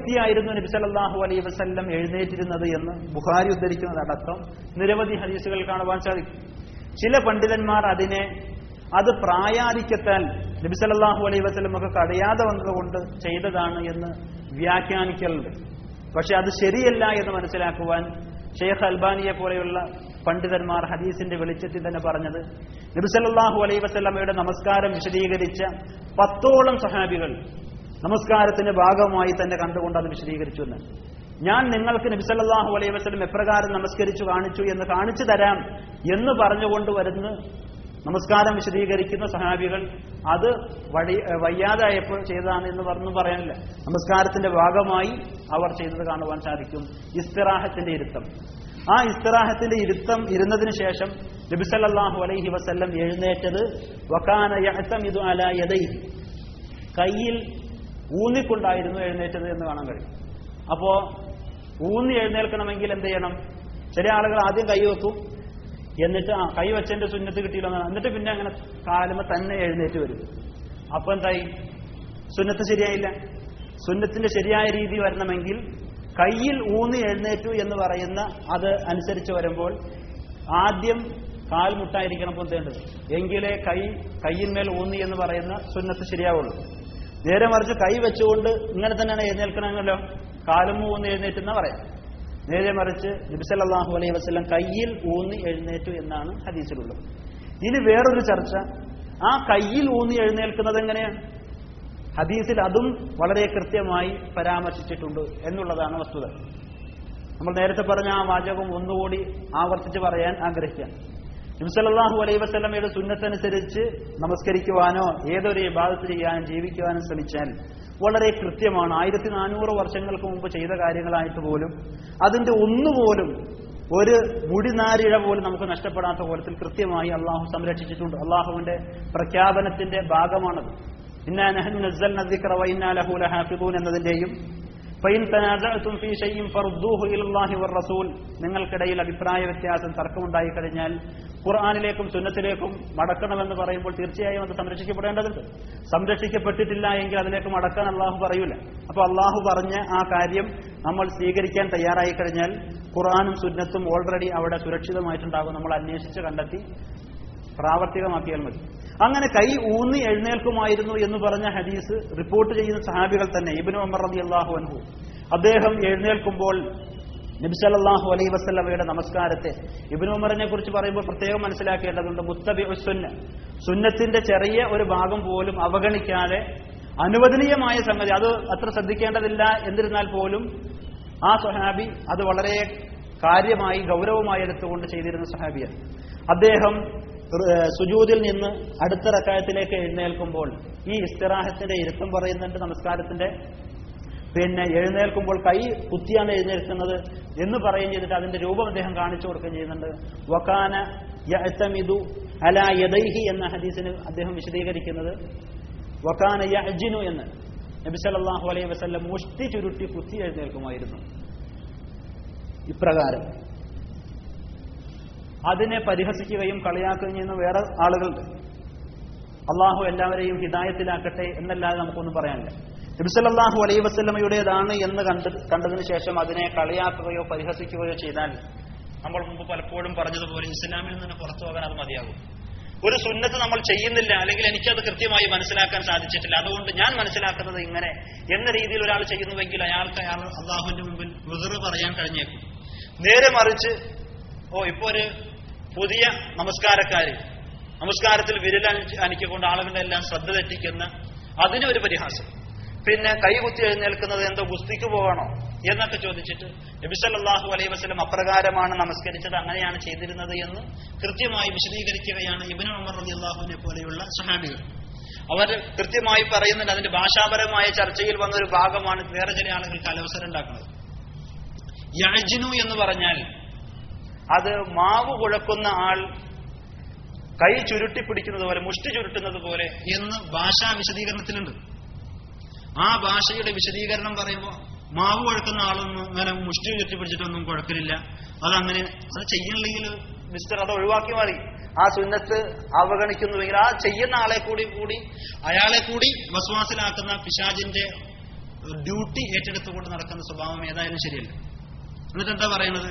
കുത്തിയായിരുന്നു നബി സല്ലല്ലാഹു അലൈഹി വസല്ലം എഴുന്നേറ്റിരുന്നത് എന്ന് ബുഖാരി ഉദ്ധരിക്കുന്നതടക്കം നിരവധി ഹദീസുകൾ കാണുവാൻ സാധിക്കും ചില പണ്ഡിതന്മാർ അതിനെ അത് പ്രായാധിക്യത്താൽ നബി സല്ലല്ലാഹു അലൈഹി വസല്ലം ഒക്കെ കഴിയാതെ വന്നതുകൊണ്ട് ചെയ്തതാണ് എന്ന് വ്യാഖ്യാനിക്കലുണ്ട് പക്ഷെ അത് ശരിയല്ല എന്ന് മനസ്സിലാക്കുവാൻ ഷെയ്ഖ് അൽബാനിയെ പോലെയുള്ള പണ്ഡിതന്മാർ ഹദീസിന്റെ വെളിച്ചത്തിൽ തന്നെ പറഞ്ഞത് നബിസല്ലാഹു അലൈ വസല്ലമയുടെ നമസ്കാരം വിശദീകരിച്ച പത്തോളം സഹാബികൾ നമസ്കാരത്തിന്റെ ഭാഗമായി തന്നെ കണ്ടുകൊണ്ട് അത് വിശദീകരിച്ചു എന്ന് ഞാൻ നിങ്ങൾക്ക് നബിസല്ലാഹു അലൈഹി വസല്ലം എപ്രകാരം നമസ്കരിച്ചു കാണിച്ചു എന്ന് കാണിച്ചു തരാം എന്ന് പറഞ്ഞുകൊണ്ട് വരുന്ന നമസ്കാരം വിശദീകരിക്കുന്ന സഹാബികൾ അത് വഴി വയ്യാതായപ്പോൾ ചെയ്തതാണ് എന്ന് പറഞ്ഞു പറയാനില്ല നമസ്കാരത്തിന്റെ ഭാഗമായി അവർ ചെയ്തത് കാണുവാൻ സാധിക്കും ഇസ്തിറാഹത്തിന്റെ ഇരുത്തം ആ ഇസ്തിറാഹത്തിന്റെ ഇരുത്തം ഇരുന്നതിന് ശേഷം നബിസല്ലാഹു അലൈഹി വസല്ലം എഴുന്നേറ്റത് വക്കാന യഅ്തമിദു അലാ യദൈഹി കയ്യിൽ ഊന്നിക്കൊണ്ടായിരുന്നു എഴുന്നേറ്റത് എന്ന് കാണാൻ കഴിയും അപ്പോ ഊന്നി എഴുന്നേൽക്കണമെങ്കിൽ എന്ത് ചെയ്യണം ചില ആളുകൾ ആദ്യം കൈ വെക്കും എന്നിട്ട് ആ കൈ വെച്ചതിന്റെ സുന്നത്ത് കിട്ടിയില്ല എന്നിട്ട് പിന്നെ അങ്ങനെ കാലുമ തന്നെ എഴുന്നേറ്റ് വരും അപ്പൊ എന്തായി സുന്നത്ത് ശരിയായില്ല സുന്നത്തിന്റെ ശരിയായ രീതി വരണമെങ്കിൽ കയ്യിൽ ഊന്നി എഴുന്നേറ്റു എന്ന് പറയുന്ന അത് അനുസരിച്ച് വരുമ്പോൾ ആദ്യം കാൽ മുട്ടായിരിക്കണം പൊന്തേണ്ടത് എങ്കിലേ കൈ കയ്യിന്മേൽ ഊന്നി എന്ന് പറയുന്ന സുന്നത്ത് ശരിയാവുള്ളൂ നേരെ മറിച്ച് കൈ വെച്ചുകൊണ്ട് ഇങ്ങനെ തന്നെയാണ് എഴുന്നേൽക്കണമെന്നല്ലോ കാലും ഊന്നി എഴുന്നേറ്റെന്ന് പറയാം നേരെ മറിച്ച് നബിസല്ലാഹു അലൈഹി വസ്ലം കയ്യിൽ ഊന്നി എഴുന്നേറ്റു എന്നാണ് ഹദീസിലുള്ളത് ഇനി വേറൊരു ചർച്ച ആ കയ്യിൽ ഊന്നി എഴുന്നേൽക്കുന്നത് എങ്ങനെയാണ് ഹദീസിൽ അതും വളരെ കൃത്യമായി പരാമർശിച്ചിട്ടുണ്ട് എന്നുള്ളതാണ് വസ്തുത നമ്മൾ നേരത്തെ പറഞ്ഞ ആ വാചകം ഒന്നുകൂടി ആവർത്തിച്ച് പറയാൻ ആഗ്രഹിക്കാം നബ്സല്ലാഹു അലൈഹി വസ്ലമയുടെ സുന്നത്തനുസരിച്ച് നമസ്കരിക്കുവാനോ ഏതൊരു ഇബാദത്ത് ചെയ്യാനും ജീവിക്കുവാനും ശ്രമിച്ചാൽ വളരെ കൃത്യമാണ് ആയിരത്തി നാനൂറ് വർഷങ്ങൾക്ക് മുമ്പ് ചെയ്ത കാര്യങ്ങളായിട്ട് പോലും അതിന്റെ ഒന്നുപോലും ഒരു മുടിനാരിഴ പോലും നമുക്ക് നഷ്ടപ്പെടാത്ത കോലത്തിൽ കൃത്യമായി അള്ളാഹു സംരക്ഷിച്ചിട്ടുണ്ട് അള്ളാഹുവിന്റെ പ്രഖ്യാപനത്തിന്റെ ഭാഗമാണത് ഇന്നാ നഹ്നു നസ്സൽന الذِّكْرَ وَإِنَّا لَهُ لَحَافِظُونَ എന്നതിന്റെയും ഫൈൻ തനാസഅതും ഫീ ഷൈഇൻ ഫർദൂഹു ഇലല്ലാഹി വറസൂൽ നിങ്ങൾക്കിടയിൽ അഭിപ്രായ വ്യത്യാസം തർക്കമുണ്ടായി കഴിഞ്ഞാൽ ഖുർആനിലേക്കും സുന്നത്തിലേക്കും മടക്കണമെന്ന് പറയുമ്പോൾ തീർച്ചയായും അത് സംരക്ഷിക്കപ്പെടേണ്ടതുണ്ട് സംരക്ഷിക്കപ്പെട്ടിട്ടില്ല എങ്കിൽ അതിലേക്ക് മടക്കാൻ അള്ളാഹു പറയൂല അപ്പൊ അള്ളാഹു പറഞ്ഞ ആ കാര്യം നമ്മൾ സ്വീകരിക്കാൻ തയ്യാറായി കഴിഞ്ഞാൽ ഖുർആാനും സുന്നത്തും ഓൾറെഡി അവിടെ സുരക്ഷിതമായിട്ടുണ്ടാകും നമ്മൾ അന്വേഷിച്ച് കണ്ടെത്തി പ്രാവർത്തികമാക്കിയാൽ മതി അങ്ങനെ കൈ ഊന്നി എഴുന്നേൽക്കുമായിരുന്നു എന്ന് പറഞ്ഞ ഹദീസ് റിപ്പോർട്ട് ചെയ്യുന്ന സഹാബികൾ തന്നെ ഇബിനു ഉമർ റതി അള്ളാഹു അൻഹു അദ്ദേഹം എഴുന്നേൽക്കുമ്പോൾ നബിസല്ലാഹു അലൈ വസ്ലമയുടെ നമസ്കാരത്തെ ഇബിനു ഉമറിനെ കുറിച്ച് പറയുമ്പോൾ പ്രത്യേകം മനസ്സിലാക്കേണ്ടതുണ്ട് മുത്തബി സുന്ന സുന്നത്തിന്റെ ചെറിയ ഒരു ഭാഗം പോലും അവഗണിക്കാതെ അനുവദനീയമായ സംഗതി അത് അത്ര ശ്രദ്ധിക്കേണ്ടതില്ല എന്നിരുന്നാൽ പോലും ആ സഹാബി അത് വളരെ കാര്യമായി ഗൗരവമായി എടുത്തുകൊണ്ട് ചെയ്തിരുന്ന സഹാബിയാണ് അദ്ദേഹം സുജൂതിൽ നിന്ന് അടുത്ത റക്കായത്തിലേക്ക് എഴുന്നേൽക്കുമ്പോൾ ഈ ഇസ്തിറാഹത്തിന്റെ ഇരുത്തം പറയുന്നുണ്ട് നമസ്കാരത്തിന്റെ പിന്നെ എഴുന്നേൽക്കുമ്പോൾ കൈ കുത്തിയാണ് എഴുന്നേൽക്കുന്നത് എന്ന് പറയുകയും ചെയ്തിട്ട് അതിന്റെ രൂപം അദ്ദേഹം കാണിച്ചു കൊടുക്കുകയും ചെയ്യുന്നുണ്ട് വക്കാന യഅ്തമിദു അല യദൈഹി എന്ന ഹദീസിന് അദ്ദേഹം വിശദീകരിക്കുന്നത് വക്കാന യഅ്ജിനു എന്ന് നബി സല്ലല്ലാഹു അലൈഹി വസല്ലം മുഷ്ടി ചുരുട്ടി കുത്തി എഴുന്നേൽക്കുമായിരുന്നു ഇപ്രകാരം അതിനെ പരിഹസിക്കുകയും കളിയാക്കുകയും ചെയ്യുന്ന വേറെ ആളുകളുണ്ട് അള്ളാഹു എല്ലാവരെയും ഹിദായത്തിലാക്കട്ടെ എന്നല്ലാതെ നമുക്കൊന്നും പറയാനില്ല നബിസല്ലാഹു അലൈ വസ്ലമയുടേതാണ് എന്ന് കണ്ട് കണ്ടതിന് ശേഷം അതിനെ കളിയാക്കുകയോ പരിഹസിക്കുകയോ ചെയ്താൽ നമ്മൾ മുമ്പ് പലപ്പോഴും പറഞ്ഞതുപോലെ ഇസ്ലാമിൽ നിന്ന് പുറത്തു പോകാൻ അത് മതിയാകും ഒരു സുന്നത്ത് നമ്മൾ ചെയ്യുന്നില്ല അല്ലെങ്കിൽ എനിക്കത് കൃത്യമായി മനസ്സിലാക്കാൻ സാധിച്ചിട്ടില്ല അതുകൊണ്ട് ഞാൻ മനസ്സിലാക്കുന്നത് ഇങ്ങനെ എന്ന രീതിയിൽ ഒരാൾ ചെയ്യുന്നുവെങ്കിൽ അയാൾക്ക് അയാൾ അള്ളാഹുവിന്റെ മുമ്പിൽ വിതറ് പറയാൻ കഴിഞ്ഞേക്കും നേരെ മറിച്ച് ഓ ഇപ്പൊ ഒരു പുതിയ നമസ്കാരക്കാര് നമസ്കാരത്തിൽ വിരൽ അനിക്കൊണ്ട് ആളുകളുടെ എല്ലാം ശ്രദ്ധ തെറ്റിക്കുന്ന അതിനൊരു പരിഹാസം പിന്നെ കൈകുത്തി എഴുന്നേൽക്കുന്നത് എന്തോ ഗുസ്തിക്ക് പോകണോ എന്നൊക്കെ ചോദിച്ചിട്ട് നബിസല്ലാഹു അലൈഹി വസ്ലം അപ്രകാരമാണ് നമസ്കരിച്ചത് അങ്ങനെയാണ് ചെയ്തിരുന്നത് എന്ന് കൃത്യമായി വിശദീകരിക്കുകയാണ് ഇബിന് ഉമർ അലി അള്ളാഹുവിനെ പോലെയുള്ള സഹാബികൾ അവർ കൃത്യമായി പറയുന്നുണ്ട് അതിന്റെ ഭാഷാപരമായ ചർച്ചയിൽ വന്ന ഒരു ഭാഗമാണ് വേറെ ചില ആളുകൾക്ക് അലവസരം ഉണ്ടാക്കുന്നത് യജിനു എന്ന് പറഞ്ഞാൽ അത് മാവ് കുഴക്കുന്ന ആൾ കൈ ചുരുട്ടി പിടിക്കുന്നത് പോലെ മുഷ്ടി ചുരുട്ടുന്നത് പോലെ എന്ന് ഭാഷാ വിശദീകരണത്തിലുണ്ട് ആ ഭാഷയുടെ വിശദീകരണം പറയുമ്പോൾ മാവ് കുഴക്കുന്ന ആളൊന്നും അങ്ങനെ മുഷ്ടി ചുരുട്ടി പിടിച്ചിട്ടൊന്നും കുഴക്കലില്ല അതങ്ങനെ അത് ചെയ്യണില്ലെങ്കിൽ മിസ്റ്റർ അത് ഒഴിവാക്കി മാറി ആ സുന്നത്ത് അവഗണിക്കുന്നുവെങ്കിൽ ആ ചെയ്യുന്ന ആളെ കൂടി കൂടി അയാളെ കൂടി വസ്വാസിലാക്കുന്ന പിശാജിന്റെ ഡ്യൂട്ടി ഏറ്റെടുത്തുകൊണ്ട് നടക്കുന്ന സ്വഭാവം ഏതായാലും ശരിയല്ല എന്നിട്ട് എന്താ പറയുന്നത്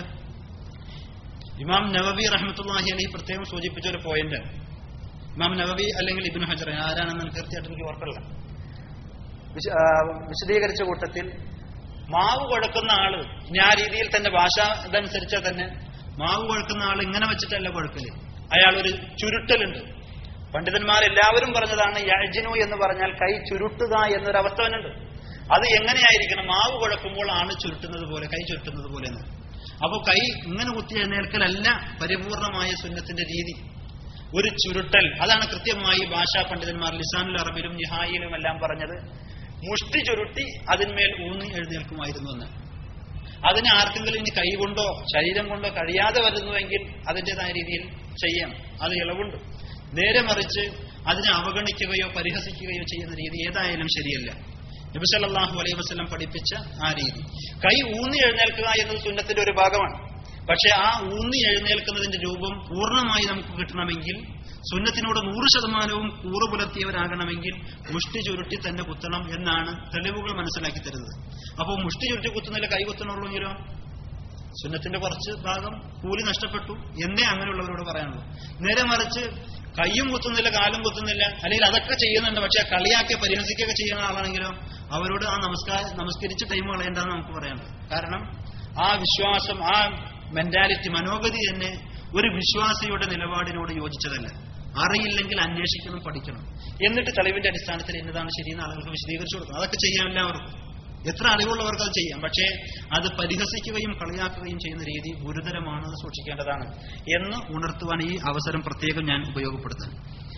ഇമാം നവവി റഹ്മത്തുല്ലാഹി അലി പ്രത്യേകം സൂചിപ്പിച്ച ഒരു പോയിന്റ് ഇമാം നവവി അല്ലെങ്കിൽ ഇബിൻ ഹജർ ആരാണെന്ന് എനിക്ക് കൃത്യമായിട്ട് എനിക്ക് ഓർക്കല്ല വിശ- ആ, വിശദീകരിച്ച കൂട്ടത്തിൽ മാവ് കുഴക്കുന്ന ആള് ഇനി ആ രീതിയിൽ തന്നെ ഭാഷ ഇതനുസരിച്ചാൽ തന്നെ മാവ് കുഴക്കുന്ന ആൾ ഇങ്ങനെ വെച്ചിട്ടല്ല കുഴക്കല് അയാൾ ഒരു ചുരുട്ടലുണ്ട് പണ്ഡിതന്മാരെല്ലാവരും പറഞ്ഞതാണ് യജ്നു എന്ന് പറഞ്ഞാൽ കൈ ചുരുട്ടുക എന്നൊരു അവസ്ഥ തന്നെയുണ്ട് അത് എങ്ങനെയായിരിക്കണം മാവ് കുഴക്കുമ്പോൾ ആണ് ചുരുട്ടുന്നത് പോലെ കൈ ചുരുട്ടുന്നത് പോലെ എന്ന് അപ്പോൾ കൈ ഇങ്ങനെ കുത്തി എഴുന്നേൽക്കലല്ല പരിപൂർണമായ സുന്നത്തിന്റെ രീതി ഒരു ചുരുട്ടൽ അതാണ് കൃത്യമായി ഭാഷാ പണ്ഡിതന്മാർ ലിസാനുൽ അറബിലും നിഹായിലും എല്ലാം പറഞ്ഞത് മുഷ്ടി ചുരുട്ടി അതിന്മേൽ ഊന്നി എഴുന്നേൽക്കുമായിരുന്നു എന്ന് അതിന് ആർക്കെങ്കിലും ഇനി കൈ കൊണ്ടോ ശരീരം കൊണ്ടോ കഴിയാതെ വരുന്നുവെങ്കിൽ അതിൻ്റെതായ രീതിയിൽ ചെയ്യാം അത് ഇളവുണ്ട് നേരെ മറിച്ച് അതിനെ അവഗണിക്കുകയോ പരിഹസിക്കുകയോ ചെയ്യുന്ന രീതി ഏതായാലും ശരിയല്ല നബിസല്ലാഹു അലൈഹി വസ്ലം പഠിപ്പിച്ച ആ രീതി കൈ ഊന്നി എഴുന്നേൽക്കുക എന്നത് സുന്നത്തിന്റെ ഒരു ഭാഗമാണ് പക്ഷെ ആ ഊന്നി എഴുന്നേൽക്കുന്നതിന്റെ രൂപം പൂർണ്ണമായി നമുക്ക് കിട്ടണമെങ്കിൽ സുന്നത്തിനോട് നൂറ് ശതമാനവും കൂറ് പുലർത്തിയവരാകണമെങ്കിൽ മുഷ്ടി ചുരുട്ടി തന്നെ കുത്തണം എന്നാണ് തെളിവുകൾ മനസ്സിലാക്കി തരുന്നത് അപ്പോൾ മുഷ്ടി ചുരുട്ടി കുത്തുന്നില്ല കൈ കുത്തണുള്ളൂങ്കിലോ സുന്നത്തിന്റെ കുറച്ച് ഭാഗം കൂലി നഷ്ടപ്പെട്ടു എന്നേ അങ്ങനെയുള്ളവരോട് പറയാനുള്ളൂ നേരെ മറിച്ച് കയ്യും കുത്തുന്നില്ല കാലും കുത്തുന്നില്ല അല്ലെങ്കിൽ അതൊക്കെ ചെയ്യുന്നുണ്ട് പക്ഷെ കളിയാക്കി പരിഹസിക്കുകയൊക്കെ ചെയ്യുന്ന ആളാണെങ്കിലോ അവരോട് ആ നമസ്കാര നമസ്കരിച്ച് ടൈം കളയേണ്ടെന്ന് നമുക്ക് പറയാനുണ്ട് കാരണം ആ വിശ്വാസം ആ മെന്റാലിറ്റി മനോഗതി തന്നെ ഒരു വിശ്വാസിയുടെ നിലപാടിനോട് യോജിച്ചതല്ല അറിയില്ലെങ്കിൽ അന്വേഷിക്കണം പഠിക്കണം എന്നിട്ട് തെളിവിന്റെ അടിസ്ഥാനത്തിൽ എന്നതാണ് ശരിയെന്ന് ആളുകൾക്ക് വിശദീകരിച്ചു കൊടുക്കണം അതൊക്കെ ചെയ്യാൻ എല്ലാവർക്കും എത്ര അറിവുള്ളവർക്ക് അത് ചെയ്യാം പക്ഷേ അത് പരിഹസിക്കുകയും കളിയാക്കുകയും ചെയ്യുന്ന രീതി ഗുരുതരമാണ് അത് സൂക്ഷിക്കേണ്ടതാണ് എന്ന് ഉണർത്തുവാൻ ഈ അവസരം പ്രത്യേകം ഞാൻ ഉപയോഗപ്പെടുത്താൻ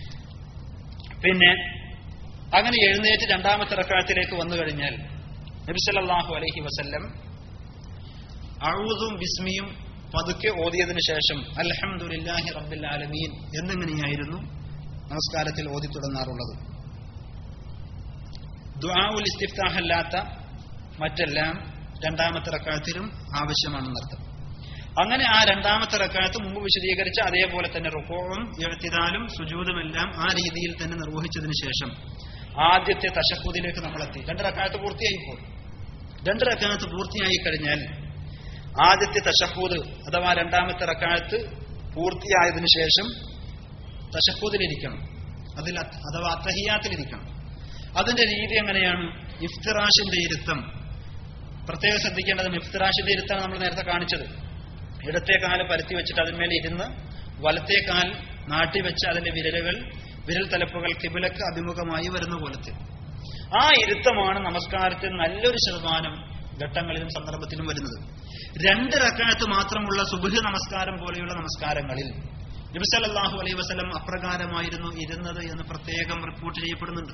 പിന്നെ അങ്ങനെ എഴുന്നേറ്റ് രണ്ടാമത്തെ റക്കാലത്തിലേക്ക് വന്നു കഴിഞ്ഞാൽ നബിസല്ലാഹു അലൈഹി വസല്ലം അഴുതും ബിസ്മിയും പതുക്കെ ഓതിയതിനു ശേഷം അൽഹംദുലില്ലാഹി റബ്ബിൽ ആലമീൻ എന്നിങ്ങനെയായിരുന്നു നമസ്കാരത്തിൽ ഓതി തുടങ്ങാറുള്ളത് ദുആഉൽ ഇസ്തിഫ്താഹ് അല്ലാത്ത മറ്റെല്ലാം രണ്ടാമത്തെ റക്കാലത്തിലും ആവശ്യമാണെന്നർത്ഥം അങ്ങനെ ആ രണ്ടാമത്തെ റക്കാലത്ത് മുമ്പ് വിശദീകരിച്ച അതേപോലെ തന്നെ റുക്കോവും എഴുത്തിതാലും സുജൂതുമെല്ലാം ആ രീതിയിൽ തന്നെ നിർവഹിച്ചതിന് ശേഷം ആദ്യത്തെ തശക്കൂതിലേക്ക് നമ്മളെത്തി രണ്ട് റക്കാലത്ത് പൂർത്തിയായിപ്പോൾ രണ്ട് റക്കാലത്ത് പൂർത്തിയായി കഴിഞ്ഞാൽ ആദ്യത്തെ തശഹൂദ് അഥവാ രണ്ടാമത്തെ റക്കാലത്ത് പൂർത്തിയായതിനു ശേഷം തശഹൂദിലിരിക്കണം അതിൽ അ- അഥവാ അത്തഹിയാത്തിലിരിക്കണം അതിന്റെ രീതി എങ്ങനെയാണ് ഇഫ്തിറാഷിന്റെ ഇരുത്തം പ്രത്യേകം ശ്രദ്ധിക്കേണ്ടത് ഇഫ്തിറാഷിന്റെ ഇരുത്താണ് നമ്മൾ നേരത്തെ കാണിച്ചത് ഇടത്തെ കാല് പരത്തി വെച്ചിട്ട് അതിന്മേൽ ഇരുന്ന് വലത്തെ കാൽ നാട്ടി വെച്ച് അതിന്റെ വിരലുകൾ വിരൽ തലപ്പുകൾ കിബിലക്ക് അഭിമുഖമായി വരുന്ന പോലത്തെ ആ ഇരുത്തമാണ് നമസ്കാരത്തിൽ നല്ലൊരു ശതമാനം ഘട്ടങ്ങളിലും സന്ദർഭത്തിലും വരുന്നത് രണ്ട് റക്കാലത്ത് മാത്രമുള്ള സുബഹ് നമസ്കാരം പോലെയുള്ള നമസ്കാരങ്ങളിൽ നബിസല്ലാഹു അലൈഹി വസല്ലം അപ്രകാരമായിരുന്നു ഇരുന്നത് എന്ന് പ്രത്യേകം റിപ്പോർട്ട് ചെയ്യപ്പെടുന്നുണ്ട്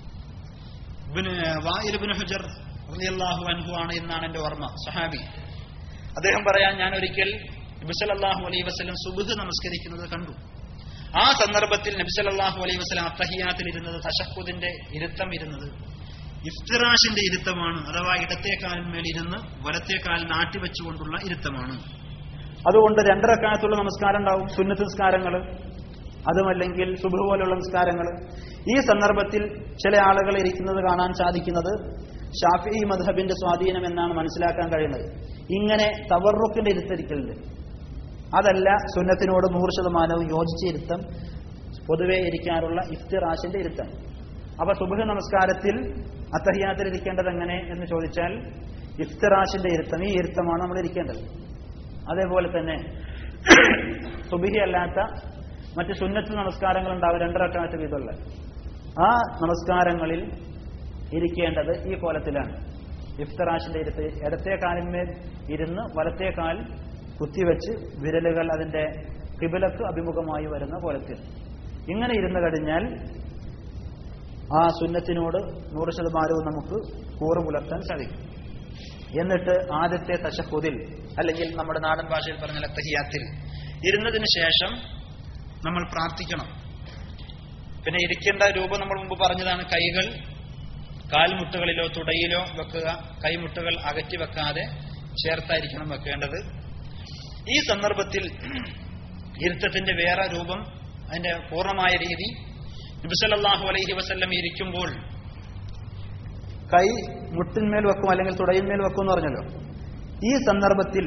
ഇബ്നു വായിൽ ഇബ്നു ഹുജർ റളിയല്ലാഹു അൻഹു ആണ് എന്നാണ് എന്റെ ഓർമ്മ സഹാബി അദ്ദേഹം പറയാൻ ഞാൻ ഒരിക്കൽ നബിസല്ലാഹു അലൈഹി വസല്ലം സുബഹ് നമസ്കരിക്കുന്നത് കണ്ടു ആ സന്ദർഭത്തിൽ നബിസല്ലാഹു അലൈഹി വസല്ലം അത്തഹിയാത്തിൽ ഇരുന്നത് തശക്കുദിന്റെ ഇരുത്തം ഇരുന്നത് ഇഫ്തിറാഷിന്റെ ഇരുത്തമാണ് അഥവാ ഇടത്തെ കാലിന്മേൽ ഇരുന്ന് വലത്തെ കാൽ നാട്ടിവെച്ചുകൊണ്ടുള്ള ഇരുത്തമാണ് അതുകൊണ്ട് രണ്ടരക്കാലത്തുള്ള നമസ്കാരം ഉണ്ടാവും സുന്നത്ത് നിസ്കാരങ്ങൾ അതുമല്ലെങ്കിൽ സുബ് പോലുള്ള നിസ്കാരങ്ങൾ ഈ സന്ദർഭത്തിൽ ചില ആളുകൾ ഇരിക്കുന്നത് കാണാൻ സാധിക്കുന്നത് ഷാഫി മദ്ഹബിന്റെ സ്വാധീനം എന്നാണ് മനസ്സിലാക്കാൻ കഴിയുന്നത് ഇങ്ങനെ തവറുക്കിന്റെ ഇരുത്തരിക്കലുണ്ട് അതല്ല സുന്നത്തിനോട് നൂറ് ശതമാനവും യോജിച്ച ഇരുത്തം പൊതുവെ ഇരിക്കാറുള്ള ഇഫ്തിറാഷിന്റെ ഇരുത്തം അപ്പൊ സുബഹ് നമസ്കാരത്തിൽ അത്തഹിയാത്തിൽ ഇരിക്കേണ്ടത് എങ്ങനെ എന്ന് ചോദിച്ചാൽ ഇഫ്തിറാഷിന്റെ ഇരുത്തം ഈ ഇരുത്തമാണ് നമ്മൾ ഇരിക്കേണ്ടത് അതേപോലെ തന്നെ സുബിഹി അല്ലാത്ത മറ്റ് സുന്നത്ത് നമസ്കാരങ്ങൾ ഉണ്ടാവും രണ്ടരക്കാലത്ത് വീതമുള്ള ആ നമസ്കാരങ്ങളിൽ ഇരിക്കേണ്ടത് ഈ കോലത്തിലാണ് ഇഫ്തറാഷിന്റെ ഇരുത്ത് ഇടത്തെ കാലിന്മേൽ ഇരുന്ന് വലത്തെ കാൽ കുത്തിവെച്ച് വിരലുകൾ അതിന്റെ കിബിലക്ക് അഭിമുഖമായി വരുന്ന കോലത്തിൽ ഇങ്ങനെ ഇരുന്ന് കഴിഞ്ഞാൽ ആ സുന്നത്തിനോട് നൂറ് ശതമാനവും നമുക്ക് കൂറ് പുലർത്താൻ സാധിക്കും എന്നിട്ട് ആദ്യത്തെ തശഹുദിൽ അല്ലെങ്കിൽ നമ്മുടെ നാടൻ ഭാഷയിൽ പറഞ്ഞ ലത്തഹിയാത്തിൽ ഇരുന്നതിന് ശേഷം നമ്മൾ പ്രാർത്ഥിക്കണം പിന്നെ ഇരിക്കേണ്ട രൂപം നമ്മൾ മുമ്പ് പറഞ്ഞതാണ് കൈകൾ കാൽമുട്ടുകളിലോ തുടയിലോ വെക്കുക കൈമുട്ടുകൾ അകറ്റി വെക്കാതെ ചേർത്തായിരിക്കണം വെക്കേണ്ടത് ഈ സന്ദർഭത്തിൽ ഇരുത്തത്തിന്റെ വേറെ രൂപം അതിന്റെ പൂർണ്ണമായ രീതി നബിസല്ലാഹു അലൈഹി വസല്ലം ഇരിക്കുമ്പോൾ കൈ മുട്ടിന്മേൽ വെക്കും അല്ലെങ്കിൽ തുടയിന്മേൽ വെക്കും എന്ന് പറഞ്ഞല്ലോ ഈ സന്ദർഭത്തിൽ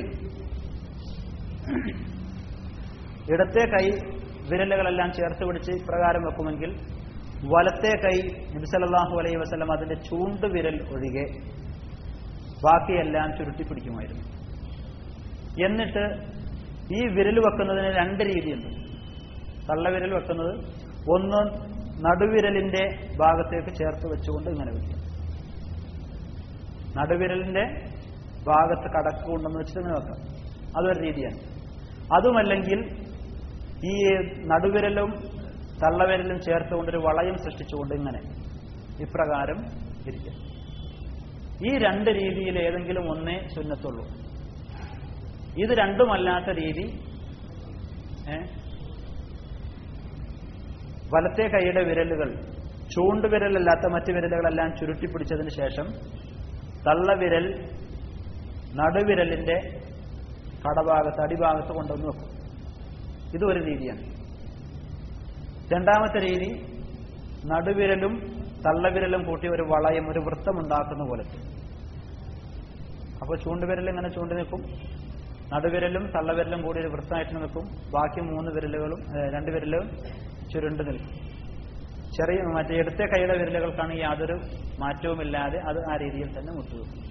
ഇടത്തെ കൈ വിരലുകളെല്ലാം ചേർത്ത് പിടിച്ച് ഇപ്രകാരം വെക്കുമെങ്കിൽ വലത്തെ കൈ നബിസലല്ലാഹു അലൈഹി വസല്ലം അതിന്റെ ചൂണ്ട് വിരൽ ഒഴികെ ബാക്കിയെല്ലാം ചുരുട്ടി പിടിക്കുമായിരുന്നു എന്നിട്ട് ഈ വിരൽ വെക്കുന്നതിന് രണ്ട് രീതിയുണ്ട് തള്ളവിരൽ വെക്കുന്നത് ഒന്ന് നടുവിരലിന്റെ ഭാഗത്തേക്ക് ചേർത്ത് വെച്ചുകൊണ്ട് ഇങ്ങനെ വെക്കും നടുവിരലിന്റെ ഭാഗത്ത് കടക്കുകൊണ്ടെന്ന് വെച്ചിട്ട് ഇങ്ങനെ വെക്കാം അതൊരു രീതിയാണ് അതുമല്ലെങ്കിൽ ഈ നടുവിരലും തള്ളവിരലും ചേർത്തുകൊണ്ട് ഒരു വളയം സൃഷ്ടിച്ചുകൊണ്ട് ഇങ്ങനെ ഇപ്രകാരം ഇരിക്കും ഈ രണ്ട് രീതിയിൽ ഏതെങ്കിലും ഒന്നേ സുന്നത്തുള്ളൂ ഇത് രണ്ടുമല്ലാത്ത രീതി ഏ, വലത്തെ കൈയുടെ വിരലുകൾ ചൂണ്ടുവിരലല്ലാത്ത മറ്റു വിരലുകളെല്ലാം ചുരുട്ടിപ്പിടിച്ചതിന് ശേഷം തള്ളവിരൽ നടുവിരലിന്റെ കടഭാഗത്ത് അടിഭാഗത്ത് കൊണ്ടുവന്ന് വെക്കും ഇതൊരു രീതിയാണ് രണ്ടാമത്തെ രീതി നടുവിരലും തള്ളവിരലും കൂട്ടി ഒരു വളയം ഒരു വൃത്തം ഉണ്ടാക്കുന്ന പോലെ അപ്പോൾ ചൂണ്ടുവിരൽ ഇങ്ങനെ ചൂണ്ടി നിൽക്കും നടുവിരലും തള്ളവിരലും കൂടി ഒരു വൃത്തമായിട്ട് നിൽക്കും ബാക്കി മൂന്ന് വിരലുകളും ഏ, രണ്ട് വിരലും ചുരുണ്ട് നിൽക്കും ചെറിയ മറ്റേ ഇടത്തെ കൈയുടെ വിരലുകൾക്കാണ് യാതൊരു മാറ്റവുമില്ലാതെ അത് ആ രീതിയിൽ തന്നെ മുട്ടുവെക്കും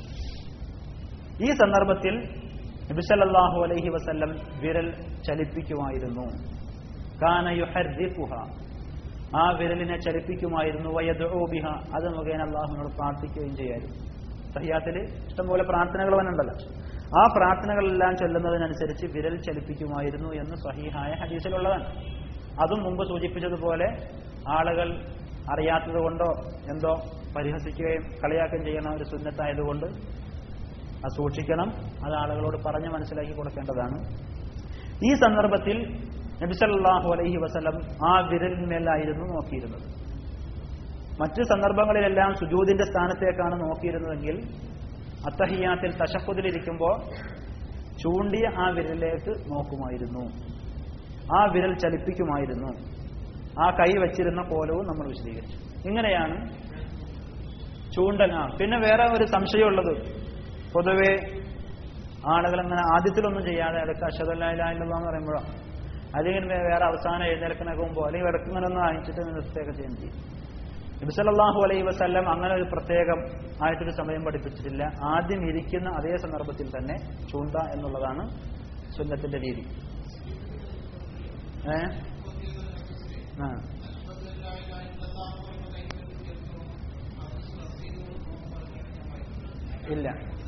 ഈ സന്ദർഭത്തിൽ നബിസല്ലാഹു അലൈഹി വസല്ലം വിരൽ ചലിപ്പിക്കുമായിരുന്നു കാന യുഹർദിഫുഹ ആ വിരലിനെ ചലിപ്പിക്കുമായിരുന്നു വയദുഉ ബിഹ അത് മുഖേന അള്ളാഹുവിനോട് പ്രാർത്ഥിക്കുകയും ചെയ്യായിരുന്നു സഹിയാത്തിൽ ഇഷ്ടംപോലെ പ്രാർത്ഥനകൾ വന്നുണ്ടല്ലോ ആ പ്രാർത്ഥനകളെല്ലാം ചൊല്ലുന്നതിനനുസരിച്ച് വിരൽ ചലിപ്പിക്കുമായിരുന്നു എന്ന് സഹീഹായ ഹദീസിലുള്ളതാണ് അതും മുമ്പ് സൂചിപ്പിച്ചതുപോലെ ആളുകൾ അറിയാത്തത് കൊണ്ടോ എന്തോ പരിഹസിക്കുകയും കളിയാക്കുകയും ചെയ്യുന്ന ഒരു സുന്നത്തായതുകൊണ്ട് അത് സൂക്ഷിക്കണം അത് ആളുകളോട് പറഞ്ഞ് മനസ്സിലാക്കി കൊടുക്കേണ്ടതാണ് ഈ സന്ദർഭത്തിൽ നബിസല്ലാഹു അലൈഹി വസല്ലം ആ വിരലിന്മേലായിരുന്നു നോക്കിയിരുന്നത് മറ്റു സന്ദർഭങ്ങളിലെല്ലാം സുജൂദിന്റെ സ്ഥാനത്തേക്കാണ് നോക്കിയിരുന്നതെങ്കിൽ അത്തഹിയാത്തിൽ തശഫുദിലിരിക്കുമ്പോൾ ചൂണ്ടിയ ആ വിരലിലേക്ക് നോക്കുമായിരുന്നു ആ വിരൽ ചലിപ്പിക്കുമായിരുന്നു ആ കൈ വച്ചിരുന്ന കോലവും നമ്മൾ വിശദീകരിച്ചു ഇങ്ങനെയാണ് ചൂണ്ടൻ ആ പിന്നെ വേറെ ഒരു സംശയമുള്ളത് പൊതുവെ ആളുകൾ അങ്ങനെ ആദ്യത്തിലൊന്നും ചെയ്യാതെ ഇടയ്ക്ക് അഷദല്ലാന്ന് പറയുമ്പോഴോ അല്ലെങ്കിൽ വേ- വേറെ അവസാനം എഴുന്നേൽക്കണൊക്കെ മുമ്പോ അല്ലെങ്കിൽ ഇടയ്ക്ക് ഇങ്ങനെ ഒന്ന് അയച്ചിട്ട് നിർത്തുകയൊക്കെ ചെയ്യുകയും ചെയ്യും നബിസല്ലാഹു അലൈഹി വസല്ലം അങ്ങനെ ഒരു പ്രത്യേകം ആയിട്ടൊരു സമയം പഠിപ്പിച്ചിട്ടില്ല ആദ്യം ഇരിക്കുന്ന അതേ സന്ദർഭത്തിൽ തന്നെ ചൂണ്ട എന്നുള്ളതാണ് സുന്നത്തിന്റെ രീതി ഏ ആ ഇല്ല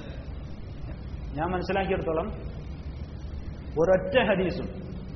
ഞാൻ മനസ്സിലാക്കിയെടുത്തോളം ഒരൊറ്റ ഹദീസും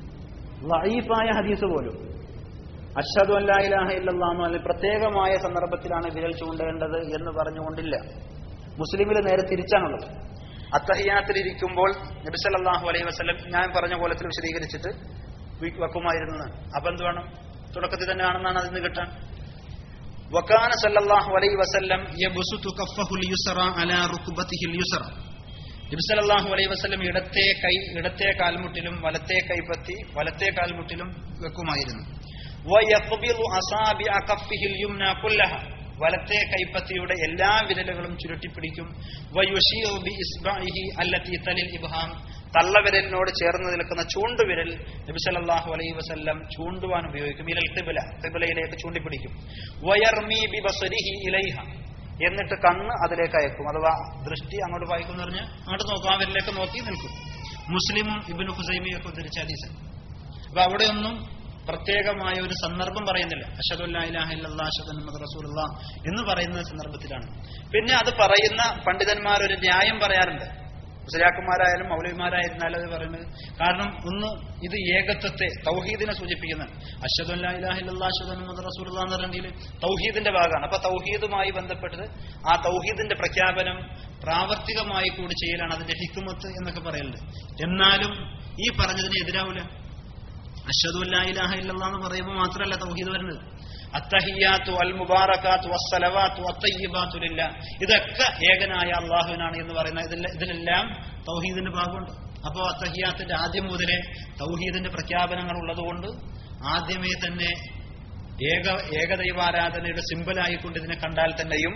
ലൈഫായ ഹദീസ് പോലും അഷദു അല്ലാഹ ഇല്ലാന്ന് അല്ലെങ്കിൽ പ്രത്യേകമായ സന്ദർഭത്തിലാണ് വിരൽ ചൂണ്ടേണ്ടത് എന്ന് പറഞ്ഞുകൊണ്ടില്ല മുസ്ലിമിൽ നേരെ തിരിച്ചാണുള്ളത് അത്തഹിയാത്തിലിരിക്കുമ്പോൾ നബിസല്ലാഹു അലൈഹി വസ്ലം ഞാൻ പറഞ്ഞ കോലത്തിൽ വിശദീകരിച്ചിട്ട് വി- വെക്കുമായിരുന്നു അപ്പൊ എന്ത് വേണം തുടക്കത്തിൽ തന്നെ ആണെന്നാണ് അതിന് കിട്ടാൻ വക്കാന സല്ലല്ലാഹു അലൈഹി വസല്ലം യബ്സുതു കഫഹുൽ യുസ്റ അലാ റുക്ബതിഹിൽ യുസ്റ നബി സല്ലല്ലാഹു അലൈഹി വസല്ലം ഇടത്തെ കൈ ഇടത്തെ കാൽമുട്ടിലും വലത്തെ കൈപ്പത്തി വലത്തെ കാൽമുട്ടിലും വെക്കുമായിരുന്നു വയഖ്ബിദു അസാബിഅ കഫിഹിൽ യുംന കുല്ലഹ വലത്തെ കൈപ്പത്തിയുടെ എല്ലാ വിരലുകളും ചുരുട്ടിപ്പിടിക്കും വയുഷീറു ബി ഇസ്ബഇഹി അല്ലതി തലിൽ ഇബ്ഹാം തള്ളവിരലിനോട് ചേർന്ന് നിൽക്കുന്ന ചൂണ്ടുവിരൽ നബി സല്ലല്ലാഹു അലൈഹി വസല്ലം ചൂണ്ടുവാൻ ഉപയോഗിക്കും ഇലൽ ഖിബ്ല ഖിബ്ലയിലേക്ക് ചൂണ്ടിപ്പിടിക്കും വയർമി ബി ബസരിഹി ഇലൈഹ എന്നിട്ട് കണ്ണ് അതിലേക്ക് അയക്കും അഥവാ ദൃഷ്ടി അങ്ങോട്ട് വായിക്കും എന്ന് പറഞ്ഞ് അങ്ങോട്ട് നോക്കും ആ വിരലിലേക്ക് നോക്കി നിൽക്കും മുസ്ലിമും ഇബിനു ഹുസൈമിയൊക്കെ ഉദ്ധരിച്ച ഹദീസ് അപ്പൊ അവിടെയൊന്നും പ്രത്യേകമായ ഒരു സന്ദർഭം പറയുന്നില്ല അഷദുല്ലാഹില്ലാ റസൂലുള്ള എന്ന് പറയുന്ന സന്ദർഭത്തിലാണ് പിന്നെ അത് പറയുന്ന പണ്ഡിതന്മാർ ഒരു ന്യായം പറയാറുണ്ട് മുസ്ലിയാക്കന്മാരായാലും മൗലവിമാരായിരുന്നാലും അത് പറയുന്നത് കാരണം ഒന്ന് ഇത് ഏകത്വത്തെ തൗഹീദിനെ സൂചിപ്പിക്കുന്ന അഷദുല്ലാഹില്ലാ അഷദ് റസൂലുള്ള എന്ന് പറഞ്ഞെങ്കിൽ തൗഹീദിന്റെ ഭാഗമാണ് അപ്പൊ തൗഹീദുമായി ബന്ധപ്പെട്ടത് ആ തൗഹീദിന്റെ പ്രഖ്യാപനം പ്രാവർത്തികമായി കൂടി ചെയ്യലാണ് അതിന്റെ ഹിക്കുമത്ത് എന്നൊക്കെ പറയലുണ്ട് എന്നാലും ഈ പറഞ്ഞതിന് എതിരാവില്ല അഷ്ഹദു അല്ലാ ഇലാഹ ഇല്ലല്ലാഹ് എന്ന് പറയുമ്പോൾ മാത്രമല്ല തൗഹീദ് വരുന്നത് അത്തഹിയാത്തു അൽ മുബാറകാത്തു വസ്സലവാത്തു അത്തയ്യിബാത്തു ലില്ലാ ഇതൊക്കെ ഏകനായ അള്ളാഹുവിനാണ് എന്ന് പറയുന്ന ഇതിലെ- ഇതിലെല്ലാം തൗഹീദിന്റെ ഭാഗമുണ്ട് അപ്പോൾ അത്തഹിയാത്തിന്റെ ആദ്യം മുതലേ തൗഹീദിന്റെ പ്രഖ്യാപനങ്ങൾ ഉള്ളതുകൊണ്ട് ആദ്യമേ തന്നെ ഏക ഏകദൈവാരാധനയുടെ സിമ്പലായിക്കൊണ്ട് ഇതിനെ കണ്ടാൽ തന്നെയും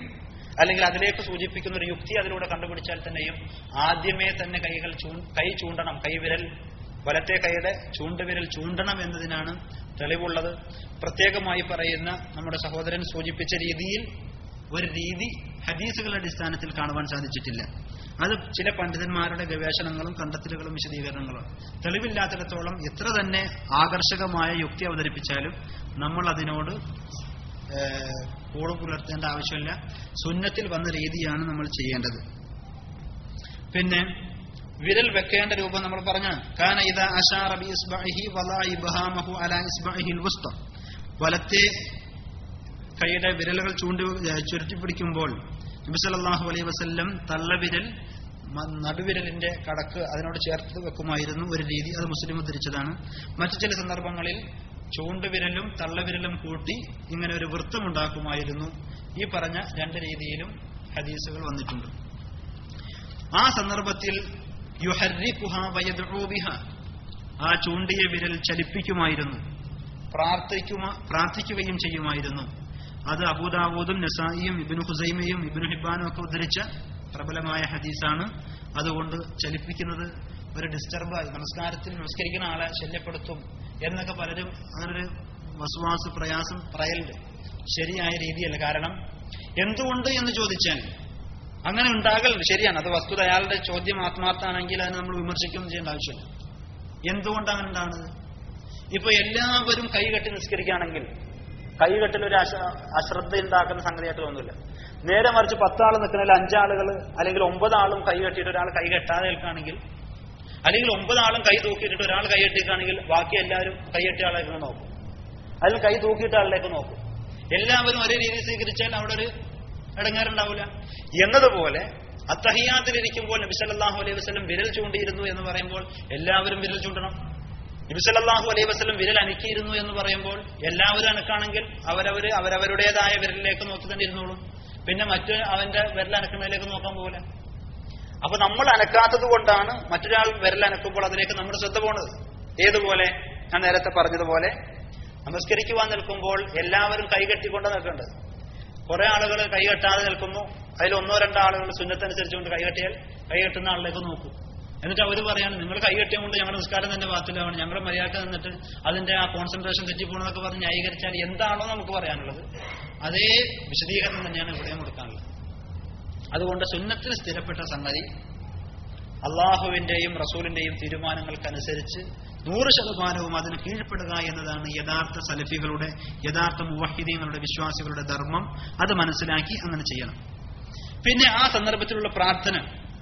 അല്ലെങ്കിൽ അതിലേക്ക് സൂചിപ്പിക്കുന്ന ഒരു യുക്തി അതിലൂടെ കണ്ടുപിടിച്ചാൽ തന്നെയും ആദ്യമേ തന്നെ കൈകൾ ചൂ കൈ ചൂണ്ടണം കൈവിരൽ വലത്തെ കൈയുടെ ചൂണ്ടുവിരൽ ചൂണ്ടണം എന്നതിനാണ് തെളിവുള്ളത് പ്രത്യേകമായി പറയുന്ന നമ്മുടെ സഹോദരൻ സൂചിപ്പിച്ച രീതിയിൽ ഒരു രീതി ഹദീസുകളുടെ അടിസ്ഥാനത്തിൽ കാണുവാൻ സാധിച്ചിട്ടില്ല അത് ചില പണ്ഡിതന്മാരുടെ ഗവേഷണങ്ങളും കണ്ടെത്തലുകളും വിശദീകരണങ്ങളും തെളിവില്ലാത്തിടത്തോളം എത്ര തന്നെ ആകർഷകമായ യുക്തി അവതരിപ്പിച്ചാലും നമ്മൾ അതിനോട് ഏഹ്, കൂടെ പുലർത്തേണ്ട ആവശ്യമില്ല സുന്നത്തിൽ വന്ന രീതിയാണ് നമ്മൾ ചെയ്യേണ്ടത് പിന്നെ വിരൽ വെക്കേണ്ട രൂപം നമ്മൾ പറഞ്ഞു കാന ഇദാ അശാറ ബി ഇസ്ബഇഹി വലാ ഇബ്ഹാമഹു അലാ ഇസ്ബഇഹിൽ വുസ്ത വലത്തെ കൈയുടെ വിരലുകൾ ചൂണ്ടി ചുരുട്ടി പിടിക്കുമ്പോൾ നബി സല്ലല്ലാഹു അലൈഹി വസല്ലം തള്ളവിരൽ മ- നടുവിരലിന്റെ കടക്ക് അതിനോട് ചേർത്ത് വെക്കുമായിരുന്നു ഒരു രീതി അത് മുസ്ലിം ഉദ്ധരിച്ചതാണ് മറ്റു ചില സന്ദർഭങ്ങളിൽ ചൂണ്ടുവിരലും തള്ളവിരലും കൂട്ടി ഇങ്ങനെ ഒരു വൃത്തമുണ്ടാക്കുമായിരുന്നു ഈ പറഞ്ഞ രണ്ട് രീതിയിലും ഹദീസുകൾ വന്നിട്ടുണ്ട് ആ സന്ദർഭത്തിൽ യുഹർരിക്കുഹ വയദ്ഉ ബിഹ ആ ചൂണ്ടിയ വിരൽ ചലിപ്പിക്കുമായിരുന്നു പ്രാർത്ഥിക്കുമ പ്രാർത്ഥിക്കുകയും ചെയ്യുമായിരുന്നു അത് അബൂദാവൂദും നസായിയും ഇബ്നു ഹുസൈമയും ഇബ്നു ഹിബാനും ഒക്കെ ഉദ്ധരിച്ച പ്രബലമായ ഹദീസാണ് അതുകൊണ്ട് ചലിപ്പിക്കുന്നത് ഒരു ഡിസ്റ്റർബായി നമസ്കാരത്തിൽ നമസ്കരിക്കുന്ന ആളെ ശല്യപ്പെടുത്തും എന്നൊക്കെ പലരും അങ്ങനൊരു വസുവാസ് പ്രയാസം പറയലുണ്ട് ശരിയായ രീതിയല്ല കാരണം എന്തുകൊണ്ട് എന്ന് ചോദിച്ചാൽ അങ്ങനെ ഉണ്ടാകൽ ശരിയാണ് അത് വസ്തുത അയാളുടെ ചോദ്യം ആത്മാർത്ഥാണെങ്കിൽ അതിനെ നമ്മൾ വിമർശിക്കുകയും ചെയ്യേണ്ട ആവശ്യമില്ല എന്തുകൊണ്ട് അങ്ങനെ ഉണ്ടാകുന്നത് ഇപ്പൊ എല്ലാവരും കൈകെട്ടി നിസ്കരിക്കുകയാണെങ്കിൽ കൈകെട്ടിൽ ഒരു അശ അശ്രദ്ധ ഉണ്ടാക്കുന്ന സംഗതിയായിട്ട് തോന്നില്ല നേരെ മറിച്ച് പത്താൾ നിൽക്കുന്നതിൽ അഞ്ചാളുകൾ അല്ലെങ്കിൽ ഒമ്പതാളും കൈ കെട്ടിയിട്ട് ഒരാൾ കൈ കെട്ടാതെ നിൽക്കുകയാണെങ്കിൽ അല്ലെങ്കിൽ ഒമ്പതാളും കൈ തൂക്കിയിട്ടിട്ട് ഒരാൾ കൈ കെട്ടിക്കുകയാണെങ്കിൽ ബാക്കി എല്ലാവരും കൈ കെട്ടിയ ആളേക്ക് നോക്കും അതിൽ കൈ തൂക്കിയിട്ട ആളിലേക്ക് നോക്കും എല്ലാവരും ഒരേ രീതി സ്വീകരിച്ചാൽ അവിടെ ഒരു ഇടങ്ങാറുണ്ടാവില്ല എന്നതുപോലെ അത്തഹിയാത്തിലിരിക്കുമ്പോൾ നബി സല്ലല്ലാഹു അലൈഹി വസല്ലം വിരൽ ചൂണ്ടിയിരുന്നു എന്ന് പറയുമ്പോൾ എല്ലാവരും വിരൽ ചൂണ്ടണം നബി സല്ലല്ലാഹു അലൈഹി വസല്ലം വിരൽ അനക്കിയിരുന്നു എന്ന് പറയുമ്പോൾ എല്ലാവരും അനക്കാണെങ്കിൽ അവരവര് അവരവരുടേതായ വിരലിലേക്ക് നോക്കി തന്നെ ഇരുന്നോളും പിന്നെ മറ്റു അവന്റെ വിരൽ അനക്കുന്നതിലേക്ക് നോക്കാൻ പോകില്ല അപ്പൊ നമ്മൾ അനക്കാത്തത് കൊണ്ടാണ് മറ്റൊരാൾ വിരൽ അനക്കുമ്പോൾ അതിലേക്ക് നമ്മുടെ ശ്രദ്ധ പോണത് ഏതുപോലെ ഞാൻ നേരത്തെ പറഞ്ഞതുപോലെ നമസ്കരിക്കുവാൻ നിൽക്കുമ്പോൾ എല്ലാവരും കൈകെട്ടിക്കൊണ്ട് നിൽക്കേണ്ടത് കുറെ ആളുകൾ കൈകെട്ടാതെ നിൽക്കുന്നു അതിൽ ഒന്നോ രണ്ടോ ആളുകൾ സുന്നത്തനുസരിച്ചുകൊണ്ട് കൈകെട്ടിയാൽ കൈകെട്ടുന്ന ആളിലേക്ക് നോക്കൂ എന്നിട്ട് അവർ പറയാണ് നിങ്ങൾ കൈകെട്ടിയത് കൊണ്ട് ഞങ്ങളുടെ നിസ്കാരം തന്നെ ബാത്തിലാവണം ഞങ്ങൾ മര്യാദ നിന്നിട്ട് അതിന്റെ ആ കോൺസെൻട്രേഷൻ തെറ്റിപ്പോണെന്നൊക്കെ പറഞ്ഞ് ന്യായീകരിച്ചാൽ എന്താണോ നമുക്ക് പറയാനുള്ളത് അതേ വിശദീകരണം തന്നെയാണ് ഇവിടെയും കൊടുക്കാനുള്ളത് അതുകൊണ്ട് സുന്നത്തിന് സ്ഥിരപ്പെട്ട സംഗതി അള്ളാഹുവിന്റെയും റസൂലിന്റെയും തീരുമാനങ്ങൾക്കനുസരിച്ച് നൂറ് ശതമാനവും അതിന് കീഴ്പ്പെടുക എന്നതാണ് യഥാർത്ഥ സലഫികളുടെ യഥാർത്ഥ മുവഹിദീങ്ങളുടെ വിശ്വാസികളുടെ ധർമ്മം അത് മനസ്സിലാക്കി അങ്ങനെ ചെയ്യണം പിന്നെ ആ സന്ദർഭത്തിലുള്ള പ്രാർത്ഥന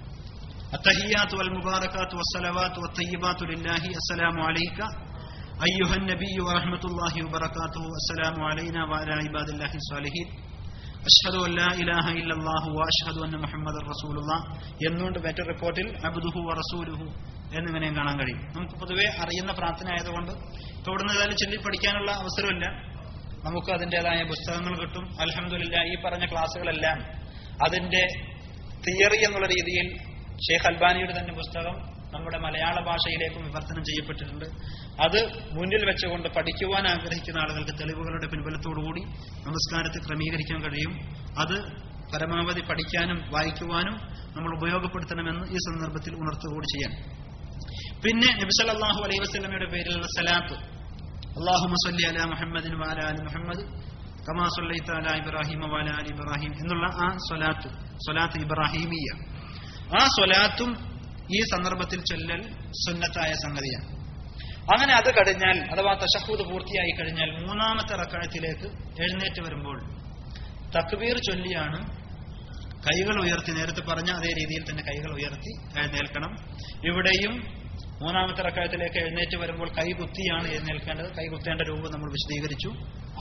التحيات والمباركات والصلوات والطيبات لله السلام عليك أيها النبي ورحمة الله وبركاته السلام علينا وعلى عباد الله الصالحين അഷ്ഹദു അല്ലാ ഇലാഹ ഇല്ലല്ലാഹു വഅഷ്ഹദു അന്ന മുഹമ്മദർ റസൂലുള്ളാഹ് എന്നുകൊണ്ട് മറ്റൊരു റിപ്പോർട്ടിൽ അബ്ദുഹു വറസൂലുഹു എന്നിങ്ങനെയും കാണാൻ കഴിയും നമുക്ക് പൊതുവെ അറിയുന്ന പ്രാർത്ഥന ആയതുകൊണ്ട് തുടർന്ന് ഏതായാലും ചൊല്ലി പഠിക്കാനുള്ള അവസരമില്ല നമുക്ക് അതിൻ്റെതായ പുസ്തകങ്ങൾ കിട്ടും അൽഹംദുലില്ല ഈ പറഞ്ഞ ക്ലാസ്സുകളെല്ലാം അതിന്റെ തിയറി എന്നുള്ള രീതിയിൽ ഷെയ്ഖ് അൽബാനിയുടെ തന്നെ പുസ്തകം നമ്മുടെ മലയാള ഭാഷയിലേക്കും വിവർത്തനം ചെയ്യപ്പെട്ടിട്ടുണ്ട് അത് മുന്നിൽ വെച്ചുകൊണ്ട് പഠിക്കുവാൻ ആഗ്രഹിക്കുന്ന ആളുകൾക്ക് തെളിവുകളുടെ പിൻബലത്തോടുകൂടി നമസ്കാരത്തെ ക്രമീകരിക്കാൻ കഴിയും അത് പരമാവധി പഠിക്കാനും വായിക്കുവാനും നമ്മൾ ഉപയോഗപ്പെടുത്തണമെന്ന് ഈ സന്ദർഭത്തിൽ ഉണർത്തുകൂടി ചെയ്യാൻ പിന്നെ നബിസല്ലാഹു അലൈഹി വസ്ലമയുടെ പേരിലുള്ള സലാത്ത് അള്ളാഹു സല്ലി അല മുഹമ്മദിൻ വാല അലി മുഹമ്മദ് കമാ സല്ലൈത്ത അല ഇബ്രാഹിം വാല അലി ഇബ്രാഹിം എന്നുള്ള ആ സ്വലാത്ത് സ്വലാത്ത് ഇബ്രാഹിമിയ ആ സ്വലാത്തും ഈ സന്ദർഭത്തിൽ ചൊല്ലൽ സുന്നത്തായ സംഗതിയാണ് അങ്ങനെ അത് കഴിഞ്ഞാൽ അഥവാ തഷഹൂദ് പൂർത്തിയായി കഴിഞ്ഞാൽ മൂന്നാമത്തെ റക്കായത്തിലേക്ക് എഴുന്നേറ്റ് വരുമ്പോൾ തക്ബീർ ചൊല്ലിയാണ് കൈകൾ ഉയർത്തി നേരത്തെ പറഞ്ഞ അതേ രീതിയിൽ തന്നെ കൈകൾ ഉയർത്തി എഴുന്നേൽക്കണം ഇവിടെയും മൂന്നാമത്തെ റക്കായത്തിലേക്ക് എഴുന്നേറ്റ് വരുമ്പോൾ കൈ കുത്തിയാണ് എഴുന്നേൽക്കേണ്ടത് കൈ കുത്തേണ്ട രൂപം നമ്മൾ വിശദീകരിച്ചു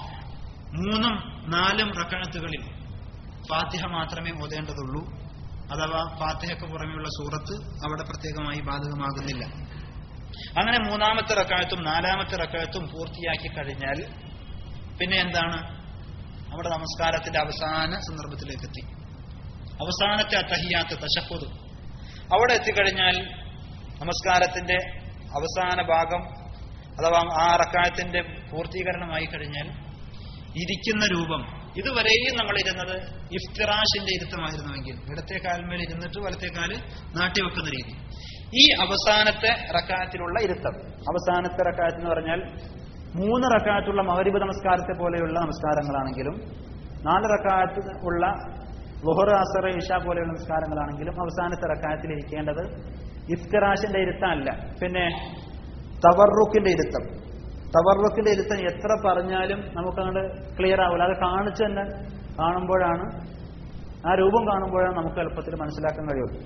മൂന്നും നാലും റക്കായത്തുകളിൽ ഫാത്തിഹ മാത്രമേ ഓതേണ്ടതുള്ളൂ അഥവാ ഫാത്തിഹയ്ക്ക് പുറമെയുള്ള സൂറത്ത് അവിടെ പ്രത്യേകമായി ബാധകമാകുന്നില്ല അങ്ങനെ മൂന്നാമത്തെ റക്കായത്തും നാലാമത്തെ റക്കായത്തും പൂർത്തിയാക്കി കഴിഞ്ഞാൽ പിന്നെ എന്താണ് നമ്മുടെ നമസ്കാരത്തിന്റെ അവസാന സന്ദർഭത്തിലേക്ക് എത്തി അവസാനത്തെ അത്തഹിയാത്ത് തശഹുദ് അവിടെ എത്തിക്കഴിഞ്ഞാൽ നമസ്കാരത്തിന്റെ അവസാന ഭാഗം അഥവാ ആ റക്കായത്തിന്റെ പൂർത്തീകരണമായി കഴിഞ്ഞാൽ ഇരിക്കുന്ന രൂപം ഇതുവരെയും നമ്മൾ ഇരുന്നത് ഇഫ്തിറാഷിന്റെ ഇരുത്തമായിരുന്നുവെങ്കിൽ ഇടത്തെ കാൽമേൽ ഇരുന്നിട്ട് വലത്തെ കാല് നാട്ടിവെക്കുന്ന രീതി ഈ അവസാനത്തെ റക്കാത്തിലുള്ള ഇരുത്തം അവസാനത്തെ റക്കാത്ത് എന്ന് പറഞ്ഞാൽ മൂന്ന് റക്കാത്തുള്ള മകരിബ് നമസ്കാരത്തെ പോലെയുള്ള നമസ്കാരങ്ങളാണെങ്കിലും നാല് റക്കാത്ത് ഉള്ള ലുഹർ അസർ ഇഷ പോലെയുള്ള നമസ്കാരങ്ങളാണെങ്കിലും അവസാനത്തെ റക്കാത്തിൽ ഇരിക്കേണ്ടത് ഇഫ്തിറാഷിന്റെ ഇരുത്തമല്ല പിന്നെ തവർറുക്കിന്റെ ഇരുത്തം തവർറുക്കിന്റെ ഇരുത്തം എത്ര പറഞ്ഞാലും നമുക്കങ്ങോട്ട് ക്ലിയർ ആവില്ല അത് കാണിച്ചു തന്നെ കാണുമ്പോഴാണ് ആ രൂപം കാണുമ്പോഴാണ് നമുക്ക് എളുപ്പത്തിൽ മനസ്സിലാക്കാൻ കഴിയുള്ളൂ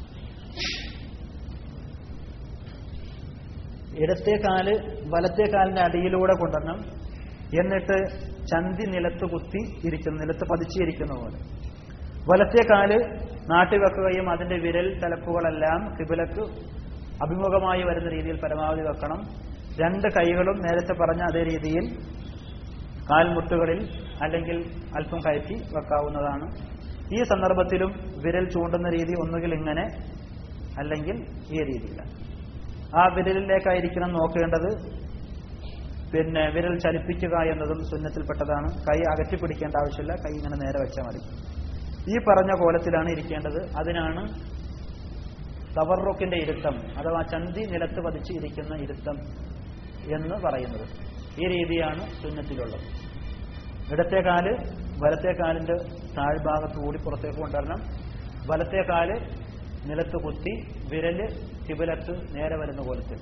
ഇടത്തെ കാല് വലത്തെ കാലിന്റെ അടിയിലൂടെ കൊണ്ടുവരണം എന്നിട്ട് ചന്തി നിലത്ത് കുത്തി ഇരിക്കുന്നു നിലത്ത് പതിച്ചിരിക്കുന്ന പോലെ വലത്തെ കാല് നാട്ടിവെക്കുകയും അതിന്റെ വിരൽ തലപ്പുകളെല്ലാം കിബിലക്ക് അഭിമുഖമായി വരുന്ന രീതിയിൽ പരമാവധി വെക്കണം രണ്ട് കൈകളും നേരത്തെ പറഞ്ഞ അതേ രീതിയിൽ കാൽമുട്ടുകളിൽ അല്ലെങ്കിൽ അല്പം കയറ്റി വെക്കാവുന്നതാണ് ഈ സന്ദർഭത്തിലും വിരൽ ചൂണ്ടുന്ന രീതി ഒന്നുകിൽ ഇങ്ങനെ അല്ലെങ്കിൽ ഈ രീതിയിലാണ് ആ വിരലിലേക്കായിരിക്കണം നോക്കേണ്ടത് പിന്നെ വിരൽ ചലിപ്പിക്കുക എന്നതും സുന്നത്തിൽപ്പെട്ടതാണ് കൈ അകറ്റി പിടിക്കേണ്ട ആവശ്യമില്ല കൈ ഇങ്ങനെ നേരെ വെച്ചാൽ മതി ഈ പറഞ്ഞ കോലത്തിലാണ് ഇരിക്കേണ്ടത് അതിനാണ് തവർറുക്കിന്റെ ഇരുത്തം അഥവാ ചന്തി നിലത്ത് പതിച്ച് ഇരിക്കുന്ന ഇരുത്തം എന്ന് പറയുന്നത് ഈ രീതിയാണ് സുന്നത്തിലുള്ളത് ഇടത്തെ കാല് വലത്തെ കാലിന്റെ താഴ്ഭാഗത്ത് കൂടി പുറത്തേക്ക് കൊണ്ടുവരണം വലത്തെ കാല് നിലത്ത് കുത്തി വിരല് കിബിലത്ത് നേരെ വരുന്ന കോലത്തിൽ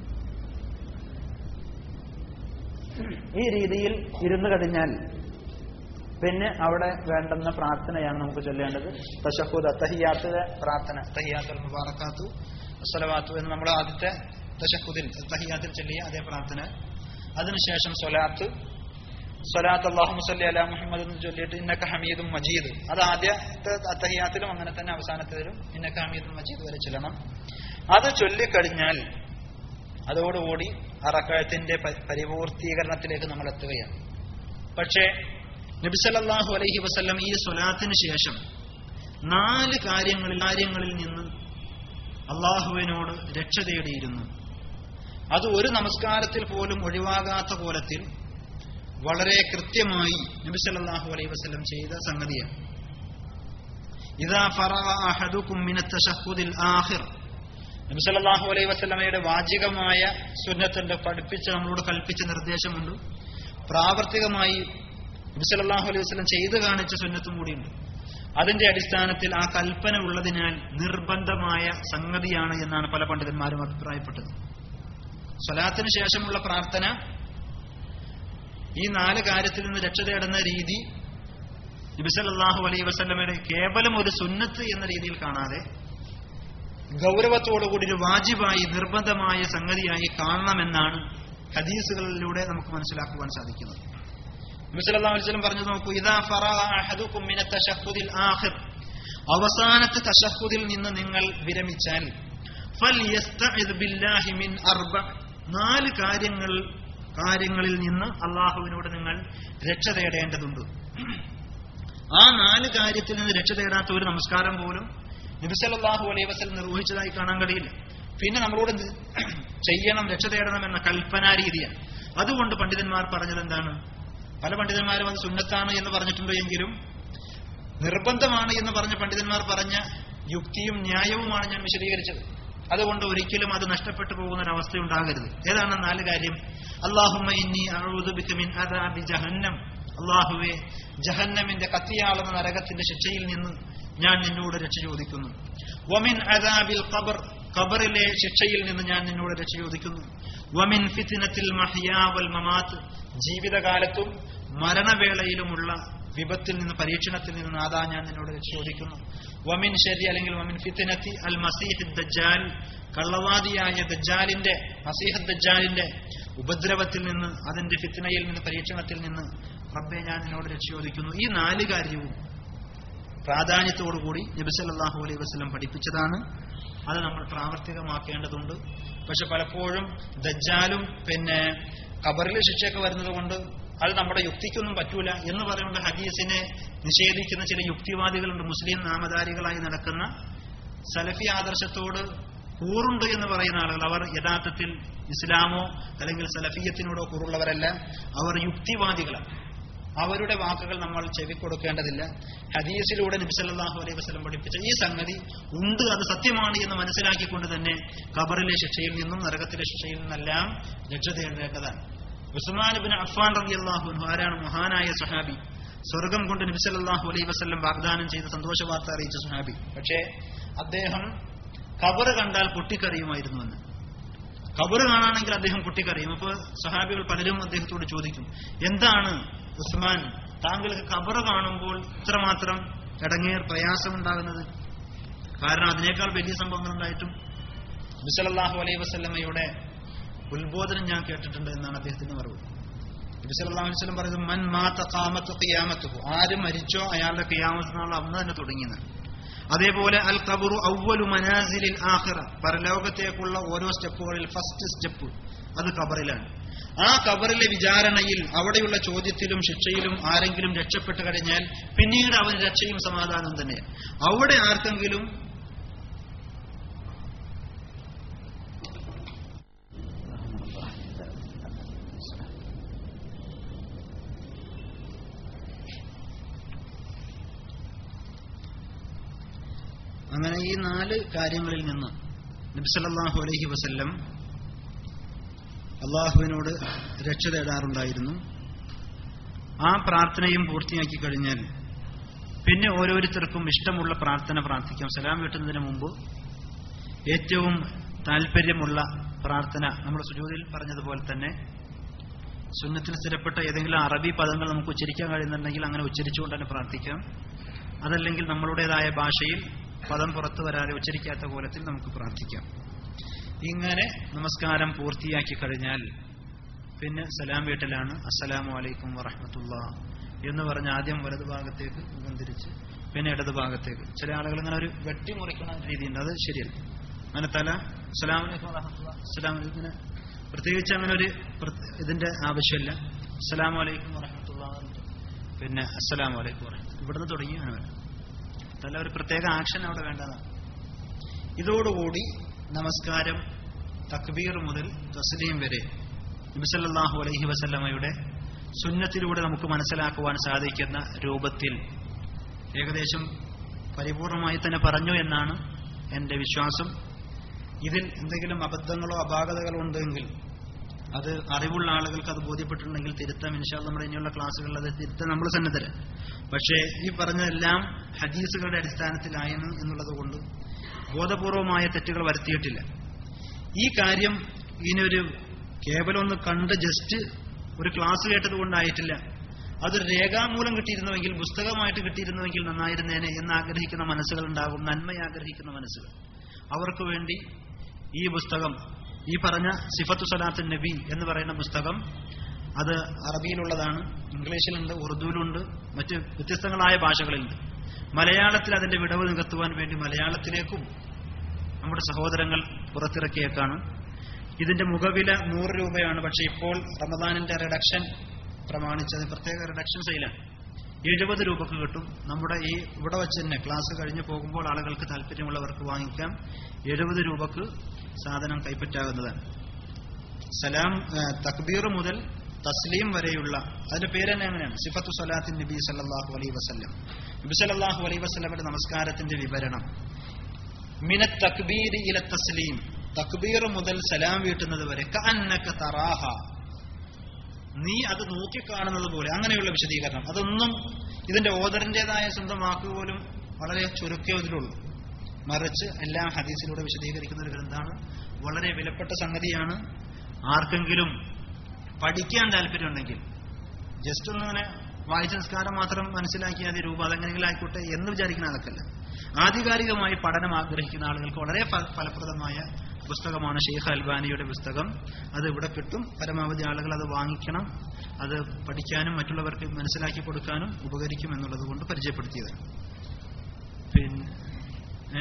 ഈ രീതിയിൽ ഇരുന്നു കഴിഞ്ഞാൽ പിന്നെ അവിടെ വേണ്ടുന്ന പ്രാർത്ഥനയാണ് നമുക്ക് ചൊല്ലേണ്ടത് തഷഹൂദ് തഹിയാത്തിലെ പ്രാർത്ഥന തഹിയാത്തുൽ മുബാറക്കാത്തു അസ്സലവാത്തു എന്ന് നമ്മൾ ആദ്യത്തെ തഷഹുദിൽ തഹിയാത്തിൽ ചൊല്ലിയ അതേ പ്രാർത്ഥന അതിനുശേഷം സ്വലാത്ത് സ്വലാത്ത് അള്ളാഹു മുസല്ലി അല മുഹമ്മദ് എന്ന് ചൊല്ലിയിട്ട് ഇന്നക്ക ഹമീദും മജീദ് അത് ആദ്യത്തെ അത്തഹിയാത്തിലും അങ്ങനെ തന്നെ അവസാനത്തിലും ഇന്നക്ക ഹമീദും മജീദ് വരെ ചൊല്ലണം അത് ചൊല്ലിക്കഴിഞ്ഞാൽ അതോടുകൂടി ആ റക്കായത്തിന്റെ പരിപൂർത്തീകരണത്തിലേക്ക് നമ്മൾ എത്തുകയാണ് പക്ഷേ നബിസല്ലാഹു അലൈഹി വസ്ല്ലം ഈ സ്വലാത്തിന് ശേഷം നാല് കാര്യങ്ങളിൽ കാര്യങ്ങളിൽ നിന്ന് അള്ളാഹുവിനോട് രക്ഷ തേടിയിരുന്നു അത് ഒരു നമസ്കാരത്തിൽ പോലും ഒഴിവാകാത്ത കോലത്തിൽ വളരെ കൃത്യമായി നബിസല്ലാഹു അലൈഹി വസ്ല്ലം ചെയ്ത സംഗതിയാണ് ഇതാ ഫറഹ അഹദുക്കും മിനത്ത ഷഹുദിൽ ആഹിർ നബിസല്ലാഹു അലൈഹി വസ്ലമയുടെ വാചികമായ സുന്നത്തിന്റെ പഠിപ്പിച്ച് നമ്മളോട് കൽപ്പിച്ച നിർദ്ദേശമുണ്ട് പ്രാവർത്തികമായി നബിസല്ലാഹു അലൈഹി വസ്ലം ചെയ്തു കാണിച്ച സുന്നത്തും കൂടിയുണ്ട് അതിന്റെ അടിസ്ഥാനത്തിൽ ആ കൽപ്പന ഉള്ളതിനാൽ നിർബന്ധമായ സംഗതിയാണ് എന്നാണ് പല പണ്ഡിതന്മാരും അഭിപ്രായപ്പെട്ടത് സ്വലാത്തിന് ശേഷമുള്ള പ്രാർത്ഥന ഈ നാല് കാര്യത്തിൽ നിന്ന് രക്ഷ തേടുന്ന രീതി നബിസല്ലാഹു അലൈഹി വസ്ലമയുടെ കേവലം ഒരു സുന്നത്ത് എന്ന രീതിയിൽ കാണാതെ ഗൗരവത്തോടുകൂടി ഒരു വാജിബായി നിർബന്ധമായ സംഗതിയായി കാണണമെന്നാണ് ഹദീസുകളിലൂടെ നമുക്ക് മനസ്സിലാക്കുവാൻ സാധിക്കുന്നത് നബിസ്വല്ലാസ്ലം പറഞ്ഞു നോക്കൂ ഇതാ ആഖിർ അവസാനത്തെ തഷഹുദിൽ നിന്ന് നിങ്ങൾ വിരമിച്ചാൽ മിൻ അർബ നാല് കാര്യങ്ങൾ കാര്യങ്ങളിൽ നിന്ന് അള്ളാഹുവിനോട് നിങ്ങൾ രക്ഷ തേടേണ്ടതുണ്ട് ആ നാല് കാര്യത്തിൽ നിന്ന് രക്ഷ തേടാത്ത ഒരു നമസ്കാരം പോലും നബിസല്ലാഹു അലൈഹി വസല്ലം നിർവഹിച്ചതായി കാണാൻ കഴിയില്ല പിന്നെ നമ്മളോട് ചെയ്യണം രക്ഷ തേടണം എന്ന കൽപ്പനാ രീതിയാണ് അതുകൊണ്ട് പണ്ഡിതന്മാർ പറഞ്ഞത് എന്താണ് പല പണ്ഡിതന്മാരും അത് സുന്നത്താണ് എന്ന് പറഞ്ഞിട്ടുണ്ട് എങ്കിലും നിർബന്ധമാണ് എന്ന് പറഞ്ഞ പണ്ഡിതന്മാർ പറഞ്ഞ യുക്തിയും ന്യായവുമാണ് ഞാൻ വിശദീകരിച്ചത് അതുകൊണ്ട് ഒരിക്കലും അത് നഷ്ടപ്പെട്ടു പോകുന്ന ഒരു അവസ്ഥ ഉണ്ടാകരുത് ഏതാണ് നാല് കാര്യം അള്ളാഹുമ്മ ഇന്നി മിൻ അദാബി ജഹന്നം അള്ളാഹുവെ ജഹന്നമിന്റെ കത്തിയാളുന്ന നരകത്തിന്റെ ശിക്ഷയിൽ നിന്ന് ഞാൻ നിന്നോട് രക്ഷ ചോദിക്കുന്നു വമിൻ അദാബിൽ ഖബർ ഖബറിലെ ശിക്ഷയിൽ നിന്ന് ഞാൻ നിന്നോട് രക്ഷ ചോദിക്കുന്നു വമിൻ ഫിത്തിനത്തിൽ മഹിയാവൽ മമാത്ത് ജീവിതകാലത്തും മരണവേളയിലുമുള്ള വിപത്തിൽ നിന്ന് പരീക്ഷണത്തിൽ നിന്ന് നാദാ ഞാൻ നിന്നോട് രക്ഷ ചോദിക്കുന്നു വമിൻ ശരി അല്ലെങ്കിൽ വമിൻ ഫിത്തിനത്തി അൽ മസീഹ് ദജ്ജാൽ കള്ളവാദിയായ ദജ്ജാലിന്റെ മസീഹ് ദജ്ജാലിന്റെ ഉപദ്രവത്തിൽ നിന്ന് അതിന്റെ ഫിത്തിനയിൽ നിന്ന് പരീക്ഷണത്തിൽ നിന്ന് റബ്ബെ ഞാൻ നിന്നോട് രക്ഷ ചോദിക്കുന്നു ഈ നാല് കാര്യവും പ്രാധാന്യത്തോടുകൂടി നബിസല്ലാഹു അലൈഹി വസ്ലം പഠിപ്പിച്ചതാണ് അത് നമ്മൾ പ്രാവർത്തികമാക്കേണ്ടതുണ്ട് പക്ഷെ പലപ്പോഴും ദജ്ജാലും പിന്നെ ഖബറിലെ ശിക്ഷയൊക്കെ വരുന്നത് കൊണ്ട് അത് നമ്മുടെ യുക്തിക്കൊന്നും പറ്റൂല എന്ന് പറയുന്ന ഹദീസിനെ നിഷേധിക്കുന്ന ചില യുക്തിവാദികളുണ്ട് മുസ്ലിം നാമധാരികളായി നടക്കുന്ന സലഫി ആദർശത്തോട് കൂറുണ്ട് എന്ന് പറയുന്ന ആളുകൾ അവർ യഥാർത്ഥത്തിൽ ഇസ്ലാമോ അല്ലെങ്കിൽ സലഫിയത്തിനോടോ കൂറുള്ളവരല്ല അവർ യുക്തിവാദികളാണ് അവരുടെ വാക്കുകൾ നമ്മൾ ചെവി കൊടുക്കേണ്ടതില്ല ഹദീസിലൂടെ നബിസല്ലാഹു അലൈഹി വസ്ലം പഠിപ്പിച്ച ഈ സംഗതി ഉണ്ട് അത് സത്യമാണ് എന്ന് മനസ്സിലാക്കിക്കൊണ്ട് തന്നെ ഖബറിലെ ശിക്ഷയിൽ നിന്നും നരകത്തിലെ ശിക്ഷയിൽ നിന്നെല്ലാം രക്ഷ തേടേണ്ടതാണ് ഉസ്മാൻ ബിൻ അഫ്ഫാൻ റളിയല്ലാഹു അൻഹു ആരാണ് മഹാനായ സഹാബി സ്വർഗം കൊണ്ട് നബിസല്ലാഹു അലൈഹി വസ്ലം വാഗ്ദാനം ചെയ്ത സന്തോഷ വാർത്ത അറിയിച്ച സഹാബി പക്ഷേ അദ്ദേഹം ഖബറ് കണ്ടാൽ പൊട്ടിക്കറിയുമായിരുന്നുവെന്ന് ഖബറ് കാണാണെങ്കിൽ അദ്ദേഹം പൊട്ടിക്കറിയും അപ്പോൾ സഹാബികൾ പലരും അദ്ദേഹത്തോട് ചോദിക്കും എന്താണ് ഉസ്മാൻ താങ്കൾക്ക് ഖബറ് കാണുമ്പോൾ ഇത്രമാത്രം ഇടങ്ങേർ പ്രയാസമുണ്ടാകുന്നത് കാരണം അതിനേക്കാൾ വലിയ സംഭവങ്ങൾ ഉണ്ടായിട്ടും നബിസല്ലാഹു അലൈഹി വസ്ലമയുടെ ഉത്ബോധനം ഞാൻ കേട്ടിട്ടുണ്ട് എന്നാണ് അദ്ദേഹത്തിന്റെ മറുപടി നബിസല്ലാഹു അലൈഹി വസ്ലം പറയുന്നത് മൻ മാത്ത കാമത്ത് കിയാമത്തുഹു ആര് മരിച്ചോ അയാളുടെ കിയാമത്ത് നാൾ അന്ന് തന്നെ തുടങ്ങിയെന്നാണ് അതേപോലെ അൽ കബറു ഔവലു മനാസിലിൽ ആഖിറ പരലോകത്തേക്കുള്ള ഓരോ സ്റ്റെപ്പുകളിൽ ഫസ്റ്റ് സ്റ്റെപ്പ് അത് കബറിലാണ് ആ കബറിലെ വിചാരണയിൽ അവിടെയുള്ള ചോദ്യത്തിലും ശിക്ഷയിലും ആരെങ്കിലും രക്ഷപ്പെട്ട് കഴിഞ്ഞാൽ പിന്നീട് അവന് രക്ഷയും സമാധാനവും തന്നെ അവിടെ ആർക്കെങ്കിലും അങ്ങനെ ഈ നാല് കാര്യങ്ങളിൽ നിന്ന് നബിസല്ലാഹു അലൈഹി വസല്ലം അള്ളാഹുവിനോട് രക്ഷ തേടാറുണ്ടായിരുന്നു ആ പ്രാർത്ഥനയും പൂർത്തിയാക്കി കഴിഞ്ഞാൽ പിന്നെ ഓരോരുത്തർക്കും ഇഷ്ടമുള്ള പ്രാർത്ഥന പ്രാർത്ഥിക്കാം സലാം വീട്ടുന്നതിന് മുമ്പ് ഏറ്റവും താല്പര്യമുള്ള പ്രാർത്ഥന നമ്മൾ സുജൂതിൽ പറഞ്ഞതുപോലെ തന്നെ സുന്നത്തിന് സ്ഥിരപ്പെട്ട ഏതെങ്കിലും അറബി പദങ്ങൾ നമുക്ക് ഉച്ചരിക്കാൻ കഴിയുന്നുണ്ടെങ്കിൽ അങ്ങനെ ഉച്ചരിച്ചുകൊണ്ട് തന്നെ പ്രാർത്ഥിക്കാം അതല്ലെങ്കിൽ നമ്മളുടേതായ ഭാഷയിൽ പദം പുറത്തു വരാതെ ഉച്ചരിക്കാത്ത കോലത്തിൽ നമുക്ക് പ്രാർത്ഥിക്കാം ഇങ്ങനെ നമസ്കാരം പൂർത്തിയാക്കി കഴിഞ്ഞാൽ പിന്നെ സലാം വീട്ടിലാണ് അസ്സലാമു അലൈക്കും വറഹമത്തുള്ള എന്ന് പറഞ്ഞ് ആദ്യം വലതു ഭാഗത്തേക്ക് മുഖം തിരിച്ച് പിന്നെ ഇടതു ഭാഗത്തേക്ക് ചില ആളുകൾ ഇങ്ങനെ ഒരു വെട്ടി മുറിക്കുന്ന രീതിയുണ്ട് അത് ശരിയല്ല അങ്ങനെ തല അസ്സലാമു അലൈക്കും വറഹമത്തുള്ള അസ്സലാം ഇങ്ങനെ പ്രത്യേകിച്ച് അങ്ങനെ ഒരു പ്രത്യ- ഇതിന്റെ ആവശ്യമില്ല അസ്സലാമു അലൈക്കും വറഹമത്തുള്ള പിന്നെ അസ്സലാമു അലൈക്കും വറഹമത്തുള്ള ഇവിടുന്ന് തുടങ്ങി അങ്ങനെ വേണം തല ഒരു പ്രത്യേക ആക്ഷൻ അവിടെ വേണ്ടതാണ് ഇതോടുകൂടി നമസ്കാരം തക്ബീർ മുതൽ തസ്ലീം വരെ നബിസല്ലാഹു അലൈഹി വസല്ലമയുടെ സുന്നത്തിലൂടെ നമുക്ക് മനസ്സിലാക്കുവാൻ സാധിക്കുന്ന രൂപത്തിൽ ഏകദേശം പരിപൂർണമായി തന്നെ പറഞ്ഞു എന്നാണ് എൻ്റെ വിശ്വാസം ഇതിൽ എന്തെങ്കിലും അബദ്ധങ്ങളോ അപാകതകളോ ഉണ്ടെങ്കിൽ അത് അറിവുള്ള ആളുകൾക്ക് അത് ബോധ്യപ്പെട്ടിട്ടുണ്ടെങ്കിൽ തിരുത്താം ഇൻഷാല് നമ്മുടെ ഇനിയുള്ള ക്ലാസ്സുകളിൽ അത് തിരുത്താൻ നമ്മൾ സന്നദ്ധര് പക്ഷേ ഈ പറഞ്ഞതെല്ലാം ഹദീസുകളുടെ അടിസ്ഥാനത്തിലായെന്ന് എന്നുള്ളത് കൊണ്ട് ബോധപൂർവമായ തെറ്റുകൾ വരുത്തിയിട്ടില്ല ഈ കാര്യം ഇനിയൊരു കേവലം ഒന്ന് കണ്ട് ജസ്റ്റ് ഒരു ക്ലാസ് കേട്ടത് കൊണ്ടായിട്ടില്ല അതൊരു രേഖാമൂലം കിട്ടിയിരുന്നുവെങ്കിൽ പുസ്തകമായിട്ട് കിട്ടിയിരുന്നുവെങ്കിൽ നന്നായിരുന്നേനെ എന്ന് ആഗ്രഹിക്കുന്ന മനസ്സുകൾ ഉണ്ടാകും നന്മയെ ആഗ്രഹിക്കുന്ന മനസ്സുകൾ അവർക്ക് വേണ്ടി ഈ പുസ്തകം ഈ പറഞ്ഞ സിഫത്തു സലാത്ത് നബി എന്ന് പറയുന്ന പുസ്തകം അത് അറബിയിലുള്ളതാണ് ഇംഗ്ലീഷിലുണ്ട് ഉറുദുവിലുണ്ട് മറ്റ് വ്യത്യസ്തങ്ങളായ ഭാഷകളിലുണ്ട് മലയാളത്തിൽ അതിന്റെ വിടവ് നികത്തുവാൻ വേണ്ടി മലയാളത്തിലേക്കും നമ്മുടെ സഹോദരങ്ങൾ പുറത്തിറക്കിയേക്കാണ് ഇതിന്റെ മുഖവില നൂറ് രൂപയാണ് പക്ഷെ ഇപ്പോൾ റമദാനിന്റെ റിഡക്ഷൻ പ്രമാണിച്ചത് പ്രത്യേക റിഡക്ഷൻ സെയിലാണ് എഴുപത് രൂപക്ക് കിട്ടും നമ്മുടെ ഈ ഇവിടെ വെച്ച് തന്നെ ക്ലാസ് കഴിഞ്ഞ് പോകുമ്പോൾ ആളുകൾക്ക് താല്പര്യമുള്ളവർക്ക് വാങ്ങിക്കാം എഴുപത് രൂപക്ക് സാധനം കൈപ്പറ്റാവുന്നതാണ് സലാം ആ, തക്ബീർ മുതൽ തസ്ലീം വരെയുള്ള അതിന്റെ പേര് തന്നെ അങ്ങനെയാണ് സിഫത്തു സലാത്തിൻ നബി സല്ലല്ലാഹു അലൈഹി വസല്ലം നബി സല്ലല്ലാഹു അലൈഹി വസല്ലമയുടെ നമസ്കാരത്തിന്റെ വിവരണം മിന തക്ബീരി ഇല തസ്ലീം തക്ബീർ മുതൽ സലാം വീട്ടുന്നത് വരെ കഅന്നക തറാഹ നീ അത് നോക്കിക്കാണുന്നത് പോലെ അങ്ങനെയുള്ള വിശദീകരണം അതൊന്നും ഇതിന്റെ ഓദറിന്റേതായ സ്വന്തം വാക്ക് പോലും വളരെ ചുരുക്കേ ഇതിലുള്ളൂ മറിച്ച് എല്ലാം ഹദീസിലൂടെ വിശദീകരിക്കുന്ന ഒരു ഗ്രന്ഥമാണ് വളരെ വിലപ്പെട്ട സംഗതിയാണ് ആർക്കെങ്കിലും പഠിക്കാൻ താല്പര്യമുണ്ടെങ്കിൽ ജസ്റ്റ് ഒന്നിങ്ങനെ വായിച്ച സംസ്കാരം മാത്രം മനസ്സിലാക്കിയാൽ മതി രൂപ അതെങ്ങനെയെങ്കിലും ആയിക്കോട്ടെ എന്ന് വിചാരിക്കുന്ന ആൾക്കല്ല ആധികാരികമായി പഠനം ആഗ്രഹിക്കുന്ന ആളുകൾക്ക് വളരെ ഫ- ഫലപ്രദമായ പുസ്തകമാണ് ഷെയ്ഖ് അൽബാനിയുടെ പുസ്തകം അത് ഇവിടെ കിട്ടും പരമാവധി ആളുകൾ അത് വാങ്ങിക്കണം അത് പഠിക്കാനും മറ്റുള്ളവർക്ക് മനസ്സിലാക്കി കൊടുക്കാനും ഉപകരിക്കും എന്നുള്ളത് കൊണ്ട് പരിചയപ്പെടുത്തിയതാണ് പിന്നെ ഏ?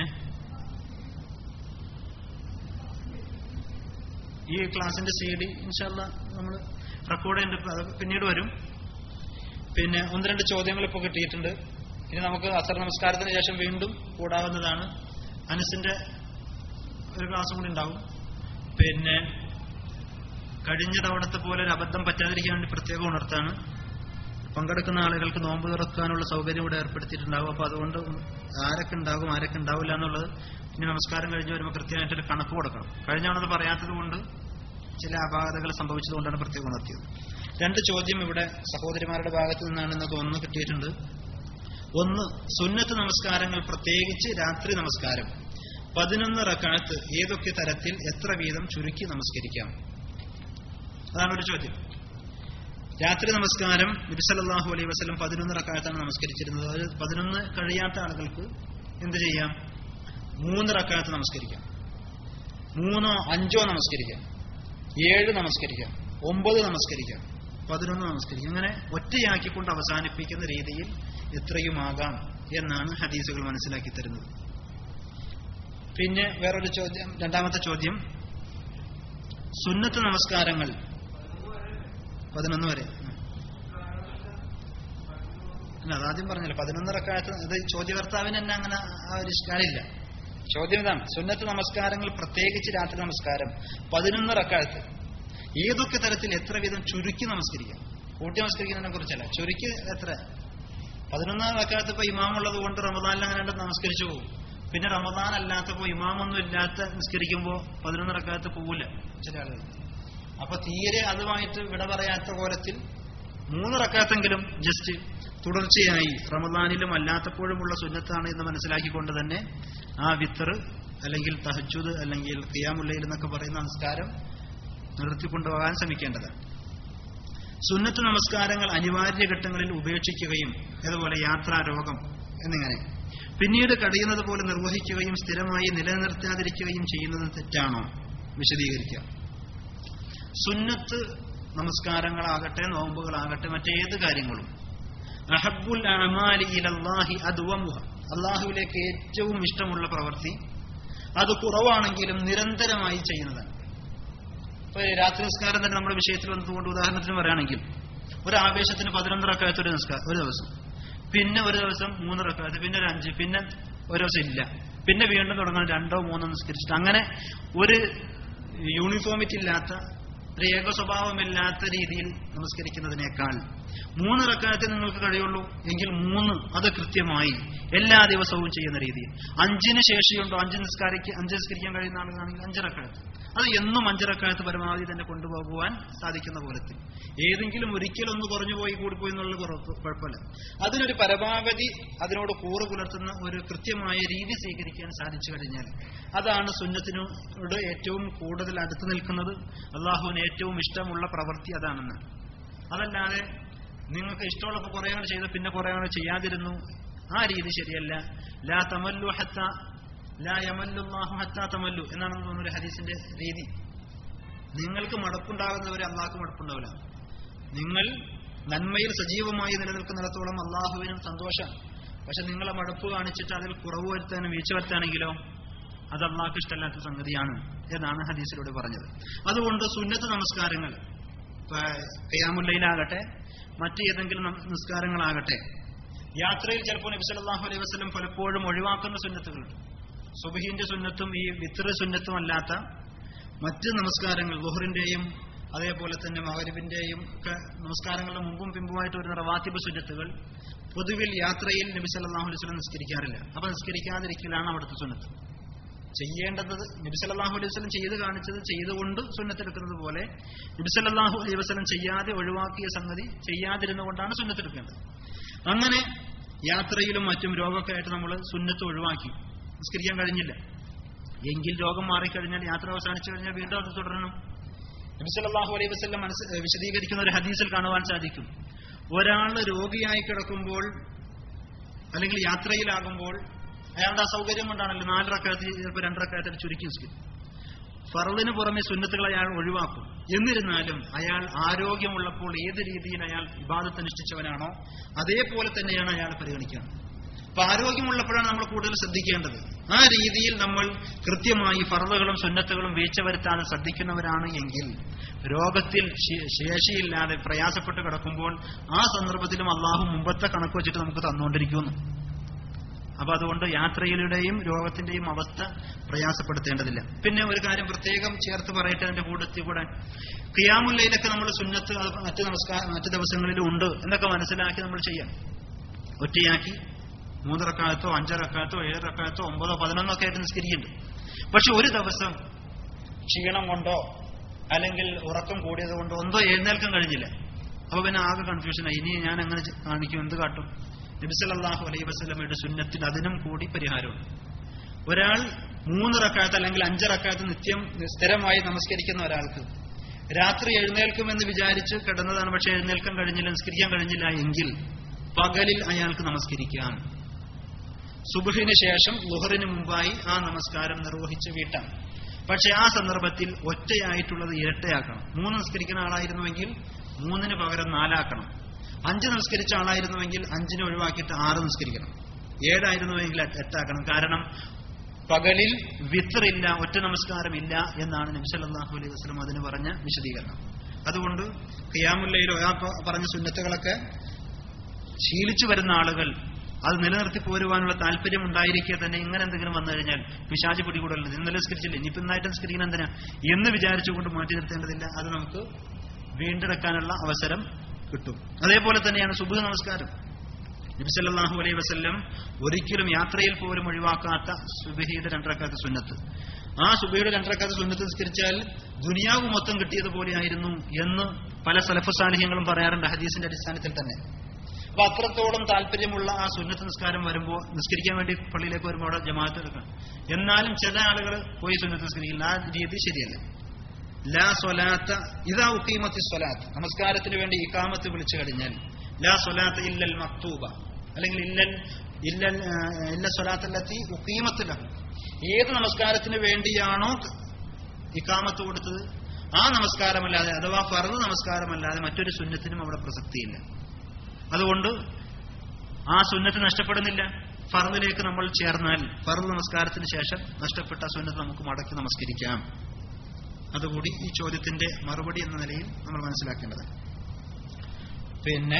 ഈ ക്ലാസിന്റെ സി ഡി ഇൻഷാല്ല നമ്മൾ റെക്കോർഡ് ചെയ്തിട്ട് അത് പിന്നീട് വരും പിന്നെ ഒന്ന് രണ്ട് ചോദ്യങ്ങൾ ഇപ്പോൾ കിട്ടിയിട്ടുണ്ട് ഇനി നമുക്ക് അസർ നമസ്കാരത്തിന് ശേഷം വീണ്ടും കൂടാവുന്നതാണ് അനസിന്റെ ഒരു ക്ലാസ് കൂടി ഉണ്ടാവും പിന്നെ കഴിഞ്ഞ തവണത്തെ പോലെ ഒരു അബദ്ധം പറ്റാതിരിക്കാൻ വേണ്ടി പ്രത്യേകം ഉണർത്താണ് പങ്കെടുക്കുന്ന ആളുകൾക്ക് നോമ്പ് തുറക്കാനുള്ള സൗകര്യം ഇവിടെ ഏർപ്പെടുത്തിയിട്ടുണ്ടാവും അപ്പൊ അതുകൊണ്ട് ആരൊക്കെ ഉണ്ടാകും ആരൊക്കെ ഉണ്ടാവില്ല എന്നുള്ളത് ഇനി നമസ്കാരം കഴിഞ്ഞ് വരുമ്പോൾ കൃത്യമായിട്ടൊരു കണക്ക് കൊടുക്കണം കഴിഞ്ഞ തവണ പറയാത്തത് കൊണ്ട് ചില അപാകതകൾ സംഭവിച്ചതുകൊണ്ടാണ് പ്രത്യേകം ഉണർത്തിയത് രണ്ട് ചോദ്യം ഇവിടെ സഹോദരിമാരുടെ ഭാഗത്തു നിന്നാണെന്ന് തോന്നുന്നു കിട്ടിയിട്ടുണ്ട് ഒന്ന് സുന്നത്ത് നമസ്കാരങ്ങൾ പ്രത്യേകിച്ച് രാത്രി നമസ്കാരം പതിനൊന്ന് റക്കാത്ത് ഏതൊക്കെ തരത്തിൽ എത്ര വീതം ചുരുക്കി നമസ്കരിക്കാം അതാണ് ഒരു ചോദ്യം രാത്രി നമസ്കാരം നബിസല്ലാഹു അലൈഹി വസ്ലം പതിനൊന്ന് റക്കാത്താണ് നമസ്കരിച്ചിരുന്നത് അത് പതിനൊന്ന് കഴിയാത്ത ആളുകൾക്ക് എന്ത് ചെയ്യാം മൂന്ന് റക്കാത്ത് നമസ്കരിക്കാം മൂന്നോ അഞ്ചോ നമസ്കരിക്കാം ഏഴ് നമസ്കരിക്കാം ഒമ്പത് നമസ്കരിക്കാം പതിനൊന്ന് നമസ്കരിക്കാം അങ്ങനെ ഒറ്റയാക്കിക്കൊണ്ട് അവസാനിപ്പിക്കുന്ന രീതിയിൽ എത്രയുമാകാം എന്നാണ് ഹദീസുകൾ മനസ്സിലാക്കി തരുന്നത് പിന്നെ വേറൊരു ചോദ്യം രണ്ടാമത്തെ ചോദ്യം സുന്നത്ത് നമസ്കാരങ്ങൾ പതിനൊന്ന് വരെ ഉം. അല്ല അതാദ്യം പറഞ്ഞല്ലോ പതിനൊന്ന് റക്കായത്ത് ഇത് ചോദ്യകർത്താവിന് തന്നെ അങ്ങനെ ആ ഒരു ഇഷ്കാരില്ല ചോദ്യം ഇതാണ് സുന്നത്ത് നമസ്കാരങ്ങൾ പ്രത്യേകിച്ച് രാത്രി നമസ്കാരം പതിനൊന്ന് റക്കായത്ത് ഏതൊക്കെ തരത്തിൽ എത്ര വീതം ചുരുക്കി നമസ്കരിക്കാം കൂട്ടി നമസ്കരിക്കുന്നതിനെ കുറിച്ചല്ല ചുരുക്കി എത്ര പതിനൊന്നാം റക്കാലത്ത് ഇപ്പൊ ഇമാമുള്ളത് കൊണ്ട് റമദാനിൽ അങ്ങനെ നമസ്കരിച്ചു പോകും പിന്നെ റമദാൻ അല്ലാത്തപ്പോ ഇമാമൊന്നും ഇല്ലാത്ത നിസ്കരിക്കുമ്പോ പതിനൊന്ന് റക്കാലത്ത് പോവില്ല ചില ആളുകൾ അപ്പൊ തീരെ അതുമായിട്ട് വിട പറയാത്ത കോലത്തിൽ മൂന്ന് റക്കാത്തെങ്കിലും ജസ്റ്റ് തുടർച്ചയായി റമദാനിലും അല്ലാത്തപ്പോഴുമുള്ള സുന്നത്താണ് എന്ന് മനസ്സിലാക്കിക്കൊണ്ട് തന്നെ ആ വിത്തർ അല്ലെങ്കിൽ തഹജുദ് അല്ലെങ്കിൽ ഖിയാമുല്ലയിൽ എന്നൊക്കെ പറയുന്ന നമസ്കാരം നിർത്തിക്കൊണ്ടുപോകാൻ ശ്രമിക്കേണ്ടതാണ് സുന്നത്ത് നമസ്കാരങ്ങൾ അനിവാര്യ ഘട്ടങ്ങളിൽ ഉപേക്ഷിക്കുകയും അതുപോലെ യാത്രാ രോഗം എന്നിങ്ങനെ പിന്നീട് കഴിയുന്നത് പോലെ നിർവഹിക്കുകയും സ്ഥിരമായി നിലനിർത്താതിരിക്കുകയും ചെയ്യുന്നത് തെറ്റാണോ വിശദീകരിക്കുക സുന്നത്ത് നമസ്കാരങ്ങളാകട്ടെ നോമ്പുകളാകട്ടെ മറ്റേത് കാര്യങ്ങളും അഹബുൽ അമാലി ഇലല്ലാഹി അദ്വമുഹ അള്ളാഹുവിലേക്ക് ഏറ്റവും ഇഷ്ടമുള്ള പ്രവൃത്തി അത് കുറവാണെങ്കിലും നിരന്തരമായി ചെയ്യുന്നതാണ് ഇപ്പൊ രാത്രി നിസ്കാരം തന്നെ നമ്മുടെ വിഷയത്തിൽ വന്നതുകൊണ്ട് ഉദാഹരണത്തിന് പറയുകയാണെങ്കിൽ ഒരു ആവേശത്തിന് പതിനൊന്ന് റക്കായത്ത് ഒരു നിസ്കാരം ഒരു ദിവസം പിന്നെ ഒരു ദിവസം മൂന്ന് റക്കായത്ത് പിന്നെ ഒരു അഞ്ച് പിന്നെ ഒരു ദിവസം ഇല്ല പിന്നെ വീണ്ടും തുടങ്ങണം രണ്ടോ മൂന്നോ നിസ്കരിച്ചിട്ട് അങ്ങനെ ഒരു യൂണിഫോമിറ്റി ഇല്ലാത്ത ഒരു ഏക സ്വഭാവമില്ലാത്ത രീതിയിൽ നമസ്കരിക്കുന്നതിനേക്കാൾ മൂന്ന് റക്കായത്തെ നിങ്ങൾക്ക് കഴിയുള്ളൂ എങ്കിൽ മൂന്ന് അത് കൃത്യമായി എല്ലാ ദിവസവും ചെയ്യുന്ന രീതിയിൽ അഞ്ചിന് ശേഷിയുണ്ടോ അഞ്ച് നിസ്കാരിക്ക് അഞ്ച് നിസ്കരിക്കാൻ കഴിയുന്ന ആളുകളാണെങ്കിൽ അഞ്ച് റക്കായത്ത് അത് എന്നും അഞ്ചിറക്കാലത്ത് പരമാവധി തന്നെ കൊണ്ടുപോകുവാൻ സാധിക്കുന്ന പോലത്തിൽ ഏതെങ്കിലും ഒരിക്കലൊന്ന് കുറഞ്ഞു പോയി കൂടിപ്പോയി എന്നുള്ളത് കുറവ് കുഴപ്പമില്ല അതിനൊരു പരമാവധി അതിനോട് കൂറ് പുലർത്തുന്ന ഒരു കൃത്യമായ രീതി സ്വീകരിക്കാൻ സാധിച്ചു കഴിഞ്ഞാൽ അതാണ് സുന്നത്തിനോട് ഏറ്റവും കൂടുതൽ അടുത്ത് നിൽക്കുന്നത് അള്ളാഹുവിന് ഏറ്റവും ഇഷ്ടമുള്ള പ്രവൃത്തി അതാണെന്ന് അതല്ലാതെ നിങ്ങൾക്ക് ഇഷ്ടമുള്ളപ്പോൾ കുറേ അങ്ങനെ ചെയ്ത് പിന്നെ കുറേ അങ്ങനെ ചെയ്യാതിരുന്നു ആ രീതി ശരിയല്ല ലാ തമല്ലു ഹത്ത ലാ യമല്ലുല്ലാഹു ഹത്താ തമല്ലു എന്നാണ് തോന്നുന്നു ഒരു ഹദീസിന്റെ രീതി നിങ്ങൾക്ക് മടപ്പുണ്ടാകുന്നവരെ അള്ളാഹ്ക്ക് മടപ്പുണ്ടാവില്ല നിങ്ങൾ നന്മയിൽ സജീവമായി നിലനിൽക്കുന്നിടത്തോളം അള്ളാഹുവിനും സന്തോഷം പക്ഷെ നിങ്ങളെ മടുപ്പ് കാണിച്ചിട്ട് അതിൽ കുറവ് വരുത്താനും വീഴ്ച വരുത്താനെങ്കിലോ അത് അള്ളാഹ്ക്ക് ഇഷ്ടമല്ലാത്ത സംഗതിയാണ് എന്നാണ് ഹദീസിലൂടെ പറഞ്ഞത് അതുകൊണ്ട് സുന്നത്ത് നമസ്കാരങ്ങൾ കയ്യാമുല്ലയിലാകട്ടെ മറ്റ് ഏതെങ്കിലും നം- നിസ്കാരങ്ങളാകട്ടെ യാത്രയിൽ ചിലപ്പോൾ നബി സല്ലല്ലാഹു അലൈഹി വസല്ലം പലപ്പോഴും ഒഴിവാക്കുന്ന സുന്നത്തുകളുണ്ട് സുബഹിന്റെ സുന്നത്തും ഈ വിത്ര സുന്നത്തും അല്ലാത്ത മറ്റ് നമസ്കാരങ്ങൾ ലുഹറിന്റെയും അതേപോലെ തന്നെ മകരിബിന്റെയും ഒക്കെ നമസ്കാരങ്ങളുടെ മുമ്പും പിമ്പുമായിട്ട് വരുന്ന റവാത്തിബ് സുന്നത്തുകൾ പൊതുവിൽ യാത്രയിൽ നബി സല്ലല്ലാഹു അലൈഹി വസല്ലം നിസ്കരിക്കാറില്ല അപ്പൊ നിസ്കരിക്കാതിരിക്കലാണ് അവിടുത്തെ സുന്നത്ത് ചെയ്യേണ്ടത് നബി സല്ലല്ലാഹു അലൈഹി വസല്ലം ചെയ്ത് കാണിച്ചത് ചെയ്തുകൊണ്ട് സുന്നത്തെടുക്കുന്നത് പോലെ നബി സല്ലല്ലാഹു അലൈഹി വസല്ലം ചെയ്യാതെ ഒഴിവാക്കിയ സംഗതി ചെയ്യാതിരുന്നുകൊണ്ടാണ് സുന്നത്തെടുക്കേണ്ടത് അങ്ങനെ യാത്രയിലും മറ്റും രോഗമൊക്കെ ആയിട്ട് നമ്മൾ സുന്നത്ത് ഒഴിവാക്കി നിസ്കരിക്കാൻ കഴിഞ്ഞില്ല എങ്കിൽ രോഗം മാറിക്കഴിഞ്ഞാൽ യാത്ര അവസാനിച്ചു കഴിഞ്ഞാൽ വീണ്ടും അത് തുടരണം നബി സല്ലല്ലാഹു അലൈഹി വസല്ലം മനസ്സ് വിശദീകരിക്കുന്ന ഒരു ഹദീസിൽ കാണുവാൻ സാധിക്കും ഒരാൾ രോഗിയായി കിടക്കുമ്പോൾ അല്ലെങ്കിൽ യാത്രയിലാകുമ്പോൾ അയാളുടെ അസൗകര്യം കൊണ്ടാണല്ലോ നാല് റക്കായത്ത് ചിലപ്പോൾ രണ്ട് റക്കായത്തിൽ ചുരുക്കി നിസ്കരിക്കും ഫറലിന് പുറമെ സുന്നത്തുകൾ അയാൾ ഒഴിവാക്കും എന്നിരുന്നാലും അയാൾ ആരോഗ്യമുള്ളപ്പോൾ ഏത് രീതിയിൽ അയാൾ വിവാദത്ത് അനുഷ്ഠിച്ചവനാണോ അതേപോലെ തന്നെയാണ് അയാൾ പരിഗണിക്കുന്നത് അപ്പൊ ആരോഗ്യമുള്ളപ്പോഴാണ് നമ്മൾ കൂടുതൽ ശ്രദ്ധിക്കേണ്ടത് ആ രീതിയിൽ നമ്മൾ കൃത്യമായി ഫറലുകളും സുന്നത്തുകളും വീഴ്ച വരുത്താതെ ശ്രദ്ധിക്കുന്നവരാണ് എങ്കിൽ രോഗത്തിൽ ശേ- ശേഷിയില്ലാതെ പ്രയാസപ്പെട്ട് കിടക്കുമ്പോൾ ആ സന്ദർഭത്തിലും അള്ളാഹു മുമ്പത്തെ കണക്ക് വെച്ചിട്ട് നമുക്ക് തന്നുകൊണ്ടിരിക്കുന്നു അപ്പൊ അതുകൊണ്ട് യാത്രയിലുടെയും രോഗത്തിന്റെയും അവസ്ഥ പ്രയാസപ്പെടുത്തേണ്ടതില്ല പിന്നെ ഒരു കാര്യം പ്രത്യേകം ചേർത്ത് പറയട്ടെ അതിന്റെ കൂട്ടത്തിൽ കൂടെ ക്രിയാമുല്ലയിലൊക്കെ നമ്മൾ സുന്നത്ത് അത് മറ്റു നമസ്കാരം മറ്റു ദിവസങ്ങളിലും ഉണ്ട് എന്നൊക്കെ മനസ്സിലാക്കി നമ്മൾ ചെയ്യാം ഒറ്റയാക്കി മൂന്നിറക്കാലത്തോ അഞ്ചിറക്കാലത്തോ ഏഴിറക്കാലത്തോ ഒമ്പതോ പതിനൊന്നോ ഒക്കെ ആയിട്ട് നിസ്കരിക്കുന്നുണ്ട് പക്ഷെ ഒരു ദിവസം ക്ഷീണം കൊണ്ടോ അല്ലെങ്കിൽ ഉറക്കം കൂടിയത് കൊണ്ടോ ഒന്നോ എഴുന്നേൽക്കാൻ കഴിഞ്ഞില്ല അപ്പൊ പിന്നെ ആകെ കൺഫ്യൂഷനായി ഇനി ഞാൻ അങ്ങനെ ചെ- കാണിക്കും എന്ത് കാട്ടും നബിസല്ലാഹു അലൈഹി വസ്ലമയുടെ സുന്നത്തിൽ അതിനും കൂടി പരിഹാരമുണ്ട് ഒരാൾ മൂന്ന് റക്കായത്ത് അല്ലെങ്കിൽ അഞ്ച് റക്കായത്ത് നിത്യം സ്ഥിരമായി നമസ്കരിക്കുന്ന ഒരാൾക്ക് രാത്രി എഴുന്നേൽക്കുമെന്ന് വിചാരിച്ച് കിടന്നതാണ് പക്ഷെ എഴുന്നേൽക്കാൻ കഴിഞ്ഞില്ല നിസ്കരിക്കാൻ കഴിഞ്ഞില്ല എങ്കിൽ പകലിൽ അയാൾക്ക് നമസ്കരിക്കാം സുബഹിന് ശേഷം ലുഹറിന് മുമ്പായി ആ നമസ്കാരം നിർവഹിച്ച് വീട്ടാം പക്ഷെ ആ സന്ദർഭത്തിൽ ഒറ്റയായിട്ടുള്ളത് ഇരട്ടയാക്കണം മൂന്ന് നിസ്കരിക്കുന്ന ആളായിരുന്നുവെങ്കിൽ മൂന്നിന് പകരം നാലാക്കണം അഞ്ച് നിസ്കരിച്ച ആളായിരുന്നുവെങ്കിൽ അഞ്ചിനെ ഒഴിവാക്കിയിട്ട് ആറ് നിസ്കരിക്കണം ഏഴായിരുന്നുവെങ്കിൽ എട്ട് എട്ടാക്കണം കാരണം പകലിൽ വിത്തറില്ല ഒറ്റ നമസ്കാരമില്ല എന്നാണ് നബിസല്ലാഹു അലൈഹി വസ്ലം അതിന് പറഞ്ഞ വിശദീകരണം അതുകൊണ്ട് ഖിയാമുല്ലയിലോ ആ പ- പറഞ്ഞ സുന്നത്തുകളൊക്കെ ശീലിച്ചു വരുന്ന ആളുകൾ അത് നിലനിർത്തി പോരുവാനുള്ള താല്പര്യം ഉണ്ടായിരിക്കെ തന്നെ ഇങ്ങനെ എന്തെങ്കിലും വന്നു കഴിഞ്ഞാൽ പിശാചി പിടികൂടല്ലോ ഇന്നലെ സ്കരിച്ചില്ല ഇനിയിപ്പോ ഇന്നായിട്ട് സ്കരിക്കണം എന്തിനാ എന്ന് വിചാരിച്ചുകൊണ്ട് മാറ്റി നിർത്തേണ്ടതില്ല അത് നമുക്ക് വീണ്ടെടുക്കാനുള്ള അവസരം കിട്ടും അതേപോലെ തന്നെയാണ് സുബഹ് നമസ്കാരം നബിസല്ലാഹു അലൈഹി വസല്ലം ഒരിക്കലും യാത്രയിൽ പോലും ഒഴിവാക്കാത്ത സുബഹിയുടെ രണ്ടരക്കാത്ത സുന്നത്ത് ആ സുബഹിയുടെ രണ്ടരക്കാത്ത സുന്നത്ത് നിസ്കരിച്ചാൽ ദുനിയാവ് മൊത്തം കിട്ടിയതുപോലെയായിരുന്നു എന്ന് പല സലഫ് സാലിഹ്യങ്ങളും പറയാറുണ്ട് ഹദീസിന്റെ അടിസ്ഥാനത്തിൽ തന്നെ അപ്പൊ അത്രത്തോളം താല്പര്യമുള്ള ആ സുന്നത്ത് നിസ്കാരം വരുമ്പോൾ നിസ്കരിക്കാൻ വേണ്ടി പള്ളിയിലേക്ക് വരുമ്പോൾ അവിടെ ജമാഅത്ത് എടുക്കണം എന്നാലും ചില ആളുകൾ പോയി സുന്നത്ത് നിസ്കരിക്കില്ല ആ രീതി ശരിയല്ല ലാ സ്വലാത്ത ഇതാ ഉക്കീമത്തി സ്വലാത്ത് നമസ്കാരത്തിന് വേണ്ടി ഇക്കാമത്ത് വിളിച്ചു കഴിഞ്ഞാൽ ലാ സ്വലാത്ത് ഇല്ലൽ മക്തൂബ അല്ലെങ്കിൽ ഇല്ലൽ ഇല്ലൽ ആ, ഇല്ല സ്വലാത്തല്ലെത്തി ഉക്കീമത്തില്ല ഏത് നമസ്കാരത്തിന് വേണ്ടിയാണോ ഇക്കാമത്ത് കൊടുത്തത് ആ നമസ്കാരമല്ലാതെ അഥവാ ഫർദ് നമസ്കാരമല്ലാതെ മറ്റൊരു സുന്നത്തിനും അവിടെ പ്രസക്തിയില്ല അതുകൊണ്ട് ആ സുന്നത്ത് നഷ്ടപ്പെടുന്നില്ല ഫർദിലേക്ക് നമ്മൾ ചേർന്നാൽ ഫർദ് നമസ്കാരത്തിന് ശേഷം നഷ്ടപ്പെട്ട സുന്നത്ത് നമുക്ക് മടക്കി നമസ്കരിക്കാം അതുകൂടി ഈ ചോദ്യത്തിന്റെ മറുപടി എന്ന നിലയിൽ നമ്മൾ മനസ്സിലാക്കേണ്ടത് പിന്നെ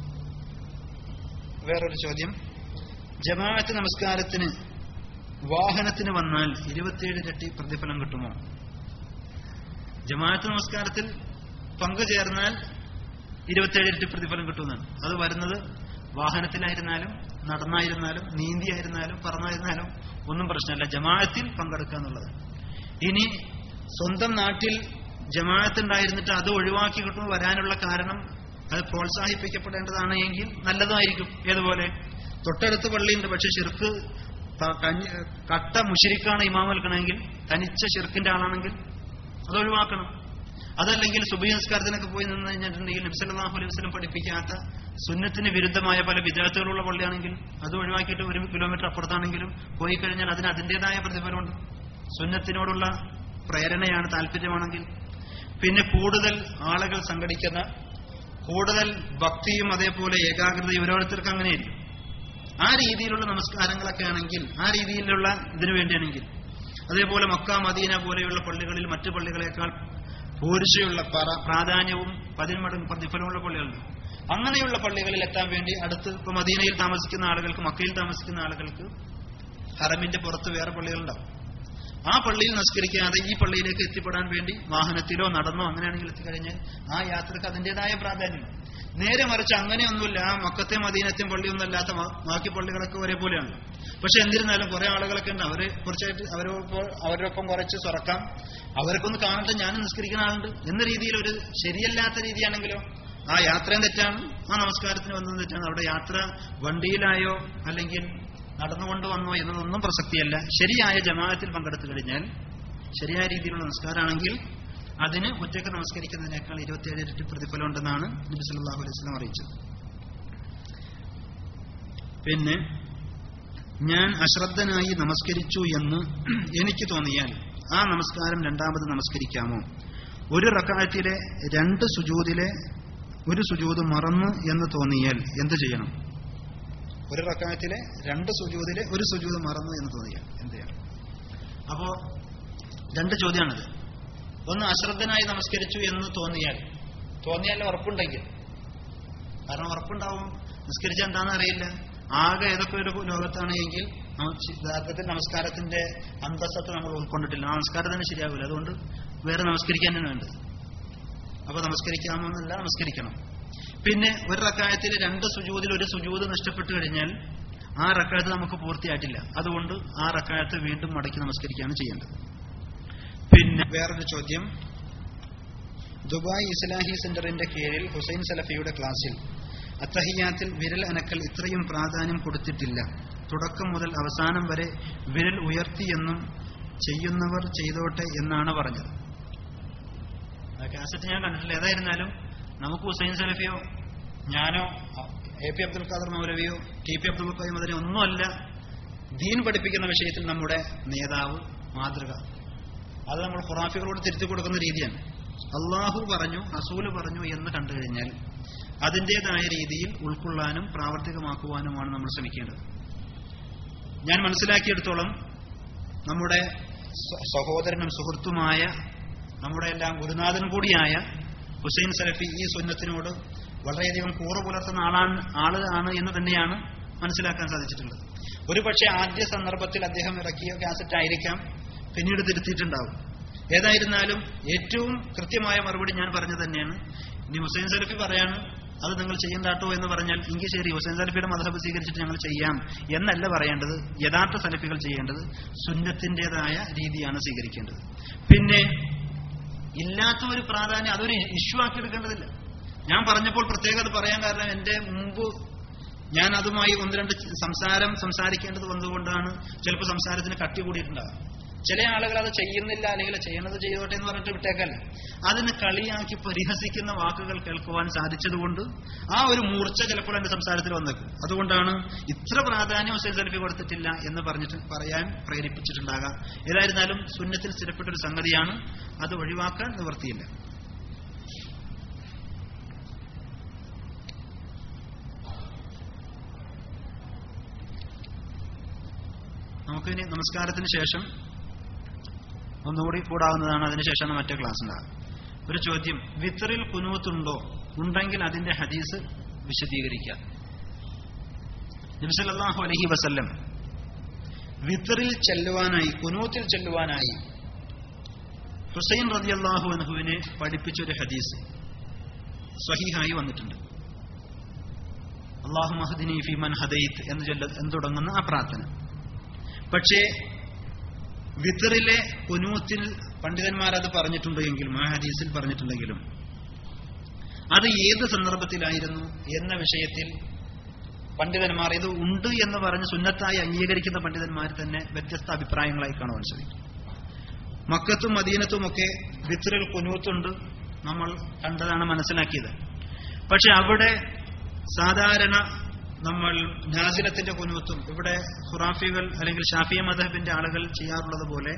വേറൊരു ചോദ്യം ജമാഅത്ത് നമസ്കാരത്തിന് വാഹനത്തിന് വന്നാൽ ഇരുപത്തിയേഴ് ഇരട്ടി പ്രതിഫലം കിട്ടുമോ ജമാഅത്ത് നമസ്കാരത്തിൽ പങ്കുചേർന്നാൽ ഇരുപത്തിയേഴ് ഇരട്ടി പ്രതിഫലം കിട്ടുമെന്നാണ് അത് വരുന്നത് വാഹനത്തിലായിരുന്നാലും നടന്നായിരുന്നാലും നീന്തിയായിരുന്നാലും പറന്നായിരുന്നാലും ഒന്നും പ്രശ്നമല്ല ജമാഅത്തിൽ പങ്കെടുക്കുക എന്നുള്ളത് ഇനി സ്വന്തം നാട്ടിൽ ജമാഅത്ത് ഉണ്ടായിരുന്നിട്ട് അത് ഒഴിവാക്കി കിട്ടും വരാനുള്ള കാരണം അത് പ്രോത്സാഹിപ്പിക്കപ്പെടേണ്ടതാണ് എങ്കിൽ നല്ലതായിരിക്കും ഏതുപോലെ തൊട്ടടുത്ത് പള്ളിയുണ്ട് പക്ഷെ ഷിർക്ക് ത- കഞ്ഞി- കട്ട മുഷിരിക്കാണ് ഇമാം നിൽക്കണമെങ്കിൽ തനിച്ച ഷിർക്കിന്റെ ആളാണെങ്കിൽ അത് ഒഴിവാക്കണം അതല്ലെങ്കിൽ സുബൈ നമസ്കാരത്തിനൊക്കെ പോയി നിന്ന് കഴിഞ്ഞിട്ടുണ്ടെങ്കിൽ നബ്സല്ലാഹു അലൈഹി വസ്ലം പഠിപ്പിക്കാത്ത സുന്നത്തിന് വിരുദ്ധമായ പല വിദ്യാർത്ഥികളുള്ള പള്ളിയാണെങ്കിൽ അത് ഒഴിവാക്കിയിട്ട് ഒരു കിലോമീറ്റർ അപ്പുറത്താണെങ്കിലും പോയി കഴിഞ്ഞാൽ അതിന് അതിൻ്റെതായ പ്രതിഫലമുണ്ട് സുന്നത്തിനോടുള്ള പ്രേരണയാണ് താല്പര്യമാണെങ്കിൽ പിന്നെ കൂടുതൽ ആളുകൾ സംഘടിക്കുന്ന കൂടുതൽ ഭക്തിയും അതേപോലെ ഏകാഗ്രതയും ഓരോരുത്തർക്ക് അങ്ങനെയായിരിക്കും ആ രീതിയിലുള്ള നമസ്കാരങ്ങളൊക്കെ ആണെങ്കിൽ ആ രീതിയിലുള്ള ഇതിനു വേണ്ടിയാണെങ്കിൽ അതേപോലെ മക്ക മദീന പോലെയുള്ള പള്ളികളിൽ മറ്റു പള്ളികളെക്കാൾ പൂരിശയുള്ള പ്ര- പ്രാധാന്യവും പതിന്മടങ്ങ് പ്രതിഫലമുള്ള പള്ളികളുണ്ട് അങ്ങനെയുള്ള പള്ളികളിൽ എത്താൻ വേണ്ടി അടുത്ത് ഇപ്പൊ മദീനയിൽ താമസിക്കുന്ന ആളുകൾക്ക് മക്കയിൽ താമസിക്കുന്ന ആളുകൾക്ക് ഹറമിന്റെ പുറത്ത് വേറെ പള്ളികളുണ്ടാവും ആ പള്ളിയിൽ നമസ്കരിക്കാതെ ഈ പള്ളിയിലേക്ക് എത്തിപ്പെടാൻ വേണ്ടി വാഹനത്തിലോ നടന്നോ അങ്ങനെയാണെങ്കിൽ എത്തിക്കഴിഞ്ഞാൽ ആ യാത്രക്ക് അതിൻ്റെതായ പ്രാധാന്യം നേരെ മറിച്ച് അങ്ങനെയൊന്നുമില്ല ആ മക്കത്തെ മദീനത്തെയും പള്ളിയൊന്നും അല്ലാത്ത ബാ- ബാക്കി പള്ളികളൊക്കെ ഒരേപോലെയാണ് പക്ഷെ എന്നിരുന്നാലും കുറെ ആളുകളൊക്കെ ഉണ്ട് അവര് കുറച്ചായിട്ട് അവരൊപ്പം അവരോടൊപ്പം കുറച്ച് തുറക്കാം അവർക്കൊന്ന് കാണട്ടെ ഞാൻ നിസ്കരിക്കുന്ന ആളുണ്ട് എന്ന രീതിയിൽ ഒരു ശരിയല്ലാത്ത രീതിയാണെങ്കിലോ ആ യാത്രയും തെറ്റാണ് ആ നമസ്കാരത്തിന് വന്നതും തെറ്റാണ് അവിടെ യാത്ര വണ്ടിയിലായോ അല്ലെങ്കിൽ നടന്നുകൊണ്ട് വന്നോ എന്നതൊന്നും പ്രസക്തിയല്ല ശരിയായ ജമാഅത്തിൽ പങ്കെടുത്തു കഴിഞ്ഞാൽ ശരിയായ രീതിയിലുള്ള നമസ്കാരമാണെങ്കിൽ അതിന് ഒറ്റയ്ക്ക് നമസ്കരിക്കുന്നതിനേക്കാൾ ഇരുപത്തിയേഴ് ഇരട്ടി പ്രതിഫലം ഉണ്ടെന്നാണ് നബി സല്ലല്ലാഹു അലൈഹി വസല്ലം അറിയിച്ചത് പിന്നെ ഞാൻ അശ്രദ്ധനായി നമസ്കരിച്ചു എന്ന് എനിക്ക് തോന്നിയാൽ ആ നമസ്കാരം രണ്ടാമത് നമസ്കരിക്കാമോ ഒരു റക്കായത്തിലെ രണ്ട് സുജൂദിലെ ഒരു സുജൂദ് മറന്നു എന്ന് തോന്നിയാൽ എന്ത് ചെയ്യണം ഒരു റക്കായത്തിലെ രണ്ട് സുജൂദിലെ ഒരു സുജൂദ് മറന്നു എന്ന് തോന്നിയാൽ എന്ത് ചെയ്യണം അപ്പോ രണ്ട് ചോദ്യമാണിത് ഒന്ന് അശ്രദ്ധനായി നമസ്കരിച്ചു എന്ന് തോന്നിയാൽ തോന്നിയാൽ ഉറപ്പുണ്ടെങ്കിൽ കാരണം ഉറപ്പുണ്ടാവും നിസ്കരിച്ച എന്താണെന്ന് അറിയില്ല ആകെ ഏതൊക്കെ ഒരു ലോകത്താണ് എങ്കിൽ നമ്മ- യഥാർത്ഥത്തിൽ നമസ്കാരത്തിന്റെ അന്തസ്സത്ത് നമ്മൾ ഉൾക്കൊണ്ടിട്ടില്ല നമസ്കാരം തന്നെ ശരിയാവില്ല അതുകൊണ്ട് വേറെ നമസ്കരിക്കാൻ തന്നെ വേണ്ടത് അപ്പൊ നമസ്കരിക്കാമെന്നല്ല നമസ്കരിക്കണം പിന്നെ ഒരു റക്കായത്തിൽ രണ്ട് സുജൂതിൽ ഒരു സുജൂത് നഷ്ടപ്പെട്ടു കഴിഞ്ഞാൽ ആ റക്കായത്ത് നമുക്ക് പൂർത്തിയായിട്ടില്ല അതുകൊണ്ട് ആ റക്കായത്ത് വീണ്ടും മടക്കി നമസ്കരിക്കുകയാണ് ചെയ്യേണ്ടത് പിന്നെ വേറൊരു ചോദ്യം ദുബായ് ഇസ്ലാഹി സെന്ററിന്റെ കീഴിൽ ഹുസൈൻ സലഫിയുടെ ക്ലാസ്സിൽ അത്തഹിയാത്തിൽ വിരൽ അനക്കൽ ഇത്രയും പ്രാധാന്യം കൊടുത്തിട്ടില്ല തുടക്കം മുതൽ അവസാനം വരെ വിരൽ ഉയർത്തിയെന്നും ചെയ്യുന്നവർ ചെയ്തോട്ടെ എന്നാണ് പറഞ്ഞത് ആ കാസറ്റ് ഞാൻ കണ്ടിട്ടില്ല ഏതായിരുന്നാലും നമുക്ക് ഹുസൈൻ സലഫിയോ ഞാനോ എ പി അബ്ദുൽ ഖാദർ മൗലവിയോ ടി പി അബ്ദുൽ ഖാദർ മദനി ഒന്നുമല്ല ദീൻ പഠിപ്പിക്കുന്ന വിഷയത്തിൽ നമ്മുടെ നേതാവ് മാതൃക അത് നമ്മൾ ഖുറാഫികളോട് തിരുത്തി കൊടുക്കുന്ന രീതിയാണ് അള്ളാഹു പറഞ്ഞു റസൂല് പറഞ്ഞു എന്ന് കണ്ടു കഴിഞ്ഞാൽ അതിൻ്റെതായ രീതിയിൽ ഉൾക്കൊള്ളാനും പ്രാവർത്തികമാക്കുവാനുമാണ് നമ്മൾ ശ്രമിക്കേണ്ടത് ഞാൻ മനസ്സിലാക്കിയെടുത്തോളം നമ്മുടെ സ- സഹോദരനും സുഹൃത്തുമായ നമ്മുടെ എല്ലാം ഗുരുനാഥൻ കൂടിയായ ഹുസൈൻ സലഫി ഈ സുന്നത്തിനോട് വളരെയധികം കൂറ പുലർത്തുന്ന ആളാണ് ആള് ആണ് എന്ന് തന്നെയാണ് മനസ്സിലാക്കാൻ സാധിച്ചിട്ടുള്ളത് ഒരുപക്ഷെ ആദ്യ സന്ദർഭത്തിൽ അദ്ദേഹം ഇറക്കിയ കാസറ്റ് ആയിരിക്കാം പിന്നീട് തിരുത്തിയിട്ടുണ്ടാവും ഏതായിരുന്നാലും ഏറ്റവും കൃത്യമായ മറുപടി ഞാൻ പറഞ്ഞു തന്നെയാണ് ഇനി ഹുസൈൻ സലഫി പറയാണ് അത് നിങ്ങൾ ചെയ്യണ്ടാട്ടോ എന്ന് പറഞ്ഞാൽ എങ്കിൽ ശരി ഹുസൈൻ സലഫിയുടെ മതഹബ് സ്വീകരിച്ചിട്ട് ഞങ്ങൾ ചെയ്യാം എന്നല്ല പറയേണ്ടത് യഥാർത്ഥ സലഫികൾ ചെയ്യേണ്ടത് സുന്നത്തിൻ്റെതായ രീതിയാണ് സ്വീകരിക്കേണ്ടത് പിന്നെ ഇല്ലാത്ത ഒരു പ്രാധാന്യം അതൊരു ഇഷ്യൂ ആക്കി എടുക്കേണ്ടതില്ല ഞാൻ പറഞ്ഞപ്പോൾ പ്രത്യേകത പറയാൻ കാരണം എന്റെ മുമ്പ് ഞാൻ അതുമായി ഒന്ന് രണ്ട് സംസാരം സംസാരിക്കേണ്ടത് വന്നുകൊണ്ടാണ് ചിലപ്പോൾ സംസാരത്തിന് കട്ടി കൂടിയിട്ടുണ്ടാകും ചില ആളുകൾ അത് ചെയ്യുന്നില്ല അല്ലെങ്കിൽ ചെയ്യണത് ചെയ്തോട്ടെ എന്ന് പറഞ്ഞിട്ട് വിട്ടേക്കല്ല അതിന് കളിയാക്കി പരിഹസിക്കുന്ന വാക്കുകൾ കേൾക്കുവാൻ സാധിച്ചതുകൊണ്ട് ആ ഒരു മൂർച്ച ചിലപ്പോൾ എന്റെ സംസാരത്തിൽ വന്നേക്കും അതുകൊണ്ടാണ് ഇത്ര പ്രാധാന്യം ഹുസൈൻ സലഫി കൊടുത്തിട്ടില്ല എന്ന് പറഞ്ഞിട്ട് പറയാൻ പ്രേരിപ്പിച്ചിട്ടുണ്ടാകാം ഏതായിരുന്നാലും സുന്നത്തിൽ സ്ഥിരപ്പെട്ട ഒരു സംഗതിയാണ് അത് ഒഴിവാക്കാൻ നിവൃത്തിയില്ല നമുക്കിനി നമസ്കാരത്തിന് ശേഷം ഒന്നുകൂടി കൂടാവുന്നതാണ് അതിനുശേഷമാണ് മറ്റേ ക്ലാസ് ഉണ്ടാകുക ഒരു ചോദ്യം വിത്തറിൽ കുനൂത്തുണ്ടോ ഉണ്ടെങ്കിൽ അതിന്റെ ഹദീസ് വിശദീകരിക്കുക നബിസല്ലാഹു അലഹി വസല്ലം വിത്തറിൽ ചെല്ലുവാനായി കുനൂത്തിൽ ചെല്ലുവാനായി ഹുസൈൻ റതിയല്ലാഹു അനഹുവിനെ പഠിപ്പിച്ചൊരു ഹദീസ് സ്വഹീഹായി വന്നിട്ടുണ്ട് അള്ളാഹു മഹദിനി ഫിമൻ ഹദൈത്ത് എന്ന് ചൊല്ല എന്ന് തുടങ്ങുന്ന ആ പ്രാർത്ഥന പക്ഷേ വിത്തറിലെ കുനൂത്തിൽ പണ്ഡിതന്മാർ അത് പറഞ്ഞിട്ടുണ്ട് എങ്കിലും ആ ഹദീസിൽ പറഞ്ഞിട്ടുണ്ടെങ്കിലും അത് ഏത് സന്ദർഭത്തിലായിരുന്നു എന്ന വിഷയത്തിൽ പണ്ഡിതന്മാർ ഇത് ഉണ്ട് എന്ന് പറഞ്ഞ് സുന്നത്തായി അംഗീകരിക്കുന്ന പണ്ഡിതന്മാർ തന്നെ വ്യത്യസ്ത അഭിപ്രായങ്ങളായി കാണുവാൻ സാധിക്കും മക്കത്തും മദീനത്തുമൊക്കെ വിത്തറിൽ കുനൂത്തുണ്ട് നമ്മൾ കണ്ടതാണ് മനസ്സിലാക്കിയത് പക്ഷെ അവിടെ സാധാരണ നമ്മൾ നാസിലത്തിന്റെ കുനുവത്തും ഇവിടെ ഖുറാഫികൾ അല്ലെങ്കിൽ ഷാഫിയ മദഹബിന്റെ ആളുകൾ ചെയ്യാറുള്ളത് പോലെ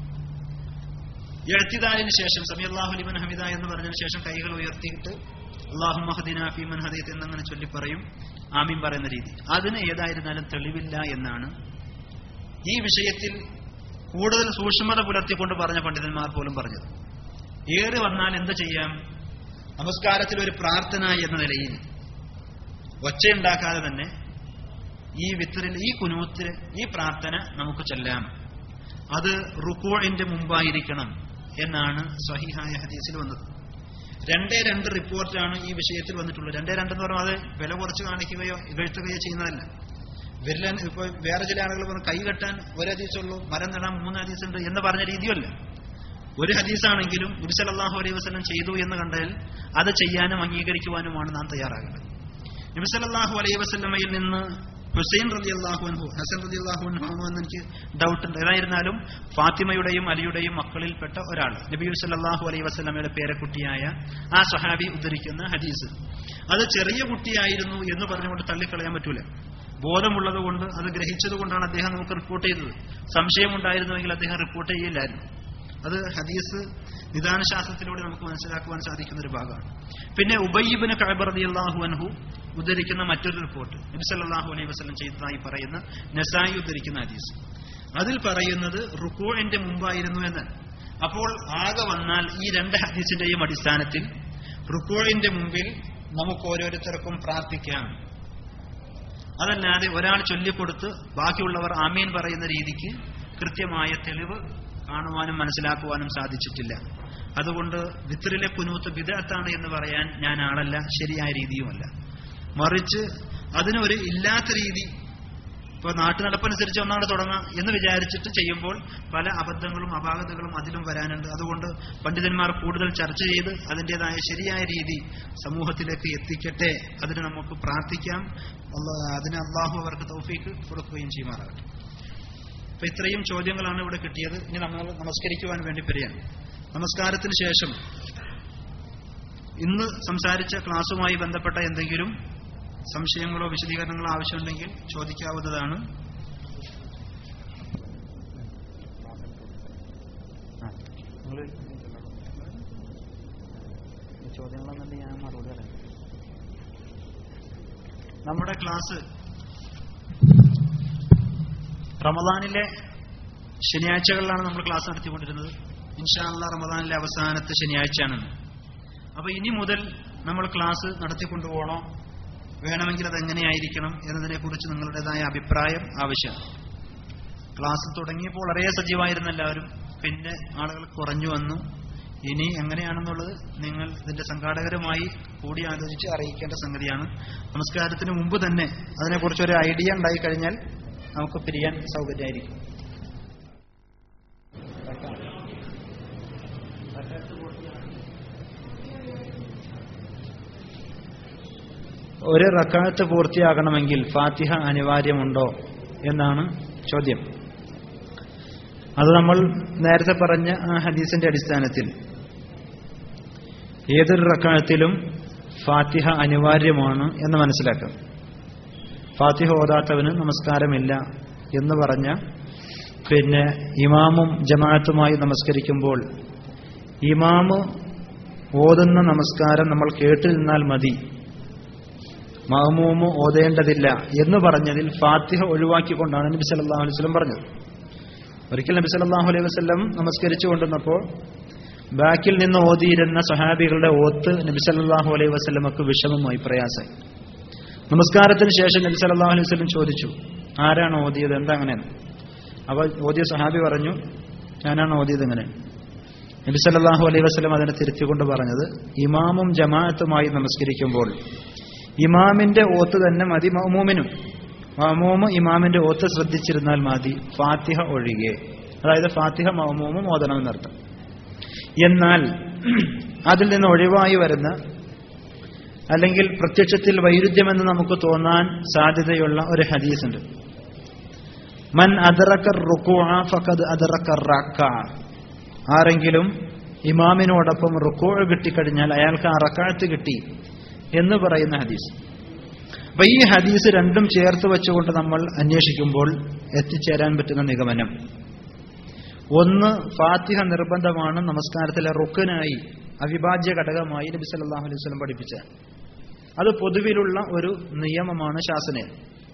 എഴുത്തിദാലിന് ശേഷം സമിയല്ലാഹു ലിമൻ ഹമിദ എന്ന് പറഞ്ഞതിന് ശേഷം കൈകൾ ഉയർത്തിയിട്ട് അള്ളാഹു മഹദീന ഫീമൻ ഹദീത്ത് എന്നങ്ങനെ ചൊല്ലി പറയും ആമീൻ പറയുന്ന രീതി അതിന് ഏതായിരുന്നാലും തെളിവില്ല എന്നാണ് ഈ വിഷയത്തിൽ കൂടുതൽ സൂക്ഷ്മത പുലർത്തിക്കൊണ്ട് പറഞ്ഞ പണ്ഡിതന്മാർ പോലും പറഞ്ഞത് ഏറി വന്നാൽ എന്ത് ചെയ്യാം നമസ്കാരത്തിൽ ഒരു പ്രാർത്ഥന എന്ന നിലയിൽ ഒച്ചയുണ്ടാക്കാതെ തന്നെ ഈ വിത്തറിൽ ഈ കുനൂത്തിൽ ഈ പ്രാർത്ഥന നമുക്ക് ചെല്ലാം അത് റുക്കോഴിന്റെ മുമ്പായിരിക്കണം എന്നാണ് സഹിഹായ ഹദീസിൽ വന്നത് രണ്ടേ രണ്ട് റിപ്പോർട്ടാണ് ഈ വിഷയത്തിൽ വന്നിട്ടുള്ളത് രണ്ടേ രണ്ടെന്ന് പറഞ്ഞാൽ അത് വില കുറച്ച് കാണിക്കുകയോ ഇകഴ്ത്തുകയോ ചെയ്യുന്നതല്ല വിരലൻ ഇപ്പൊ വേറെ ചില ആളുകൾ പറഞ്ഞു കൈ കെട്ടാൻ ഒരു ഹദീസുള്ളൂ മരം നടാൻ മൂന്ന് ഹദീസ് ഉണ്ട് എന്ന് പറഞ്ഞ രീതിയല്ല ഒരു ഹദീസാണെങ്കിലും നബിസലല്ലാഹു അലൈഹി വസല്ലം ചെയ്തു എന്ന് കണ്ടാൽ അത് ചെയ്യാനും അംഗീകരിക്കുവാനുമാണ് നാം തയ്യാറാകേണ്ടത് നബിസലല്ലാഹു അലൈഹി വസല്ലമയിൽ നിന്ന് ഹുസൈൻ റതി അള്ളാഹു അൻഹു ഹസൻ റതി അള്ളാഹു അൻഹു ആണോ എന്ന് എനിക്ക് ഡൗട്ട് ഉണ്ട് ഏതായിരുന്നാലും ഫാത്തിമയുടെയും അലിയുടെയും മക്കളിൽപ്പെട്ട ഒരാൾ നബി സല്ലാഹു അലൈഹി വസല്ലമയുടെ പേരക്കുട്ടിയായ ആ സഹാബി ഉദ്ധരിക്കുന്ന ഹദീസ് അത് ചെറിയ കുട്ടിയായിരുന്നു എന്ന് പറഞ്ഞുകൊണ്ട് തള്ളിക്കളയാൻ പറ്റൂല ബോധമുള്ളത് കൊണ്ട് അത് ഗ്രഹിച്ചത് കൊണ്ടാണ് അദ്ദേഹം നമുക്ക് റിപ്പോർട്ട് ചെയ്തത് സംശയമുണ്ടായിരുന്നുവെങ്കിൽ അദ്ദേഹം റിപ്പോർട്ട് ചെയ്യില്ലായിരുന്നു അത് ഹദീസ് നിദാനശാസ്ത്രത്തിലൂടെ നമുക്ക് മനസ്സിലാക്കുവാൻ സാധിക്കുന്ന ഒരു ഭാഗമാണ് പിന്നെ ഉബയ്യബിന് കഅബറദി അള്ളാഹു അൻഹു ഉദ്ധരിക്കുന്ന മറ്റൊരു റിപ്പോർട്ട് നബി സല്ലല്ലാഹു അലൈഹി വസല്ലം ചെയ്തതായി പറയുന്ന നസായി ഉദ്ധരിക്കുന്ന ഹദീസ് അതിൽ പറയുന്നത് റുക്കോഴിന്റെ മുമ്പായിരുന്നു എന്ന് അപ്പോൾ ആകെ വന്നാൽ ഈ രണ്ട് ഹദീസിന്റെയും അടിസ്ഥാനത്തിൽ റുക്കോഴിന്റെ മുമ്പിൽ നമുക്ക് ഓരോരുത്തർക്കും പ്രാർത്ഥിക്കാം അതല്ലാതെ ഒരാൾ ചൊല്ലിക്കൊടുത്ത് ബാക്കിയുള്ളവർ ആമീൻ പറയുന്ന രീതിക്ക് കൃത്യമായ തെളിവ് കാണുവാനും മനസ്സിലാക്കുവാനും സാധിച്ചിട്ടില്ല അതുകൊണ്ട് വിത്തറിലെ കുനൂത്ത് വിദഗ്ധാണ് എന്ന് പറയാൻ ഞാൻ ആളല്ല ശരിയായ രീതിയുമല്ല മറിച്ച് അതിനൊരു ഇല്ലാത്ത രീതി ഇപ്പോൾ നാട്ടു നടപ്പനുസരിച്ച് ഒന്നാണ് തുടങ്ങാം എന്ന് വിചാരിച്ചിട്ട് ചെയ്യുമ്പോൾ പല അബദ്ധങ്ങളും അപാകതകളും അതിലും വരാനുണ്ട് അതുകൊണ്ട് പണ്ഡിതന്മാർ കൂടുതൽ ചർച്ച ചെയ്ത് അതിൻ്റെതായ ശരിയായ രീതി സമൂഹത്തിലേക്ക് എത്തിക്കട്ടെ അതിന് നമുക്ക് പ്രാർത്ഥിക്കാം അള്ളാ- അതിന് അള്ളാഹു അവർക്ക് തൗഫീക്ക് കൊടുക്കുകയും ചെയ്യുമാറാകട്ടെ അപ്പൊ ഇത്രയും ചോദ്യങ്ങളാണ് ഇവിടെ കിട്ടിയത് ഇനി നമ്മൾ നമസ്കരിക്കുവാൻ വേണ്ടി വരികയാണ് നമസ്കാരത്തിന് ശേഷം ഇന്ന് സംസാരിച്ച ക്ലാസ്സുമായി ബന്ധപ്പെട്ട എന്തെങ്കിലും സംശയങ്ങളോ വിശദീകരണങ്ങളോ ആവശ്യമുണ്ടെങ്കിൽ ചോദിക്കാവുന്നതാണ് ചോദ്യങ്ങളൊന്നും ഞാൻ മറുപടി പറയാം നമ്മുടെ ക്ലാസ് റമദാനിലെ ശനിയാഴ്ചകളിലാണ് നമ്മൾ ക്ലാസ് നടത്തിക്കൊണ്ടിരുന്നത് ഇൻഷാല്ല റമദാനിലെ അവസാനത്തെ ശനിയാഴ്ചയാണെന്ന് അപ്പൊ ഇനി മുതൽ നമ്മൾ ക്ലാസ് നടത്തിക്കൊണ്ടുപോകണോ വേണമെങ്കിൽ അത് എങ്ങനെയായിരിക്കണം എന്നതിനെ കുറിച്ച് നിങ്ങളുടേതായ അഭിപ്രായം ആവശ്യമാണ് ക്ലാസ് തുടങ്ങിയപ്പോൾ വളരെ സജീവമായിരുന്ന എല്ലാവരും പിന്നെ ആളുകൾ കുറഞ്ഞു വന്നു ഇനി എങ്ങനെയാണെന്നുള്ളത് നിങ്ങൾ ഇതിന്റെ സംഘാടകരുമായി കൂടി ആലോചിച്ച് അറിയിക്കേണ്ട സംഗതിയാണ് നമസ്കാരത്തിന് മുമ്പ് തന്നെ അതിനെക്കുറിച്ച് ഒരു ഐഡിയ ഉണ്ടായി കഴിഞ്ഞാൽ നമുക്ക് പിരിയാൻ സൗകര്യമായിരിക്കും ഒരു റക്കാത്ത് പൂർത്തിയാകണമെങ്കിൽ ഫാത്തിഹ അനിവാര്യമുണ്ടോ എന്നാണ് ചോദ്യം അത് നമ്മൾ നേരത്തെ പറഞ്ഞ ആ ഹദീസിന്റെ അടിസ്ഥാനത്തിൽ ഏതൊരു റക്കാഴത്തിലും ഫാത്തിഹ അനിവാര്യമാണ് എന്ന് മനസ്സിലാക്കാം ഫാത്തിഹ ഓതാത്തവന് നമസ്കാരമില്ല എന്ന് പറഞ്ഞ പിന്നെ ഇമാമും ജമാഅത്തുമായി നമസ്കരിക്കുമ്പോൾ ഇമാമ് ഓതുന്ന നമസ്കാരം നമ്മൾ കേട്ടു നിന്നാൽ മതി മഹമൂമ് ഓതേണ്ടതില്ല എന്ന് പറഞ്ഞതിൽ ഫാത്തിഹ ഒഴിവാക്കിക്കൊണ്ടാണ് നബി സല്ലല്ലാഹു അലൈഹി വസല്ലം പറഞ്ഞത് ഒരിക്കൽ നബി സല്ലല്ലാഹു അലൈഹി വസല്ലം നമസ്കരിച്ചു കൊണ്ടിരുന്നപ്പോൾ ബാക്കിൽ നിന്ന് ഓതിയിരുന്ന സഹാബികളുടെ ഓത്ത് നബി സല്ലല്ലാഹു അലൈഹി വസല്ലമക്ക് വിഷമമായി പ്രയാസമായി നമസ്കാരത്തിന് ശേഷം നബി സല്ലല്ലാഹു അലൈഹി വസല്ലം ചോദിച്ചു ആരാണ് ഓതിയത് എന്താ അങ്ങനെ അപ്പോൾ ഓതിയ സഹാബി പറഞ്ഞു ഞാനാണ് ഓതിയത് ഇങ്ങനെ നബി സല്ലല്ലാഹു അലൈഹി വസല്ലം അതിനെ തിരുത്തിക്കൊണ്ട് പറഞ്ഞത് ഇമാമും ജമാഅത്തുമായി നമസ്കരിക്കുമ്പോൾ ഇമാമിന്റെ ഓത്ത് തന്നെ മതി മഅമൂമിനും മഅമൂമ് ഇമാമിന്റെ ഓത്ത് ശ്രദ്ധിച്ചിരുന്നാൽ മതി ഫാത്തിഹ ഒഴികെ അതായത് ഫാത്തിഹ മഅമൂമും ഓതണമെന്നർത്ഥം എന്നാൽ അതിൽ നിന്ന് ഒഴിവായി വരുന്ന അല്ലെങ്കിൽ പ്രത്യക്ഷത്തിൽ വൈരുദ്ധ്യമെന്ന് നമുക്ക് തോന്നാൻ സാധ്യതയുള്ള ഒരു ഹദീസുണ്ട് മൻ അദറക്കർ റുക്കുഅ ഫഖദ് അദറക്കർ റക്ക ആരെങ്കിലും ഇമാമിനോടൊപ്പം റുക്കൂ കിട്ടിക്കഴിഞ്ഞാൽ അയാൾക്ക് ആ റക്കാഴത്ത് കിട്ടി എന്ന് പറയുന്ന ഹദീസ് അപ്പൊ ഈ ഹദീസ് രണ്ടും ചേർത്ത് വെച്ചുകൊണ്ട് നമ്മൾ അന്വേഷിക്കുമ്പോൾ എത്തിച്ചേരാൻ പറ്റുന്ന നിഗമനം ഒന്ന് ഫാത്തിഹ നിർബന്ധമാണ് നമസ്കാരത്തിലെ റുക്കനായി അവിഭാജ്യ ഘടകമായി നബി സല്ലല്ലാഹു അലൈഹി വസല്ലം പഠിപ്പിച്ച അത് പൊതുവിലുള്ള ഒരു നിയമമാണ് ശാസനയിൽ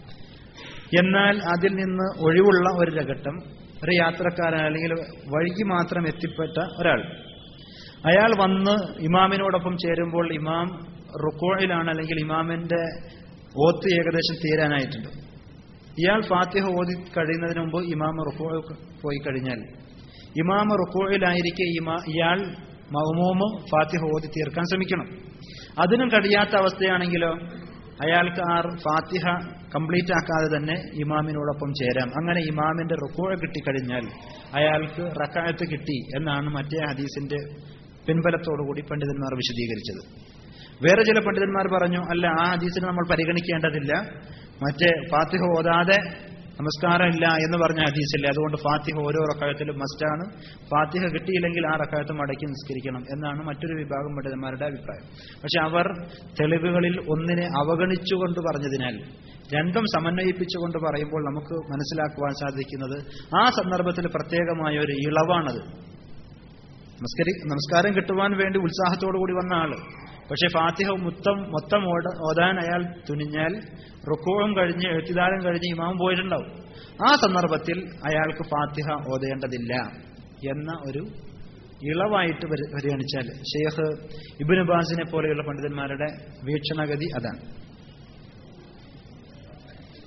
എന്നാൽ അതിൽ നിന്ന് ഒഴിവുള്ള ഒരു രഘട്ടം ഒരു യാത്രക്കാരൻ അല്ലെങ്കിൽ വഴിക്ക് മാത്രം എത്തിപ്പെട്ട ഒരാൾ അയാൾ വന്ന് ഇമാമിനോടൊപ്പം ചേരുമ്പോൾ ഇമാം റുക്കോയിലാണ് അല്ലെങ്കിൽ ഇമാമിന്റെ ഓത്ത് ഏകദേശം തീരാനായിട്ടുണ്ട് ഇയാൾ ഫാത്തിഹ ഓതി കഴിയുന്നതിന് മുമ്പ് ഇമാം റുക്കോ പോയി കഴിഞ്ഞാൽ ഇമാം റുക്കോയിലായിരിക്കെ ഇമാ ഇയാൾ മഹമൂമ് ഫാത്തിഹ ഓതി തീർക്കാൻ ശ്രമിക്കണം അതിനും കഴിയാത്ത അവസ്ഥയാണെങ്കിലോ അയാൾക്ക് ആ ഫാത്തിഹ കംപ്ലീറ്റ് ആക്കാതെ തന്നെ ഇമാമിനോടൊപ്പം ചേരാം അങ്ങനെ ഇമാമിന്റെ റുക്കോഴ കിട്ടിക്കഴിഞ്ഞാൽ അയാൾക്ക് റക്കായത്ത് കിട്ടി എന്നാണ് മറ്റേ ഹദീസിന്റെ പിൻബലത്തോടുകൂടി പണ്ഡിതന്മാർ വിശദീകരിച്ചത് വേറെ ചില പണ്ഡിതന്മാർ പറഞ്ഞു അല്ല ആ ഹദീസിനെ നമ്മൾ പരിഗണിക്കേണ്ടതില്ല മറ്റേ ഫാത്തിഹ ഓതാതെ നമസ്കാരമില്ല എന്ന് പറഞ്ഞ ഹദീസില്ല അതുകൊണ്ട് ഫാത്തിഹ ഓരോ റക്കായത്തിലും മസ്റ്റാണ് ഫാത്തിഹ കിട്ടിയില്ലെങ്കിൽ ആ റക്കായത്ത് മടക്കി നിസ്കരിക്കണം എന്നാണ് മറ്റൊരു വിഭാഗം പണ്ഡിതന്മാരുടെ അഭിപ്രായം പക്ഷെ അവർ തെളിവുകളിൽ ഒന്നിനെ അവഗണിച്ചുകൊണ്ട് പറഞ്ഞതിനാൽ രണ്ടും സമന്വയിപ്പിച്ചുകൊണ്ട് പറയുമ്പോൾ നമുക്ക് മനസ്സിലാക്കുവാൻ സാധിക്കുന്നത് ആ സന്ദർഭത്തിൽ പ്രത്യേകമായ ഒരു ഇളവാണത് നമസ്കരി നമസ്കാരം കിട്ടുവാൻ വേണ്ടി ഉത്സാഹത്തോടു കൂടി വന്ന ആള് പക്ഷെ ഫാത്തിഹ മൊത്തം മൊത്തം ഓട ഓതാൻ അയാൾ തുനിഞ്ഞാൽ റുക്കോവും കഴിഞ്ഞ് എഴുത്തിദാരം കഴിഞ്ഞ് ഇമാം പോയിട്ടുണ്ടാവും ആ സന്ദർഭത്തിൽ അയാൾക്ക് ഫാത്തിഹ ഓതേണ്ടതില്ല എന്ന ഒരു ഇളവായിട്ട് പരി- പരിഗണിച്ചാൽ ഷെയ്ഖ് ഇബിന് ബാസിനെ പോലെയുള്ള പണ്ഡിതന്മാരുടെ വീക്ഷണഗതി അതാണ്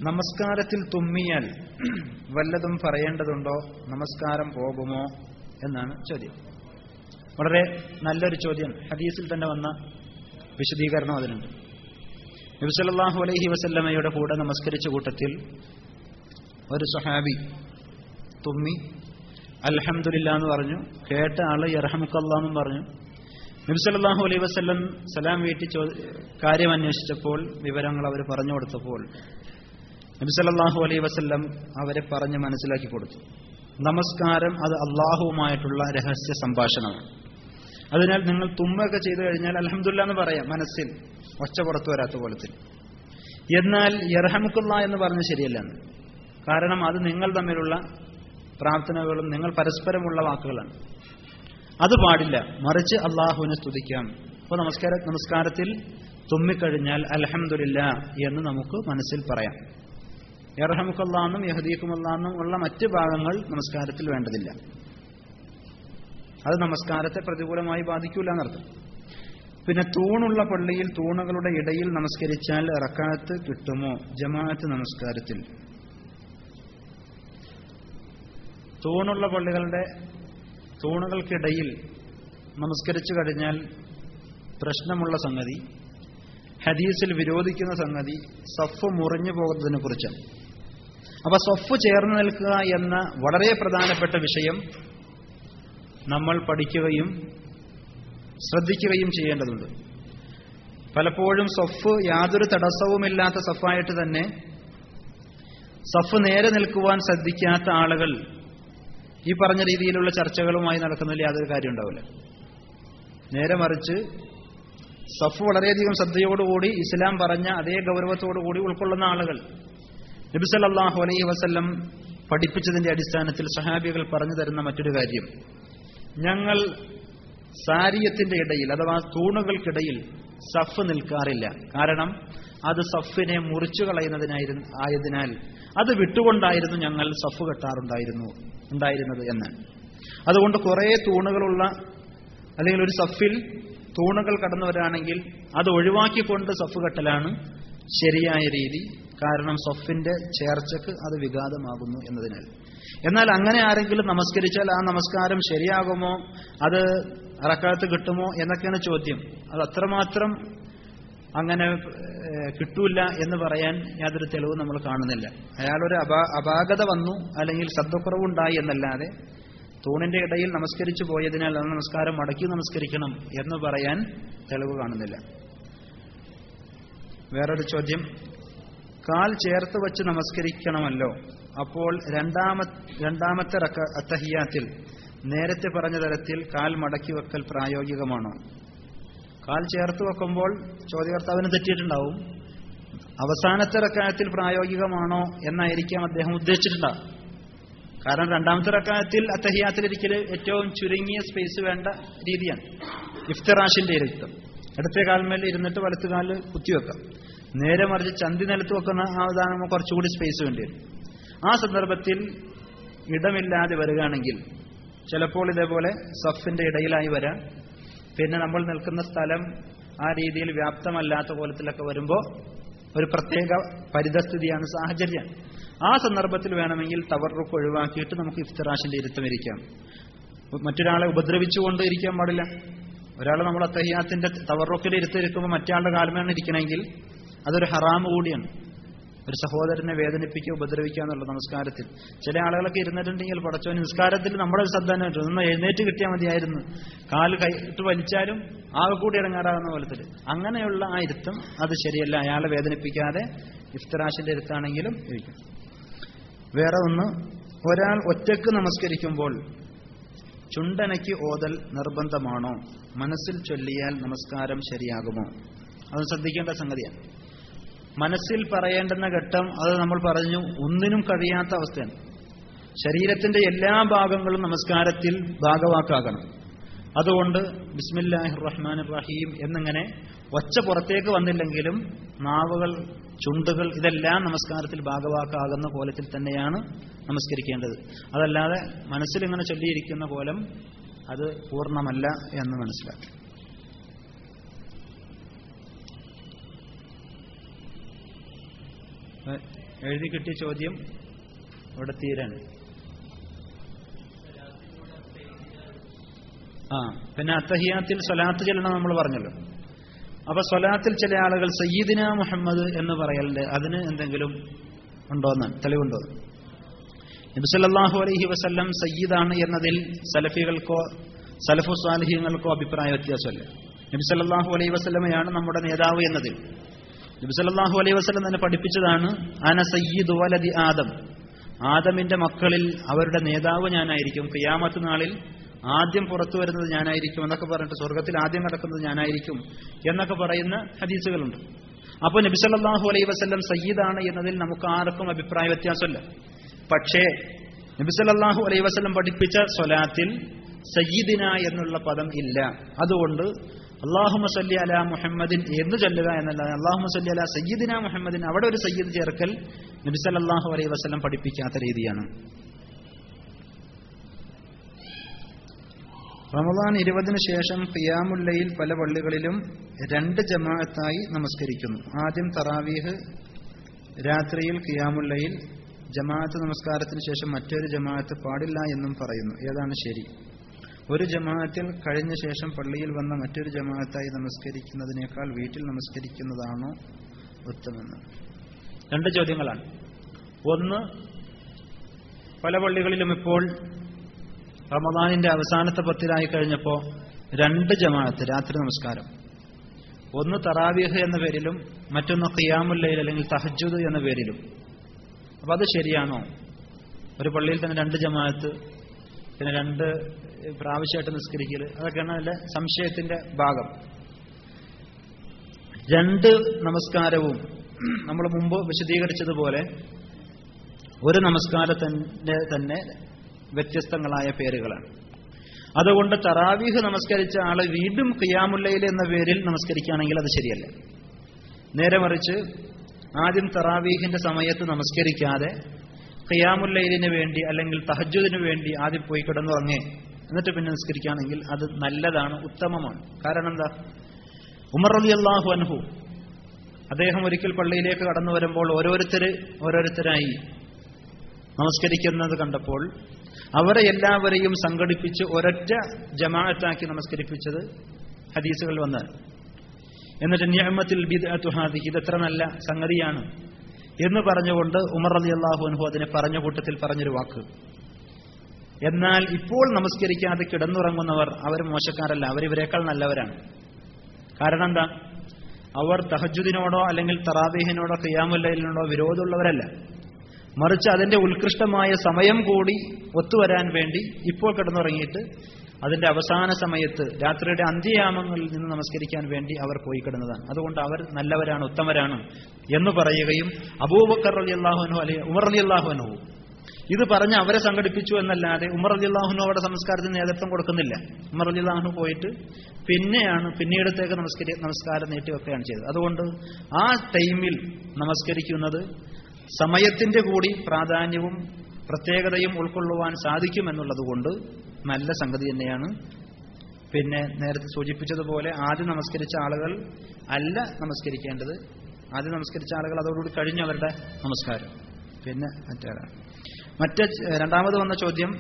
നമസ്കാരത്തിൽ തുമ്മിയാൽ വല്ലതും പറയേണ്ടതുണ്ടോ നമസ്കാരം പോകുമോ എന്നാണ് ചോദ്യം വളരെ നല്ലൊരു ചോദ്യം ഹദീസിൽ തന്നെ വന്ന വിശദീകരണം അതിനുണ്ട് നബിസല്ലാഹു അലൈഹി വസല്ലമയുടെ കൂടെ നമസ്കരിച്ച കൂട്ടത്തിൽ ഒരു സഹാബി തുമ്മി അൽഹംദുലില്ല എന്ന് പറഞ്ഞു കേട്ട ആള് യർഹമുക്കല്ലാന്നും പറഞ്ഞു നബിസല്ലാഹു അലൈഹി വസല്ലം സലാം വീട്ടി ചോ കാര്യം അന്വേഷിച്ചപ്പോൾ വിവരങ്ങൾ അവർ പറഞ്ഞു കൊടുത്തപ്പോൾ നബിസല്ലാഹു അലൈഹി വസല്ലം അവരെ പറഞ്ഞ് മനസ്സിലാക്കി കൊടുത്തു നമസ്കാരം അത് അള്ളാഹുവുമായിട്ടുള്ള രഹസ്യ സംഭാഷണമാണ് അതിനാൽ നിങ്ങൾ തുമ്മൊക്കെ ചെയ്തു കഴിഞ്ഞാൽ അലഹമുല്ല എന്ന് പറയാം മനസ്സിൽ ഒച്ച പുറത്തു വരാത്ത പോലത്തിൽ എന്നാൽ യർഹമുക്കുള്ള എന്ന് പറഞ്ഞ് ശരിയല്ലെന്ന് കാരണം അത് നിങ്ങൾ തമ്മിലുള്ള പ്രാർത്ഥനകളും നിങ്ങൾ പരസ്പരമുള്ള വാക്കുകളാണ് അത് പാടില്ല മറിച്ച് അള്ളാഹുവിനെ സ്തുതിക്കാം അപ്പോൾ നമസ്കാര നമസ്കാരത്തിൽ തുമ്മിക്കഴിഞ്ഞാൽ അലഹമുല്ല എന്ന് നമുക്ക് മനസ്സിൽ പറയാം യർഹമുക്കല്ലാന്നും യഹദീക്കുമല്ലാന്നും ഉള്ള മറ്റ് ഭാഗങ്ങൾ നമസ്കാരത്തിൽ വേണ്ടതില്ല അത് നമസ്കാരത്തെ പ്രതികൂലമായി ബാധിക്കൂല എന്നർത്ഥം പിന്നെ തൂണുള്ള പള്ളിയിൽ തൂണുകളുടെ ഇടയിൽ നമസ്കരിച്ചാൽ റക്കാത്ത് കിട്ടുമോ ജമാഅത്ത് നമസ്കാരത്തിൽ തൂണുള്ള പള്ളികളുടെ തൂണുകൾക്കിടയിൽ നമസ്കരിച്ചു കഴിഞ്ഞാൽ പ്രശ്നമുള്ള സംഗതി ഹദീസിൽ വിരോധിക്കുന്ന സംഗതി സഫ് മുറിഞ്ഞു പോകുന്നതിനെ കുറിച്ചാണ് അപ്പൊ സഫ് ചേർന്ന് നിൽക്കുക എന്ന വളരെ പ്രധാനപ്പെട്ട വിഷയം നമ്മൾ പഠിക്കുകയും ശ്രദ്ധിക്കുകയും ചെയ്യേണ്ടതുണ്ട് പലപ്പോഴും സഫ് യാതൊരു തടസ്സവുമില്ലാത്ത സഫായിട്ട് തന്നെ സഫ് നേരെ നിൽക്കുവാൻ ശ്രദ്ധിക്കാത്ത ആളുകൾ ഈ പറഞ്ഞ രീതിയിലുള്ള ചർച്ചകളുമായി നടക്കുന്നതിൽ യാതൊരു കാര്യം ഉണ്ടാവില്ല നേരെ മറിച്ച് സഫ് വളരെയധികം ശ്രദ്ധയോടുകൂടി ഇസ്ലാം പറഞ്ഞ അതേ ഗൗരവത്തോടുകൂടി ഉൾക്കൊള്ളുന്ന ആളുകൾ നബിസല്ലാഹു അലൈഹി വസല്ലം പഠിപ്പിച്ചതിന്റെ അടിസ്ഥാനത്തിൽ സഹാബികൾ പറഞ്ഞു തരുന്ന മറ്റൊരു കാര്യം ഞങ്ങൾ സാരിയത്തിന്റെ ഇടയിൽ അഥവാ തൂണുകൾക്കിടയിൽ സഫ് നിൽക്കാറില്ല കാരണം അത് സഫിനെ മുറിച്ചു കളയുന്നതിനായിരുന്നു ആയതിനാൽ അത് വിട്ടുകൊണ്ടായിരുന്നു ഞങ്ങൾ സഫ് കെട്ടാറുണ്ടായിരുന്നു ഉണ്ടായിരുന്നത് എന്ന് അതുകൊണ്ട് കുറേ തൂണുകളുള്ള അല്ലെങ്കിൽ ഒരു സഫിൽ തൂണുകൾ കടന്നു വരാണെങ്കിൽ അത് ഒഴിവാക്കിക്കൊണ്ട് സഫ് കെട്ടലാണ് ശരിയായ രീതി കാരണം സഫിന്റെ ചേർച്ചക്ക് അത് വിഘാതമാകുന്നു എന്നതിനാൽ എന്നാൽ അങ്ങനെ ആരെങ്കിലും നമസ്കരിച്ചാൽ ആ നമസ്കാരം ശരിയാകുമോ അത് അറക്കാലത്ത് കിട്ടുമോ എന്നൊക്കെയാണ് ചോദ്യം അത് അത്രമാത്രം അങ്ങനെ കിട്ടൂല എന്ന് പറയാൻ യാതൊരു തെളിവും നമ്മൾ കാണുന്നില്ല അയാളൊരു അപാ അപാകത വന്നു അല്ലെങ്കിൽ ശബ്ദക്കുറവുണ്ടായി എന്നല്ലാതെ തൂണിന്റെ ഇടയിൽ നമസ്കരിച്ചു പോയതിനാൽ ആ നമസ്കാരം മടക്കി നമസ്കരിക്കണം എന്ന് പറയാൻ തെളിവ് കാണുന്നില്ല വേറൊരു ചോദ്യം കാൽ ചേർത്ത് വച്ച് നമസ്കരിക്കണമല്ലോ അപ്പോൾ രണ്ടാമ രണ്ടാമത്തെ റക്ക അത്തഹിയാത്തിൽ നേരത്തെ പറഞ്ഞ തരത്തിൽ കാൽ മടക്കി വെക്കൽ പ്രായോഗികമാണോ കാൽ ചേർത്ത് വെക്കുമ്പോൾ ചോദ്യകർത്താവിന് തെറ്റിയിട്ടുണ്ടാവും അവസാനത്തെ റക്കായത്തിൽ പ്രായോഗികമാണോ എന്നായിരിക്കാം അദ്ദേഹം ഉദ്ദേശിച്ചിട്ടുണ്ടാവും കാരണം രണ്ടാമത്തെ റക്കായത്തിൽ അത്തഹിയാത്തിലിരിക്കൽ ഏറ്റവും ചുരുങ്ങിയ സ്പേസ് വേണ്ട രീതിയാണ് ഇഫ്തറാഷിന്റെ ഇരുത്തം ഇടത്തെ കാൽമേൽ ഇരുന്നിട്ട് വലത്ത് കാല് കുത്തിവെക്കാം നേരെ മറിച്ച് ചന്തി നിലത്ത് വെക്കുന്ന ആ ഉദാഹരണം കുറച്ചുകൂടി സ്പേസ് വേണ്ടി വരും ആ സന്ദർഭത്തിൽ ഇടമില്ലാതെ വരികയാണെങ്കിൽ ചിലപ്പോൾ ഇതേപോലെ സഫിന്റെ ഇടയിലായി വരാം പിന്നെ നമ്മൾ നിൽക്കുന്ന സ്ഥലം ആ രീതിയിൽ വ്യാപ്തമല്ലാത്ത കോലത്തിലൊക്കെ വരുമ്പോൾ ഒരു പ്രത്യേക പരിതസ്ഥിതിയാണ് സാഹചര്യം ആ സന്ദർഭത്തിൽ വേണമെങ്കിൽ തവറുക്ക് ഒഴിവാക്കിയിട്ട് നമുക്ക് ഇഫ്തറാഷിന്റെ ഇരുത്തം ഇരിക്കാം മറ്റൊരാളെ ഉപദ്രവിച്ചുകൊണ്ട് ഇരിക്കാൻ പാടില്ല ഒരാൾ നമ്മൾ അത്തഹിയാത്തിന്റെ തവറുക്കിൽ ഇരുത്തിരിക്കുമ്പോൾ മറ്റയാളുടെ കാലമാണ് ഇരിക്കണമെങ്കിൽ അതൊരു ഹറാമ് കൂടിയാണ് ഒരു സഹോദരനെ വേദനിപ്പിക്കുക ഉപദ്രവിക്കുക എന്നുള്ള നമസ്കാരത്തിൽ ചില ആളുകളൊക്കെ ഇരുന്നിട്ടുണ്ടെങ്കിൽ പടച്ചോൻ നിസ്കാരത്തിൽ നമ്മുടെ ഒരു ശ്രദ്ധ ഒന്ന് എഴുന്നേറ്റ് കിട്ടിയാൽ മതിയായിരുന്നു കാല് കൈയിട്ട് വലിച്ചാലും ആകെ കൂടി ഇറങ്ങാറാകുന്ന പോലത്തിൽ അങ്ങനെയുള്ള ആ ഇരുത്തം അത് ശരിയല്ല അയാളെ വേദനിപ്പിക്കാതെ ഇഫ്തറാശിന്റെ ഇരുത്താണെങ്കിലും ഇരിക്കും വേറെ ഒന്ന് ഒരാൾ ഒറ്റക്ക് നമസ്കരിക്കുമ്പോൾ ചുണ്ടനയ്ക്ക് ഓതൽ നിർബന്ധമാണോ മനസ്സിൽ ചൊല്ലിയാൽ നമസ്കാരം ശരിയാകുമോ അത് ശ്രദ്ധിക്കേണ്ട സംഗതിയാണ് മനസ്സിൽ പറയേണ്ടുന്ന ഘട്ടം അത് നമ്മൾ പറഞ്ഞു ഒന്നിനും കഴിയാത്ത അവസ്ഥയാണ് ശരീരത്തിന്റെ എല്ലാ ഭാഗങ്ങളും നമസ്കാരത്തിൽ ഭാഗവാക്കാകണം അതുകൊണ്ട് ബിസ്മില്ലാഹി റഹ്മാൻ റഹീം എന്നിങ്ങനെ ഒച്ച പുറത്തേക്ക് വന്നില്ലെങ്കിലും നാവുകൾ ചുണ്ടുകൾ ഇതെല്ലാം നമസ്കാരത്തിൽ ഭാഗവാക്കാകുന്ന കോലത്തിൽ തന്നെയാണ് നമസ്കരിക്കേണ്ടത് അതല്ലാതെ മനസ്സിൽ ഇങ്ങനെ ചൊല്ലിയിരിക്കുന്ന കോലം അത് പൂർണ്ണമല്ല എന്ന് മനസ്സിലാക്കി എഴുതി കിട്ടിയ ചോദ്യം ഇവിടെ തീരാൻ ആ പിന്നെ അത്തഹിയാത്തിൽ സ്വലാത്ത് ചെല്ലണം നമ്മൾ പറഞ്ഞല്ലോ അപ്പൊ സ്വലാത്തിൽ ചില ആളുകൾ സയ്യിദിന മുഹമ്മദ് എന്ന് പറയലുണ്ട് അതിന് എന്തെങ്കിലും ഉണ്ടോന്ന് തെളിവുണ്ടോ നബിസല്ലാഹു അലൈഹി വസല്ലം സയ്യിദാണ് എന്നതിൽ സലഫികൾക്കോ സലഫു സ്വാലിഹ്യങ്ങൾക്കോ അഭിപ്രായ വ്യത്യാസമല്ല നബി സല്ലല്ലാഹു അലൈഹി വസല്ലമയാണ് നമ്മുടെ നേതാവ് എന്നതിൽ നബി സല്ലല്ലാഹു അലൈഹി വസല്ലം തന്നെ പഠിപ്പിച്ചതാണ് അന സയ്യിദു വലദി ആദം ആദമിന്റെ മക്കളിൽ അവരുടെ നേതാവ് ഞാനായിരിക്കും ഖിയാമത്ത് നാളിൽ ആദ്യം പുറത്തു വരുന്നത് ഞാനായിരിക്കും എന്നൊക്കെ പറഞ്ഞിട്ട് സ്വർഗത്തിൽ ആദ്യം നടക്കുന്നത് ഞാനായിരിക്കും എന്നൊക്കെ പറയുന്ന ഹദീസുകളുണ്ട് അപ്പോൾ നബി സല്ലല്ലാഹു അലൈഹി വസല്ലം സയ്യിദാണ് എന്നതിൽ നമുക്ക് ആർക്കും അഭിപ്രായ വ്യത്യാസമല്ല പക്ഷേ നബി സല്ലല്ലാഹു അലൈഹി വസല്ലം പഠിപ്പിച്ച സ്വലാത്തിൽ സയ്യിദിന എന്നുള്ള പദം ഇല്ല അതുകൊണ്ട് അള്ളാഹുമ സല്ലി അല മുഹമ്മദിൻ എന്ന് ചൊല്ലുക എന്നല്ല അള്ളാഹുമ സല്ലി അല സയ്യിദിന മുഹമ്മദിൻ അവിടെ ഒരു സയ്യിദ് ചേർക്കൽ നബി സല്ലല്ലാഹു അലൈഹി വസല്ലം പഠിപ്പിക്കാത്ത രീതിയാണ് റമദാൻ ഇരുപതിനു ശേഷം ഖിയാമുല്ലയിൽ പല പള്ളികളിലും രണ്ട് ജമാഅത്തായി നമസ്കരിക്കുന്നു ആദ്യം തറാവീഹ് രാത്രിയിൽ ഖിയാമുല്ലയിൽ ജമാഅത്ത് നമസ്കാരത്തിന് ശേഷം മറ്റൊരു ജമാഅത്ത് പാടില്ല എന്നും പറയുന്നു ഏതാണ് ശരി ഒരു ജമാഅത്തിൽ കഴിഞ്ഞ ശേഷം പള്ളിയിൽ വന്ന മറ്റൊരു ജമാഅത്തായി നമസ്കരിക്കുന്നതിനേക്കാൾ വീട്ടിൽ നമസ്കരിക്കുന്നതാണോ ഉത്തമെന്ന് രണ്ട് ചോദ്യങ്ങളാണ് ഒന്ന് പല പള്ളികളിലും ഇപ്പോൾ റമദാനിന്റെ അവസാനത്തെ പത്തിലായി കഴിഞ്ഞപ്പോൾ രണ്ട് ജമാഅത്ത് രാത്രി നമസ്കാരം ഒന്ന് തറാവീഹ് എന്ന പേരിലും മറ്റൊന്ന് ഖിയാമുല്ലയിൽ അല്ലെങ്കിൽ തഹജുദ് എന്ന പേരിലും അപ്പൊ അത് ശരിയാണോ ഒരു പള്ളിയിൽ തന്നെ രണ്ട് ജമാഅത്ത് പിന്നെ രണ്ട് പ്രാവശ്യമായിട്ട് നിസ്കരിക്കൽ അതൊക്കെയാണ് അതിന്റെ സംശയത്തിന്റെ ഭാഗം രണ്ട് നമസ്കാരവും നമ്മൾ മുമ്പ് വിശദീകരിച്ചതുപോലെ ഒരു നമസ്കാരത്തിന്റെ തന്നെ വ്യത്യസ്തങ്ങളായ പേരുകളാണ് അതുകൊണ്ട് തറാവീഹ് നമസ്കരിച്ച ആള് വീണ്ടും ഖിയാമുല്ലയിൽ എന്ന പേരിൽ നമസ്കരിക്കുകയാണെങ്കിൽ അത് ശരിയല്ല നേരെ മറിച്ച് ആദ്യം തറാവീഹിന്റെ സമയത്ത് നമസ്കരിക്കാതെ ഖിയാമുല്ലയിലിന് വേണ്ടി അല്ലെങ്കിൽ തഹജുദിന് വേണ്ടി ആദ്യം പോയി കിടന്നുറങ്ങേ എന്നിട്ട് പിന്നെ നിസ്കരിക്കുകയാണെങ്കിൽ അത് നല്ലതാണ് ഉത്തമമാണ് കാരണം എന്താ ഉമർ അലി അള്ളാഹു അൻഹു അദ്ദേഹം ഒരിക്കൽ പള്ളിയിലേക്ക് കടന്നു വരുമ്പോൾ ഓരോരുത്തര് ഓരോരുത്തരായി നമസ്കരിക്കുന്നത് കണ്ടപ്പോൾ അവരെ എല്ലാവരെയും സംഘടിപ്പിച്ച് ഒരൊറ്റ ജമാഅത്താക്കി നമസ്കരിപ്പിച്ചത് ഹദീസുകൾ വന്നാൽ എന്നിട്ട് നിയമത്തിൽ ബിദ്അത്തുഹാദി ഇതെത്ര നല്ല സംഗതിയാണ് എന്ന് പറഞ്ഞുകൊണ്ട് ഉമർ അലി അള്ളാഹു അൻഹു അതിനെ പറഞ്ഞ കൂട്ടത്തിൽ പറഞ്ഞൊരു വാക്ക് എന്നാൽ ഇപ്പോൾ നമസ്കരിക്കാതെ കിടന്നുറങ്ങുന്നവർ അവർ മോശക്കാരല്ല അവരിവരെക്കാൾ നല്ലവരാണ് കാരണം എന്താ അവർ തഹജുദിനോടോ അല്ലെങ്കിൽ തറാബീഹിനോടോ ഖിയാമുല്ലയിലിനോടോ വിരോധമുള്ളവരല്ല മറിച്ച് അതിന്റെ ഉത്കൃഷ്ടമായ സമയം കൂടി ഒത്തുവരാൻ വേണ്ടി ഇപ്പോൾ കിടന്നുറങ്ങിയിട്ട് അതിന്റെ അവസാന സമയത്ത് രാത്രിയുടെ അന്ത്യയാമങ്ങളിൽ നിന്ന് നമസ്കരിക്കാൻ വേണ്ടി അവർ പോയി കിടന്നതാണ് അതുകൊണ്ട് അവർ നല്ലവരാണ് ഉത്തമരാണ് എന്ന് പറയുകയും അബൂബക്കർ അലി അള്ളാഹുനു അല്ലെ ഉമർ അലി അള്ളാഹുനു ഇത് പറഞ്ഞ് അവരെ സംഘടിപ്പിച്ചു എന്നല്ലാതെ ഉമർ അലി അള്ളാഹുനു അവിടെ സംസ്കാരത്തിന് നേതൃത്വം കൊടുക്കുന്നില്ല ഉമർ അലി അള്ളാഹുനു പോയിട്ട് പിന്നെയാണ് പിന്നീടത്തേക്ക് നമസ്കരി നമസ്കാരം നീട്ടിവെക്കുകയാണ് ചെയ്തത് അതുകൊണ്ട് ആ ടൈമിൽ നമസ്കരിക്കുന്നത് സമയത്തിന്റെ കൂടി പ്രാധാന്യവും പ്രത്യേകതയും ഉൾക്കൊള്ളുവാൻ സാധിക്കുമെന്നുള്ളതുകൊണ്ട് നല്ല സംഗതി തന്നെയാണ് പിന്നെ നേരത്തെ സൂചിപ്പിച്ചതുപോലെ ആദ്യം നമസ്കരിച്ച ആളുകൾ അല്ല നമസ്കരിക്കേണ്ടത് ആദ്യം നമസ്കരിച്ച ആളുകൾ അതോടുകൂടി കഴിഞ്ഞു അവരുടെ നമസ്കാരം പിന്നെ മറ്റേതാണ് മറ്റേ രണ്ടാമത് വന്ന ചോദ്യം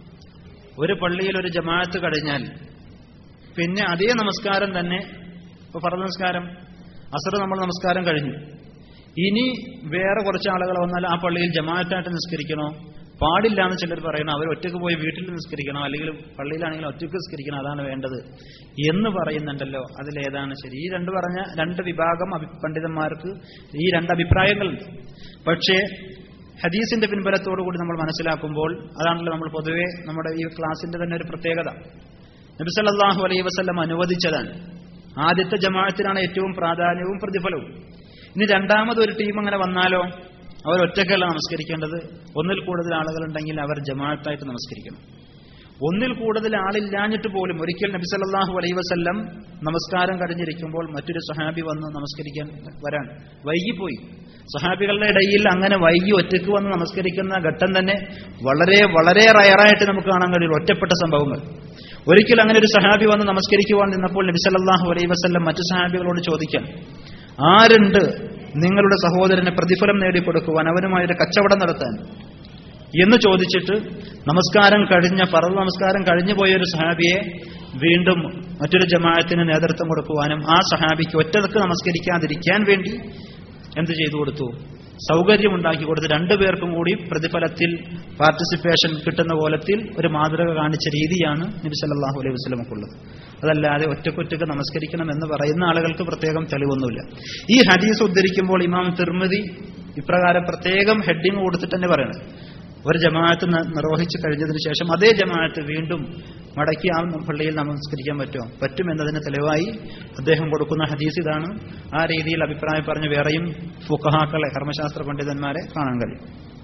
ഒരു പള്ളിയിൽ ഒരു ജമാഅത്ത് കഴിഞ്ഞാൽ പിന്നെ അതേ നമസ്കാരം തന്നെ ഇപ്പൊ ഫറ നമസ്കാരം അസർ നമ്മൾ നമസ്കാരം കഴിഞ്ഞു ഇനി വേറെ കുറച്ച് ആളുകൾ വന്നാൽ ആ പള്ളിയിൽ ജമാഅത്തായിട്ട് നിസ്കരിക്കണോ പാടില്ല എന്ന് ചിലർ പറയണം അവർ ഒറ്റയ്ക്ക് പോയി വീട്ടിൽ നിസ്കരിക്കണം അല്ലെങ്കിൽ പള്ളിയിലാണെങ്കിൽ ഒറ്റയ്ക്ക് നിസ്കരിക്കണം അതാണ് വേണ്ടത് എന്ന് പറയുന്നുണ്ടല്ലോ അതിലേതാണ് ശരി ഈ രണ്ട് പറഞ്ഞ രണ്ട് വിഭാഗം അഭി- പണ്ഡിതന്മാർക്ക് ഈ രണ്ട് അഭിപ്രായങ്ങളുണ്ട് പക്ഷേ ഹദീസിന്റെ പിൻബലത്തോടു കൂടി നമ്മൾ മനസ്സിലാക്കുമ്പോൾ അതാണല്ലോ നമ്മൾ പൊതുവെ നമ്മുടെ ഈ ക്ലാസിന്റെ തന്നെ ഒരു പ്രത്യേകത നബിസല്ലാഹു അലൈഹി വസ്ലം അനുവദിച്ചതാണ് ആദ്യത്തെ ജമാഅത്തിനാണ് ഏറ്റവും പ്രാധാന്യവും പ്രതിഫലവും ഇനി രണ്ടാമത് ഒരു ടീം അങ്ങനെ വന്നാലോ അവർ ഒറ്റക്കല്ല നമസ്കരിക്കേണ്ടത് ഒന്നിൽ കൂടുതൽ ആളുകളുണ്ടെങ്കിൽ അവർ ജമാഅത്തായിട്ട് നമസ്കരിക്കണം ഒന്നിൽ കൂടുതൽ ആളില്ലാഞ്ഞിട്ട് പോലും ഒരിക്കൽ നബി സല്ലല്ലാഹു അലൈഹി വസല്ലം നമസ്കാരം കഴിഞ്ഞിരിക്കുമ്പോൾ മറ്റൊരു സഹാബി വന്ന് നമസ്കരിക്കാൻ വരാൻ വൈകിപ്പോയി സഹാബികളുടെ ഇടയിൽ അങ്ങനെ വൈകി ഒറ്റയ്ക്ക് വന്ന് നമസ്കരിക്കുന്ന ഘട്ടം തന്നെ വളരെ വളരെ റയറായിട്ട് നമുക്ക് കാണാൻ കഴിയും ഒറ്റപ്പെട്ട സംഭവങ്ങൾ ഒരിക്കൽ അങ്ങനെ ഒരു സഹാബി വന്ന് നമസ്കരിക്കുവാൻ നിന്നപ്പോൾ നബി സല്ലല്ലാഹു അലൈഹി വസല്ലം മറ്റു സഹാബികളോട് ചോദിക്കാൻ ആരുണ്ട് നിങ്ങളുടെ സഹോദരന് പ്രതിഫലം നേടിക്കൊടുക്കുവാൻ അവനുമായൊരു കച്ചവടം നടത്താൻ എന്ന് ചോദിച്ചിട്ട് നമസ്കാരം കഴിഞ്ഞ പറവ് നമസ്കാരം കഴിഞ്ഞു പോയ ഒരു സഹാബിയെ വീണ്ടും മറ്റൊരു ജമാഅത്തിന് നേതൃത്വം കൊടുക്കുവാനും ആ സഹാബിക്ക് ഒറ്റക്ക് നമസ്കരിക്കാതിരിക്കാൻ വേണ്ടി എന്ത് ചെയ്തു കൊടുത്തു സൗകര്യമുണ്ടാക്കി കൊടുത്ത് രണ്ടുപേർക്കും കൂടി പ്രതിഫലത്തിൽ പാർട്ടിസിപ്പേഷൻ കിട്ടുന്ന കോലത്തിൽ ഒരു മാതൃക കാണിച്ച രീതിയാണ് നബി സല്ലല്ലാഹു അലൈഹി വസല്ലമക്കുള്ളത് അതല്ലാതെ ഒറ്റക്കൊറ്റക്ക് നമസ്കരിക്കണം എന്ന് പറയുന്ന ആളുകൾക്ക് പ്രത്യേകം തെളിവൊന്നുമില്ല ഈ ഹദീസ് ഉദ്ധരിക്കുമ്പോൾ ഇമാം തിർമതി ഇപ്രകാരം പ്രത്യേകം ഹെഡിങ് കൊടുത്തിട്ട് തന്നെ പറയണം ഒരു ജമാഅത്ത് ന- നിർവഹിച്ചു കഴിഞ്ഞതിന് ശേഷം അതേ ജമാഅത്ത് വീണ്ടും മടക്കി ആ പള്ളിയിൽ നമസ്കരിക്കാൻ പറ്റുമോ പറ്റുമെന്നതിന് തെളിവായി അദ്ദേഹം കൊടുക്കുന്ന ഹദീസ് ഇതാണ് ആ രീതിയിൽ അഭിപ്രായം പറഞ്ഞ് വേറെയും ഫുക്കഹാക്കളെ കർമ്മശാസ്ത്ര പണ്ഡിതന്മാരെ കാണാൻ കഴിയും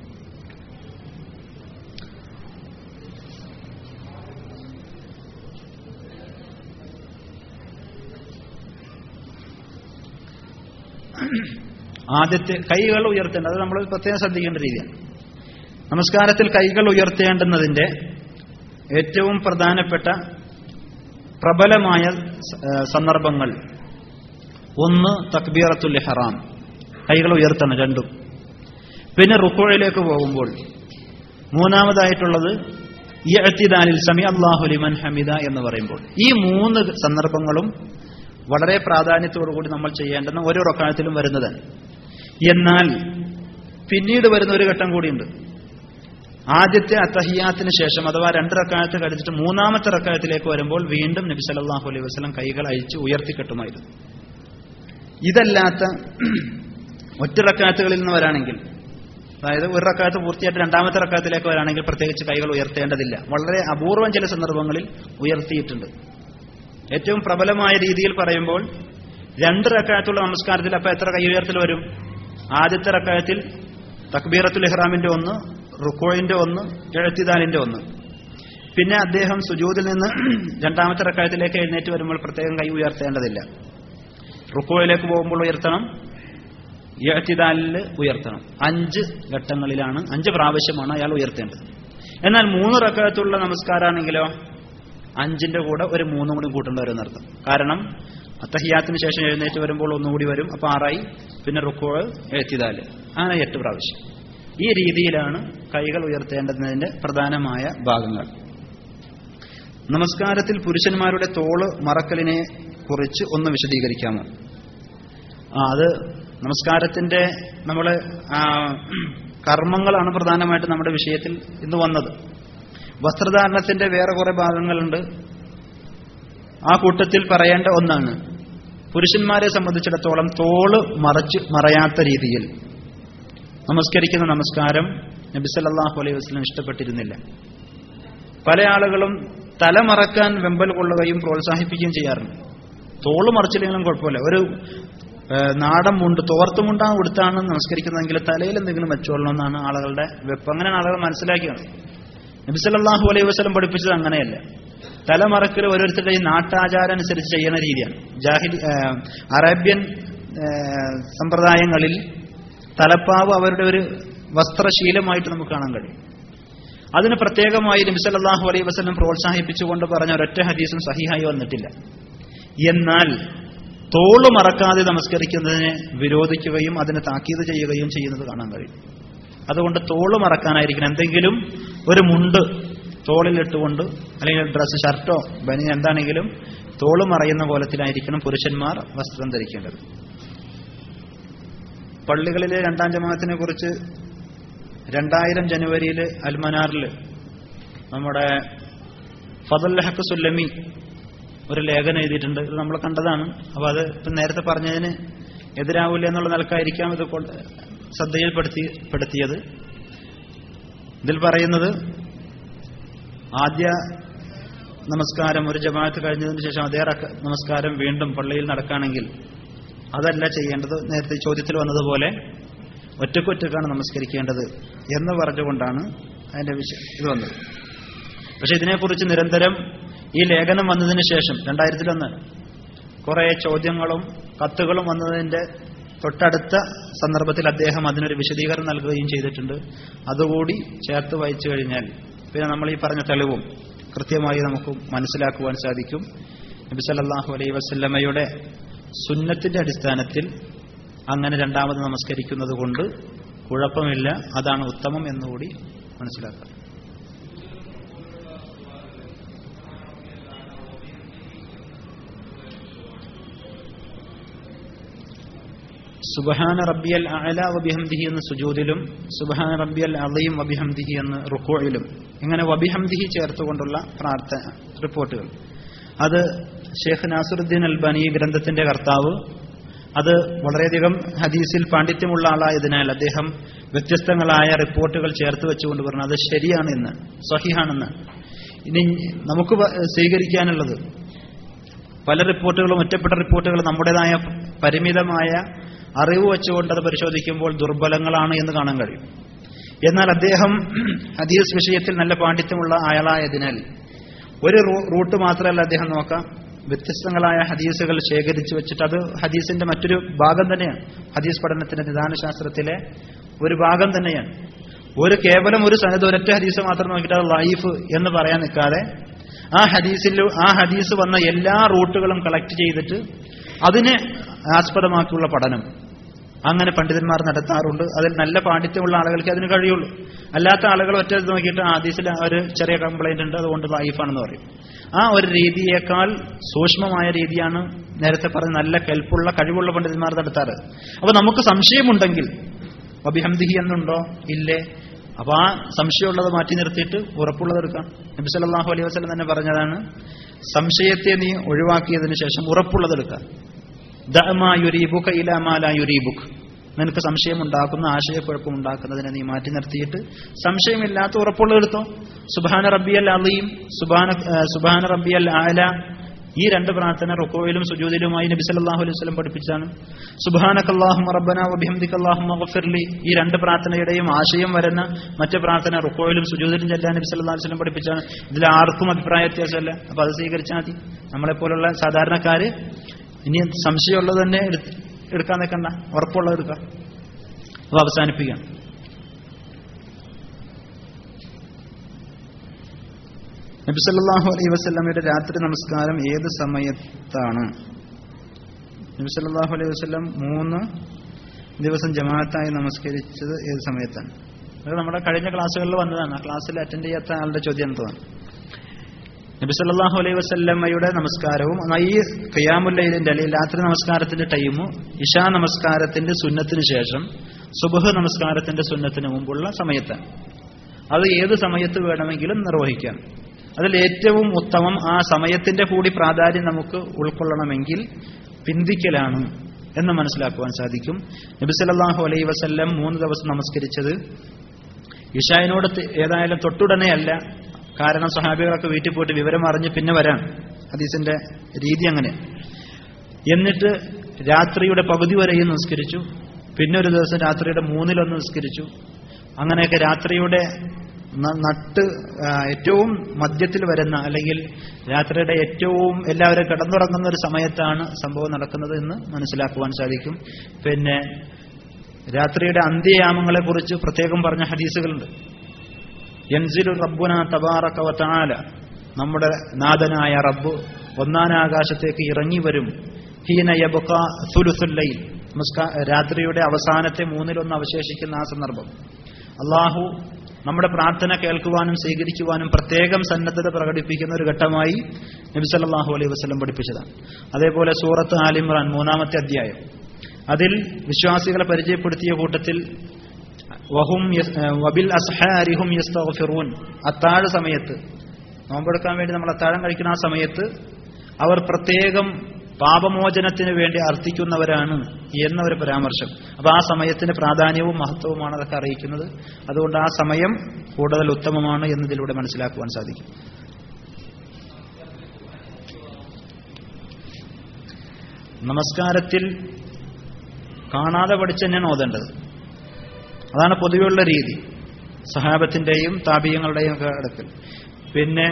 ആദ്യത്തെ കൈകൾ ഉയർത്തേണ്ടത് അത് നമ്മൾ പ്രത്യേകം ശ്രദ്ധിക്കേണ്ട രീതിയാണ് നമസ്കാരത്തിൽ കൈകൾ ഉയർത്തേണ്ടുന്നതിന്റെ ഏറ്റവും പ്രധാനപ്പെട്ട പ്രബലമായ സ- ഏ, സന്ദർഭങ്ങൾ ഒന്ന് തക്ബീറത്തുൽ ഇഹ്റാം കൈകൾ ഉയർത്തണം രണ്ടും പിന്നെ റുക്കോയിലേക്ക് പോകുമ്പോൾ മൂന്നാമതായിട്ടുള്ളത് ഇഅ്തിദാലിൽ സമി അള്ളാഹു ലിമൻ ഹമിദ എന്ന് പറയുമ്പോൾ ഈ മൂന്ന് സന്ദർഭങ്ങളും വളരെ പ്രാധാന്യത്തോടുകൂടി നമ്മൾ ചെയ്യേണ്ടുന്ന ഓരോ റക്കായത്തിലും വരുന്നതാണ് എന്നാൽ പിന്നീട് വരുന്ന ഒരു ഘട്ടം കൂടിയുണ്ട് ആദ്യത്തെ അത്തഹിയാത്തിന് ശേഷം അഥവാ രണ്ട് റക്കായത്ത് കഴിഞ്ഞിട്ട് മൂന്നാമത്തെ റക്കായത്തിലേക്ക് വരുമ്പോൾ വീണ്ടും നബി സല്ലല്ലാഹു അലൈഹി വസല്ലം കൈകൾ അഴിച്ച് ഉയർത്തിക്കെട്ടുമായിരുന്നു ഇതല്ലാത്ത ഒറ്റ റക്കാത്തുകളിൽ നിന്ന് വരാണെങ്കിൽ അതായത് ഒരു റക്കാത്ത് പൂർത്തിയായിട്ട് രണ്ടാമത്തെ റക്കാത്തിലേക്ക് വരാണെങ്കിൽ പ്രത്യേകിച്ച് കൈകൾ ഉയർത്തേണ്ടതില്ല വളരെ അപൂർവം ചില സന്ദർഭങ്ങളിൽ ഉയർത്തിയിട്ടുണ്ട് ഏറ്റവും പ്രബലമായ രീതിയിൽ പറയുമ്പോൾ രണ്ട് റക്കായത്തുള്ള നമസ്കാരത്തിൽ അപ്പൊ എത്ര കൈ ഉയർത്തൽ വരും ആദ്യത്തെ റക്കായത്തിൽ തക്ബീറത്തുൽ ഇഹ്റാമിന്റെ ഒന്ന് റുക്കോയിന്റെ ഒന്ന് എഴുത്തിദാലിന്റെ ഒന്ന് പിന്നെ അദ്ദേഹം സുജൂദിൽ നിന്ന് രണ്ടാമത്തെ റക്കായത്തിലേക്ക് എഴുന്നേറ്റ് വരുമ്പോൾ പ്രത്യേകം കൈ ഉയർത്തേണ്ടതില്ല റുക്കോയിലേക്ക് പോകുമ്പോൾ ഉയർത്തണം എഴുത്തിദാലിൽ ഉയർത്തണം അഞ്ച് ഘട്ടങ്ങളിലാണ് അഞ്ച് പ്രാവശ്യമാണ് അയാൾ ഉയർത്തേണ്ടത് എന്നാൽ മൂന്ന് റക്കായത്തുള്ള നമസ്കാരമാണെങ്കിലോ അഞ്ചിന്റെ കൂടെ ഒരു മൂന്നും കൂടി കൂട്ടേണ്ട വരും എന്നർത്ഥം കാരണം അത്തഹിയാത്തിന് ശേഷം എഴുന്നേറ്റ് വരുമ്പോൾ ഒന്നുകൂടി വരും അപ്പൊ ആറായി പിന്നെ റുക്കോൾ എഴുത്തിദാല് അങ്ങനെ എട്ട് പ്രാവശ്യം ഈ രീതിയിലാണ് കൈകൾ ഉയർത്തേണ്ടതിന്റെ പ്രധാനമായ ഭാഗങ്ങൾ നമസ്കാരത്തിൽ പുരുഷന്മാരുടെ തോള് മറക്കലിനെ കുറിച്ച് ഒന്ന് വിശദീകരിക്കാമോ ആ അത് നമസ്കാരത്തിന്റെ നമ്മള് ആ, കർമ്മങ്ങളാണ് പ്രധാനമായിട്ട് നമ്മുടെ വിഷയത്തിൽ ഇന്ന് വന്നത് വസ്ത്രധാരണത്തിന്റെ വേറെ കുറെ ഭാഗങ്ങളുണ്ട് ആ കൂട്ടത്തിൽ പറയേണ്ട ഒന്നാണ് പുരുഷന്മാരെ സംബന്ധിച്ചിടത്തോളം തോള് മറച്ച് മറയാത്ത രീതിയിൽ നമസ്കരിക്കുന്ന നമസ്കാരം നബി സല്ലല്ലാഹു അലൈഹി വസല്ലം ഇഷ്ടപ്പെട്ടിരുന്നില്ല പല ആളുകളും തല മറക്കാൻ വെമ്പൽ കൊള്ളുകയും പ്രോത്സാഹിപ്പിക്കുകയും ചെയ്യാറുണ്ട് തോള് മറച്ചില്ലെങ്കിലും കുഴപ്പമില്ല ഒരു ഏഹ്, നാടൻ മുണ്ട് തോർത്തുമുണ്ടാ കൊടുത്താണ് നമസ്കരിക്കുന്നതെങ്കിൽ തലയിൽ എന്തെങ്കിലും വെച്ചോളണം എന്നാണ് ആളുകളുടെ വെപ്പ് അങ്ങനെയാണ് ആളുകൾ മനസ്സിലാക്കിയത് നബി സല്ലല്ലാഹു അലൈഹി വസല്ലം പഠിപ്പിച്ചത് അങ്ങനെയല്ല തലമറക്കൽ ഓരോരുത്തരുടെ ഈ നാട്ടാചാരം അനുസരിച്ച് ചെയ്യുന്ന രീതിയാണ് ജാഹിലി ഏഹ്, അറേബ്യൻ ഏഹ്, സമ്പ്രദായങ്ങളിൽ തലപ്പാവ് അവരുടെ ഒരു വസ്ത്രശീലമായിട്ട് നമുക്ക് കാണാൻ കഴിയും അതിന് പ്രത്യേകമായി നബി സല്ലല്ലാഹു അലൈഹി വസല്ലം പ്രോത്സാഹിപ്പിച്ചുകൊണ്ട് പറഞ്ഞ ഒരൊറ്റ ഹദീസും സഹിഹായി വന്നിട്ടില്ല എന്നാൽ തോള് മറക്കാതെ നമസ്കരിക്കുന്നതിനെ വിരോധിക്കുകയും അതിനെ താക്കീത് ചെയ്യുകയും ചെയ്യുന്നത് കാണാൻ കഴിയും അതുകൊണ്ട് തോള് മറക്കാനായിരിക്കണം എന്തെങ്കിലും ഒരു മുണ്ട് തോളിലിട്ടുകൊണ്ട് അല്ലെങ്കിൽ ഡ്രസ്സ് ഷർട്ടോ ബനി എന്താണെങ്കിലും തോള് മറയുന്ന കോലത്തിലായിരിക്കണം പുരുഷന്മാർ വസ്ത്രം ധരിക്കേണ്ടത് പള്ളികളിലെ രണ്ടാം ജമാഅത്തിനെ കുറിച്ച് രണ്ടായിരം ജനുവരിയിൽ അൽമനാറിൽ നമ്മുടെ ഫതൽ ഹക്ക് സുല്ലമി ഒരു ലേഖനം എഴുതിയിട്ടുണ്ട് ഇത് നമ്മൾ കണ്ടതാണ് അപ്പോൾ അത് ഇപ്പം നേരത്തെ പറഞ്ഞതിന് എതിരാവില്ല എന്നുള്ള നിലക്കായിരിക്കാം ഇത് കൊണ്ട് ശ്രദ്ധയിൽപ്പെടുത്തി പെടുത്തിയത് ഇതിൽ പറയുന്നത് ആദ്യ നമസ്കാരം ഒരു ജമാഅത്ത് കഴിഞ്ഞതിന് ശേഷം അതേ റക്ക- നമസ്കാരം വീണ്ടും പള്ളിയിൽ നടക്കുകയാണെങ്കിൽ അതല്ല ചെയ്യേണ്ടത് നേരത്തെ ചോദ്യത്തിൽ വന്നതുപോലെ ഒറ്റക്കൊറ്റക്കാണ് നമസ്കരിക്കേണ്ടത് എന്ന് പറഞ്ഞുകൊണ്ടാണ് അതിന്റെ വിഷയം ഇത് വന്നത് പക്ഷെ ഇതിനെക്കുറിച്ച് നിരന്തരം ഈ ലേഖനം വന്നതിന് ശേഷം രണ്ടായിരത്തിലൊന്ന് കുറെ ചോദ്യങ്ങളും കത്തുകളും വന്നതിന്റെ തൊട്ടടുത്ത സന്ദർഭത്തിൽ അദ്ദേഹം അതിനൊരു വിശദീകരണം നൽകുകയും ചെയ്തിട്ടുണ്ട് അതുകൂടി ചേർത്ത് വായിച്ചു കഴിഞ്ഞാൽ പിന്നെ നമ്മൾ ഈ പറഞ്ഞ തെളിവും കൃത്യമായി നമുക്ക് മനസ്സിലാക്കുവാൻ സാധിക്കും നബി സല്ലല്ലാഹു അലൈഹി വസല്ലമയുടെ സുന്നത്തിന്റെ അടിസ്ഥാനത്തിൽ അങ്ങനെ രണ്ടാമത് നമസ്കരിക്കുന്നത് കൊണ്ട് കുഴപ്പമില്ല അതാണ് ഉത്തമം എന്നുകൂടി മനസ്സിലാക്കുക സുബഹാന റബ്ബിയൽ അഅല വബിഹംദിഹി എന്ന സുജൂദിലും സുബഹാന റബ്ബിയൽ അലീം വബിഹംദിഹി എന്ന റുക്കോയിലും ഇങ്ങനെ വബിഹംദിഹി ചേർത്തുകൊണ്ടുള്ള പ്രാർത്ഥന റിപ്പോർട്ടുകൾ അത് ഷേഖ് നാസുറുദ്ദീൻ അൽബാനി ഈ ഗ്രന്ഥത്തിന്റെ കർത്താവ് അത് വളരെയധികം ഹദീസിൽ പാണ്ഡിത്യമുള്ള ആളായതിനാൽ അദ്ദേഹം വ്യത്യസ്തങ്ങളായ റിപ്പോർട്ടുകൾ ചേർത്ത് വെച്ചുകൊണ്ട് പറഞ്ഞു അത് ശരിയാണെന്ന് സഹിഹാണെന്ന് ഇനി നമുക്ക് വ- സ്വീകരിക്കാനുള്ളത് പല റിപ്പോർട്ടുകളും ഒറ്റപ്പെട്ട റിപ്പോർട്ടുകൾ നമ്മുടേതായ പരിമിതമായ അറിവ് വെച്ചുകൊണ്ട് അത് പരിശോധിക്കുമ്പോൾ ദുർബലങ്ങളാണ് എന്ന് കാണാൻ കഴിയും എന്നാൽ അദ്ദേഹം ഹദീസ് വിഷയത്തിൽ നല്ല പാണ്ഡിത്യമുള്ള ആളായതിനാൽ ഒരു റൂ- റൂട്ട് മാത്രമല്ല അദ്ദേഹം നോക്കാം വ്യത്യസ്തങ്ങളായ ഹദീസുകൾ ശേഖരിച്ചു വെച്ചിട്ട് അത് ഹദീസിന്റെ മറ്റൊരു ഭാഗം തന്നെയാണ് ഹദീസ് പഠനത്തിന്റെ നിദാനശാസ്ത്രത്തിലെ ഒരു ഭാഗം തന്നെയാണ് ഒരു കേവലം ഒരു സനത് ഒരൊറ്റ ഹദീസ് മാത്രം നോക്കിയിട്ട് അത് ലൈഫ് എന്ന് പറയാൻ നിൽക്കാതെ ആ ഹദീസിൽ ആ ഹദീസ് വന്ന എല്ലാ റൂട്ടുകളും കളക്ട് ചെയ്തിട്ട് അതിനെ ആസ്പദമാക്കിയുള്ള പഠനം അങ്ങനെ പണ്ഡിതന്മാർ നടത്താറുണ്ട് അതിൽ നല്ല പാണ്ഡിത്യമുള്ള ആളുകൾക്ക് അതിന് കഴിയുള്ളൂ അല്ലാത്ത ആളുകൾ ഒറ്റ ഇത് നോക്കിയിട്ട് ആ ഹദീസിൽ ഒരു ചെറിയ കംപ്ലൈന്റ് ഉണ്ട് അതുകൊണ്ട് ലൈഫാണെന്ന് പറയും ആ ഒരു രീതിയേക്കാൾ സൂക്ഷ്മമായ രീതിയാണ് നേരത്തെ പറഞ്ഞ നല്ല കെൽപ്പുള്ള കഴിവുള്ള പണ്ഡിതന്മാർ നടത്താറ് അപ്പൊ നമുക്ക് സംശയമുണ്ടെങ്കിൽ അഭിഹംദിഹി എന്നുണ്ടോ ഇല്ലേ അപ്പൊ ആ സംശയമുള്ളത് മാറ്റി നിർത്തിയിട്ട് ഉറപ്പുള്ളത് എടുക്കാം നബി സല്ലല്ലാഹു അലൈഹി വസല്ലം തന്നെ പറഞ്ഞതാണ് സംശയത്തെ നീ ഒഴിവാക്കിയതിനു ശേഷം ഉറപ്പുള്ളത് എടുക്കാം ദഅമാ യുരീബുക ഇലാ മാ ലാ യുരീബുക നിനക്ക് സംശയമുണ്ടാക്കുന്ന ആശയക്കുഴപ്പം ഉണ്ടാക്കുന്നതിനെ നീ മാറ്റി നിർത്തിയിട്ട് സംശയമില്ലാത്ത ഉറപ്പുള്ളത് എടുത്തോ സുബാന റബ്ബിയൽ അലീം സുബാന സുബാന റബ്ബിയൽ ആല ഈ രണ്ട് പ്രാർത്ഥന റുക്കോയിലും സുജൂദിലുമായി നബി സല്ലല്ലാഹു അലൈഹി വസല്ലം പഠിപ്പിച്ചാണ് സുബ്ഹാനകല്ലാഹുമ്മ റബ്ബന വബിഹംദികല്ലാഹുമ്മ ഗഫിർലി ഈ രണ്ട് പ്രാർത്ഥനയുടെയും ആശയം വരുന്ന മറ്റു പ്രാർത്ഥന റുക്കോയിലും സുജൂദിലും ചെല്ലാൻ നബി സല്ലല്ലാഹു അലൈഹി വസല്ലം പഠിപ്പിച്ചാണ് ഇതിൽ ആർക്കും അഭിപ്രായ വ്യത്യാസമല്ല അപ്പൊ അത് സ്വീകരിച്ചാൽ മതി നമ്മളെപ്പോലുള്ള സാധാരണക്കാര് ഇനി സംശയമുള്ളത് തന്നെ എടുത്ത് എടുക്കാൻ നിൽക്കണ്ട ഉറപ്പുള്ളത് എടുക്കാം അപ്പൊ അവസാനിപ്പിക്കാം നബി സല്ലല്ലാഹു അലൈഹി വസല്ലമയുടെ രാത്രി നമസ്കാരം ഏത് സമയത്താണ് നബി സല്ലല്ലാഹു അലൈഹി വസല്ലം മൂന്ന് ദിവസം ജമാഅത്തായി നമസ്കരിച്ചത് ഏത് സമയത്താണ് അത് നമ്മുടെ കഴിഞ്ഞ ക്ലാസ്സുകളിൽ വന്നതാണ് ആ ക്ലാസ്സിൽ അറ്റൻഡ് ചെയ്യാത്ത ആളുടെ ചോദ്യം തോന്നുന്നു നബി സല്ലല്ലാഹു അലൈഹി വസല്ലമയുടെ നമസ്കാരവും ഈ ഖിയാമുല്ലൈലിന്റെ അല്ലെങ്കിൽ രാത്രി നമസ്കാരത്തിന്റെ ടൈമും ഇഷാ നമസ്കാരത്തിന്റെ സുന്നത്തിന് ശേഷം സുബഹ് നമസ്കാരത്തിന്റെ സുന്നത്തിന് മുമ്പുള്ള സമയത്താണ് അത് ഏത് സമയത്ത് വേണമെങ്കിലും നിർവഹിക്കാം അതിൽ ഏറ്റവും ഉത്തമം ആ സമയത്തിന്റെ കൂടി പ്രാധാന്യം നമുക്ക് ഉൾക്കൊള്ളണമെങ്കിൽ പിന്തിക്കലാണ് എന്ന് മനസ്സിലാക്കുവാൻ സാധിക്കും നബി സല്ലല്ലാഹു അലൈഹി വസല്ലം മൂന്ന് ദിവസം നമസ്കരിച്ചത് ഇഷായിനോട് ത- ഏതായാലും തൊട്ടുടനെയല്ല കാരണം സഹാബികളൊക്കെ വീട്ടിൽ പോയിട്ട് വിവരം അറിഞ്ഞ് പിന്നെ വരാൻ ഹദീസിന്റെ രീതി അങ്ങനെ എന്നിട്ട് രാത്രിയുടെ പകുതി വരെയും നിസ്കരിച്ചു പിന്നെ ഒരു ദിവസം രാത്രിയുടെ മൂന്നിലൊന്ന് നിസ്കരിച്ചു അങ്ങനെയൊക്കെ രാത്രിയുടെ ന- നട്ട് ആ, ഏറ്റവും മധ്യത്തിൽ വരുന്ന അല്ലെങ്കിൽ രാത്രിയുടെ ഏറ്റവും എല്ലാവരും കിടന്നുറങ്ങുന്ന ഒരു സമയത്താണ് സംഭവം നടക്കുന്നത് എന്ന് മനസ്സിലാക്കുവാൻ സാധിക്കും പിന്നെ രാത്രിയുടെ അന്ത്യയാമങ്ങളെ കുറിച്ച് പ്രത്യേകം പറഞ്ഞ ഹദീസുകളുണ്ട് യൻസിലു റബ്ബുന തബാറക വതആല നമ്മുടെ നാഥനായ റബ്ബ് ഒന്നാനാകാശത്തേക്ക് ഇറങ്ങി വരും ഹീന യബ്ക സുലുസുൽ ലൈൽ നമസ്കാ- രാത്രിയുടെ അവസാനത്തെ മൂന്നിലൊന്ന് അവശേഷിക്കുന്ന ആ സന്ദർഭം അള്ളാഹു നമ്മുടെ പ്രാർത്ഥന കേൾക്കുവാനും സ്വീകരിക്കുവാനും പ്രത്യേകം സന്നദ്ധത പ്രകടിപ്പിക്കുന്ന ഒരു ഘട്ടമായി നബി സല്ലല്ലാഹു അലൈഹി വസല്ലം പഠിപ്പിച്ചതാണ് അതേപോലെ സൂറത്ത് ആലിമ്രാൻ മൂന്നാമത്തെ അധ്യായം അതിൽ വിശ്വാസികളെ പരിചയപ്പെടുത്തിയ കൂട്ടത്തിൽ വഹും യസ്- ഏഹ് വബിൽ അസ്ഹാരിഹും യസ്തഗ്ഫിറൂൻ അത്താഴ സമയത്ത് നോമ്പെടുക്കാൻ വേണ്ടി നമ്മൾ അത്താഴം കഴിക്കുന്ന ആ സമയത്ത് അവർ പ്രത്യേകം പാപമോചനത്തിന് വേണ്ടി അർത്ഥിക്കുന്നവരാണ് എന്ന ഒരു പരാമർശം അപ്പൊ ആ സമയത്തിന് പ്രാധാന്യവും മഹത്വവുമാണ് അതൊക്കെ അറിയിക്കുന്നത് അതുകൊണ്ട് ആ സമയം കൂടുതൽ ഉത്തമമാണ് എന്നതിലൂടെ മനസ്സിലാക്കുവാൻ സാധിക്കും നമസ്കാരത്തിൽ കാണാതെ പഠിച്ച് തന്നെയാണ് ഓതേണ്ടത് അതാണ് പൊതുവെയുള്ള രീതി സഹാബത്തിന്റെയും താപീയങ്ങളുടെയും ഒക്കെ അടുക്കൽ പിന്നെ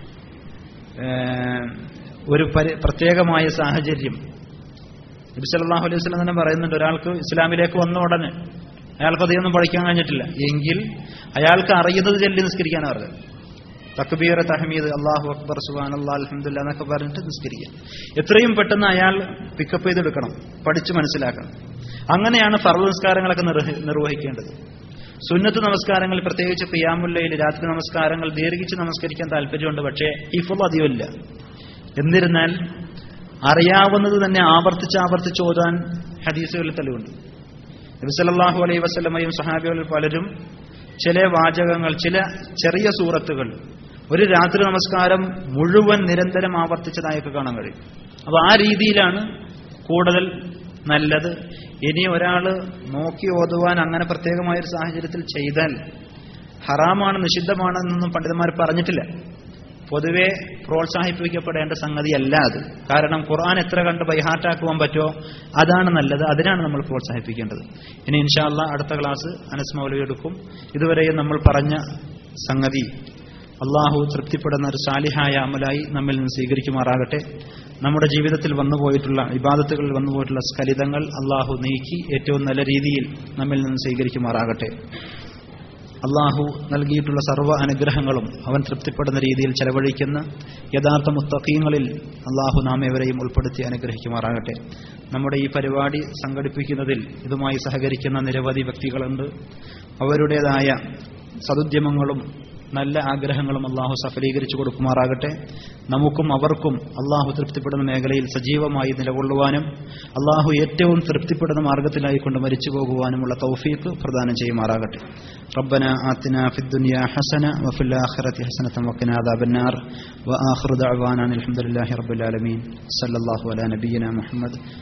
ഏഹ്, ഒരു പരി പ്രത്യേകമായ സാഹചര്യം നബി സല്ലല്ലാഹു അലൈഹി വസല്ലം തന്നെ പറയുന്നുണ്ട് ഒരാൾക്ക് ഇസ്ലാമിലേക്ക് വന്ന ഉടനെ അയാൾക്ക് അധികമൊന്നും പഠിക്കാൻ കഴിഞ്ഞിട്ടില്ല എങ്കിൽ അയാൾക്ക് അറിയുന്നത് ചൊല്ലി നിസ്കരിക്കാനാണ് പറഞ്ഞത് തക്ബീർ തഹമീദ് അള്ളാഹു അക്ബർ സുബാൻ അള്ളാഹ് അലഹമുല്ല എന്നൊക്കെ പറഞ്ഞിട്ട് നിസ്കരിക്കുക എത്രയും പെട്ടെന്ന് അയാൾ പിക്കപ്പ് ചെയ്തെടുക്കണം പഠിച്ച് മനസ്സിലാക്കണം അങ്ങനെയാണ് ഫർദ് നിസ്കാരങ്ങളൊക്കെ നിർവഹി- നിർവഹിക്കേണ്ടത് സുന്നത്ത് നമസ്കാരങ്ങൾ പ്രത്യേകിച്ച് പിയാമുല്ലയിൽ രാത്രി നമസ്കാരങ്ങൾ ദീർഘിച്ച് നമസ്കരിക്കാൻ താല്പര്യമുണ്ട് പക്ഷേ ഹിഫുൾ അധികമില്ല എന്നിരുന്നാൽ അറിയാവുന്നത് തന്നെ ആവർത്തിച്ച് ആവർത്തിച്ച് ഓതാൻ ഹദീസുകളിൽ തെളിവുണ്ട് നബി സല്ലല്ലാഹു അലൈഹി വസല്ലമയും സഹാബികളിൽ പലരും ചില വാചകങ്ങൾ ചില ചെറിയ സൂറത്തുകൾ ഒരു രാത്രി നമസ്കാരം മുഴുവൻ നിരന്തരം ആവർത്തിച്ചതായൊക്കെ കാണാൻ കഴിയും അപ്പോൾ ആ രീതിയിലാണ് കൂടുതൽ നല്ലത് ഇനി ഒരാൾ നോക്കി ഓതുവാൻ അങ്ങനെ പ്രത്യേകമായ ഒരു സാഹചര്യത്തിൽ ചെയ്താൽ ഹറാമാണ് നിഷിദ്ധമാണ് എന്നൊന്നും പണ്ഡിതന്മാർ പറഞ്ഞിട്ടില്ല പൊതുവെ പ്രോത്സാഹിപ്പിക്കപ്പെടേണ്ട സംഗതിയല്ല അത് കാരണം ഖുർആൻ എത്ര കണ്ട് ബൈഹാർട്ടാക്കുവാൻ പറ്റുമോ അതാണ് നല്ലത് അതിനാണ് നമ്മൾ പ്രോത്സാഹിപ്പിക്കേണ്ടത് ഇനി ഇൻഷാല്ല അടുത്ത ക്ലാസ് അനസ് മൗലവി എടുക്കും ഇതുവരെയും നമ്മൾ പറഞ്ഞ സംഗതി അള്ളാഹു തൃപ്തിപ്പെടുന്ന ഒരു സാലിഹായ അമലായി നമ്മിൽ നിന്ന് സ്വീകരിക്കുമാറാകട്ടെ നമ്മുടെ ജീവിതത്തിൽ വന്നുപോയിട്ടുള്ള ഇബാദത്തുകളിൽ വന്നുപോയിട്ടുള്ള സ്ഖലിതങ്ങൾ അള്ളാഹു നീക്കി ഏറ്റവും നല്ല രീതിയിൽ നമ്മിൽ നിന്ന് സ്വീകരിക്കുമാറാകട്ടെ അള്ളാഹു നൽകിയിട്ടുള്ള സർവ്വ അനുഗ്രഹങ്ങളും അവൻ തൃപ്തിപ്പെടുന്ന രീതിയിൽ ചെലവഴിക്കുന്ന യഥാർത്ഥ മുത്തഖീങ്ങളിൽ അള്ളാഹു നാം എവരെയും ഉൾപ്പെടുത്തി അനുഗ്രഹിക്കുമാറാകട്ടെ നമ്മുടെ ഈ പരിപാടി സംഘടിപ്പിക്കുന്നതിൽ ഇതുമായി സഹകരിക്കുന്ന നിരവധി വ്യക്തികളുണ്ട് അവരുടേതായ സതുദ്യമങ്ങളും നല്ല ആഗ്രഹങ്ങളും അള്ളാഹു സഫലീകരിച്ചു കൊടുക്കുമാറാകട്ടെ നമുക്കും അവർക്കും അള്ളാഹു തൃപ്തിപ്പെടുന്ന മേഖലയിൽ സജീവമായി നിലകൊള്ളുവാനും അള്ളാഹു ഏറ്റവും തൃപ്തിപ്പെടുന്ന മാർഗത്തിലായിക്കൊണ്ട് മരിച്ചു പോകുവാനുമുള്ള തൗഫീഖ് പ്രദാനം ചെയ്യുമാറാകട്ടെ ربنا آتنا في الدنيا حسنة وفي الآخرة حسنة وقنا عذاب النار وآخر دعوانا أن الحمد لله رب العالمين صلى الله على نبينا محمد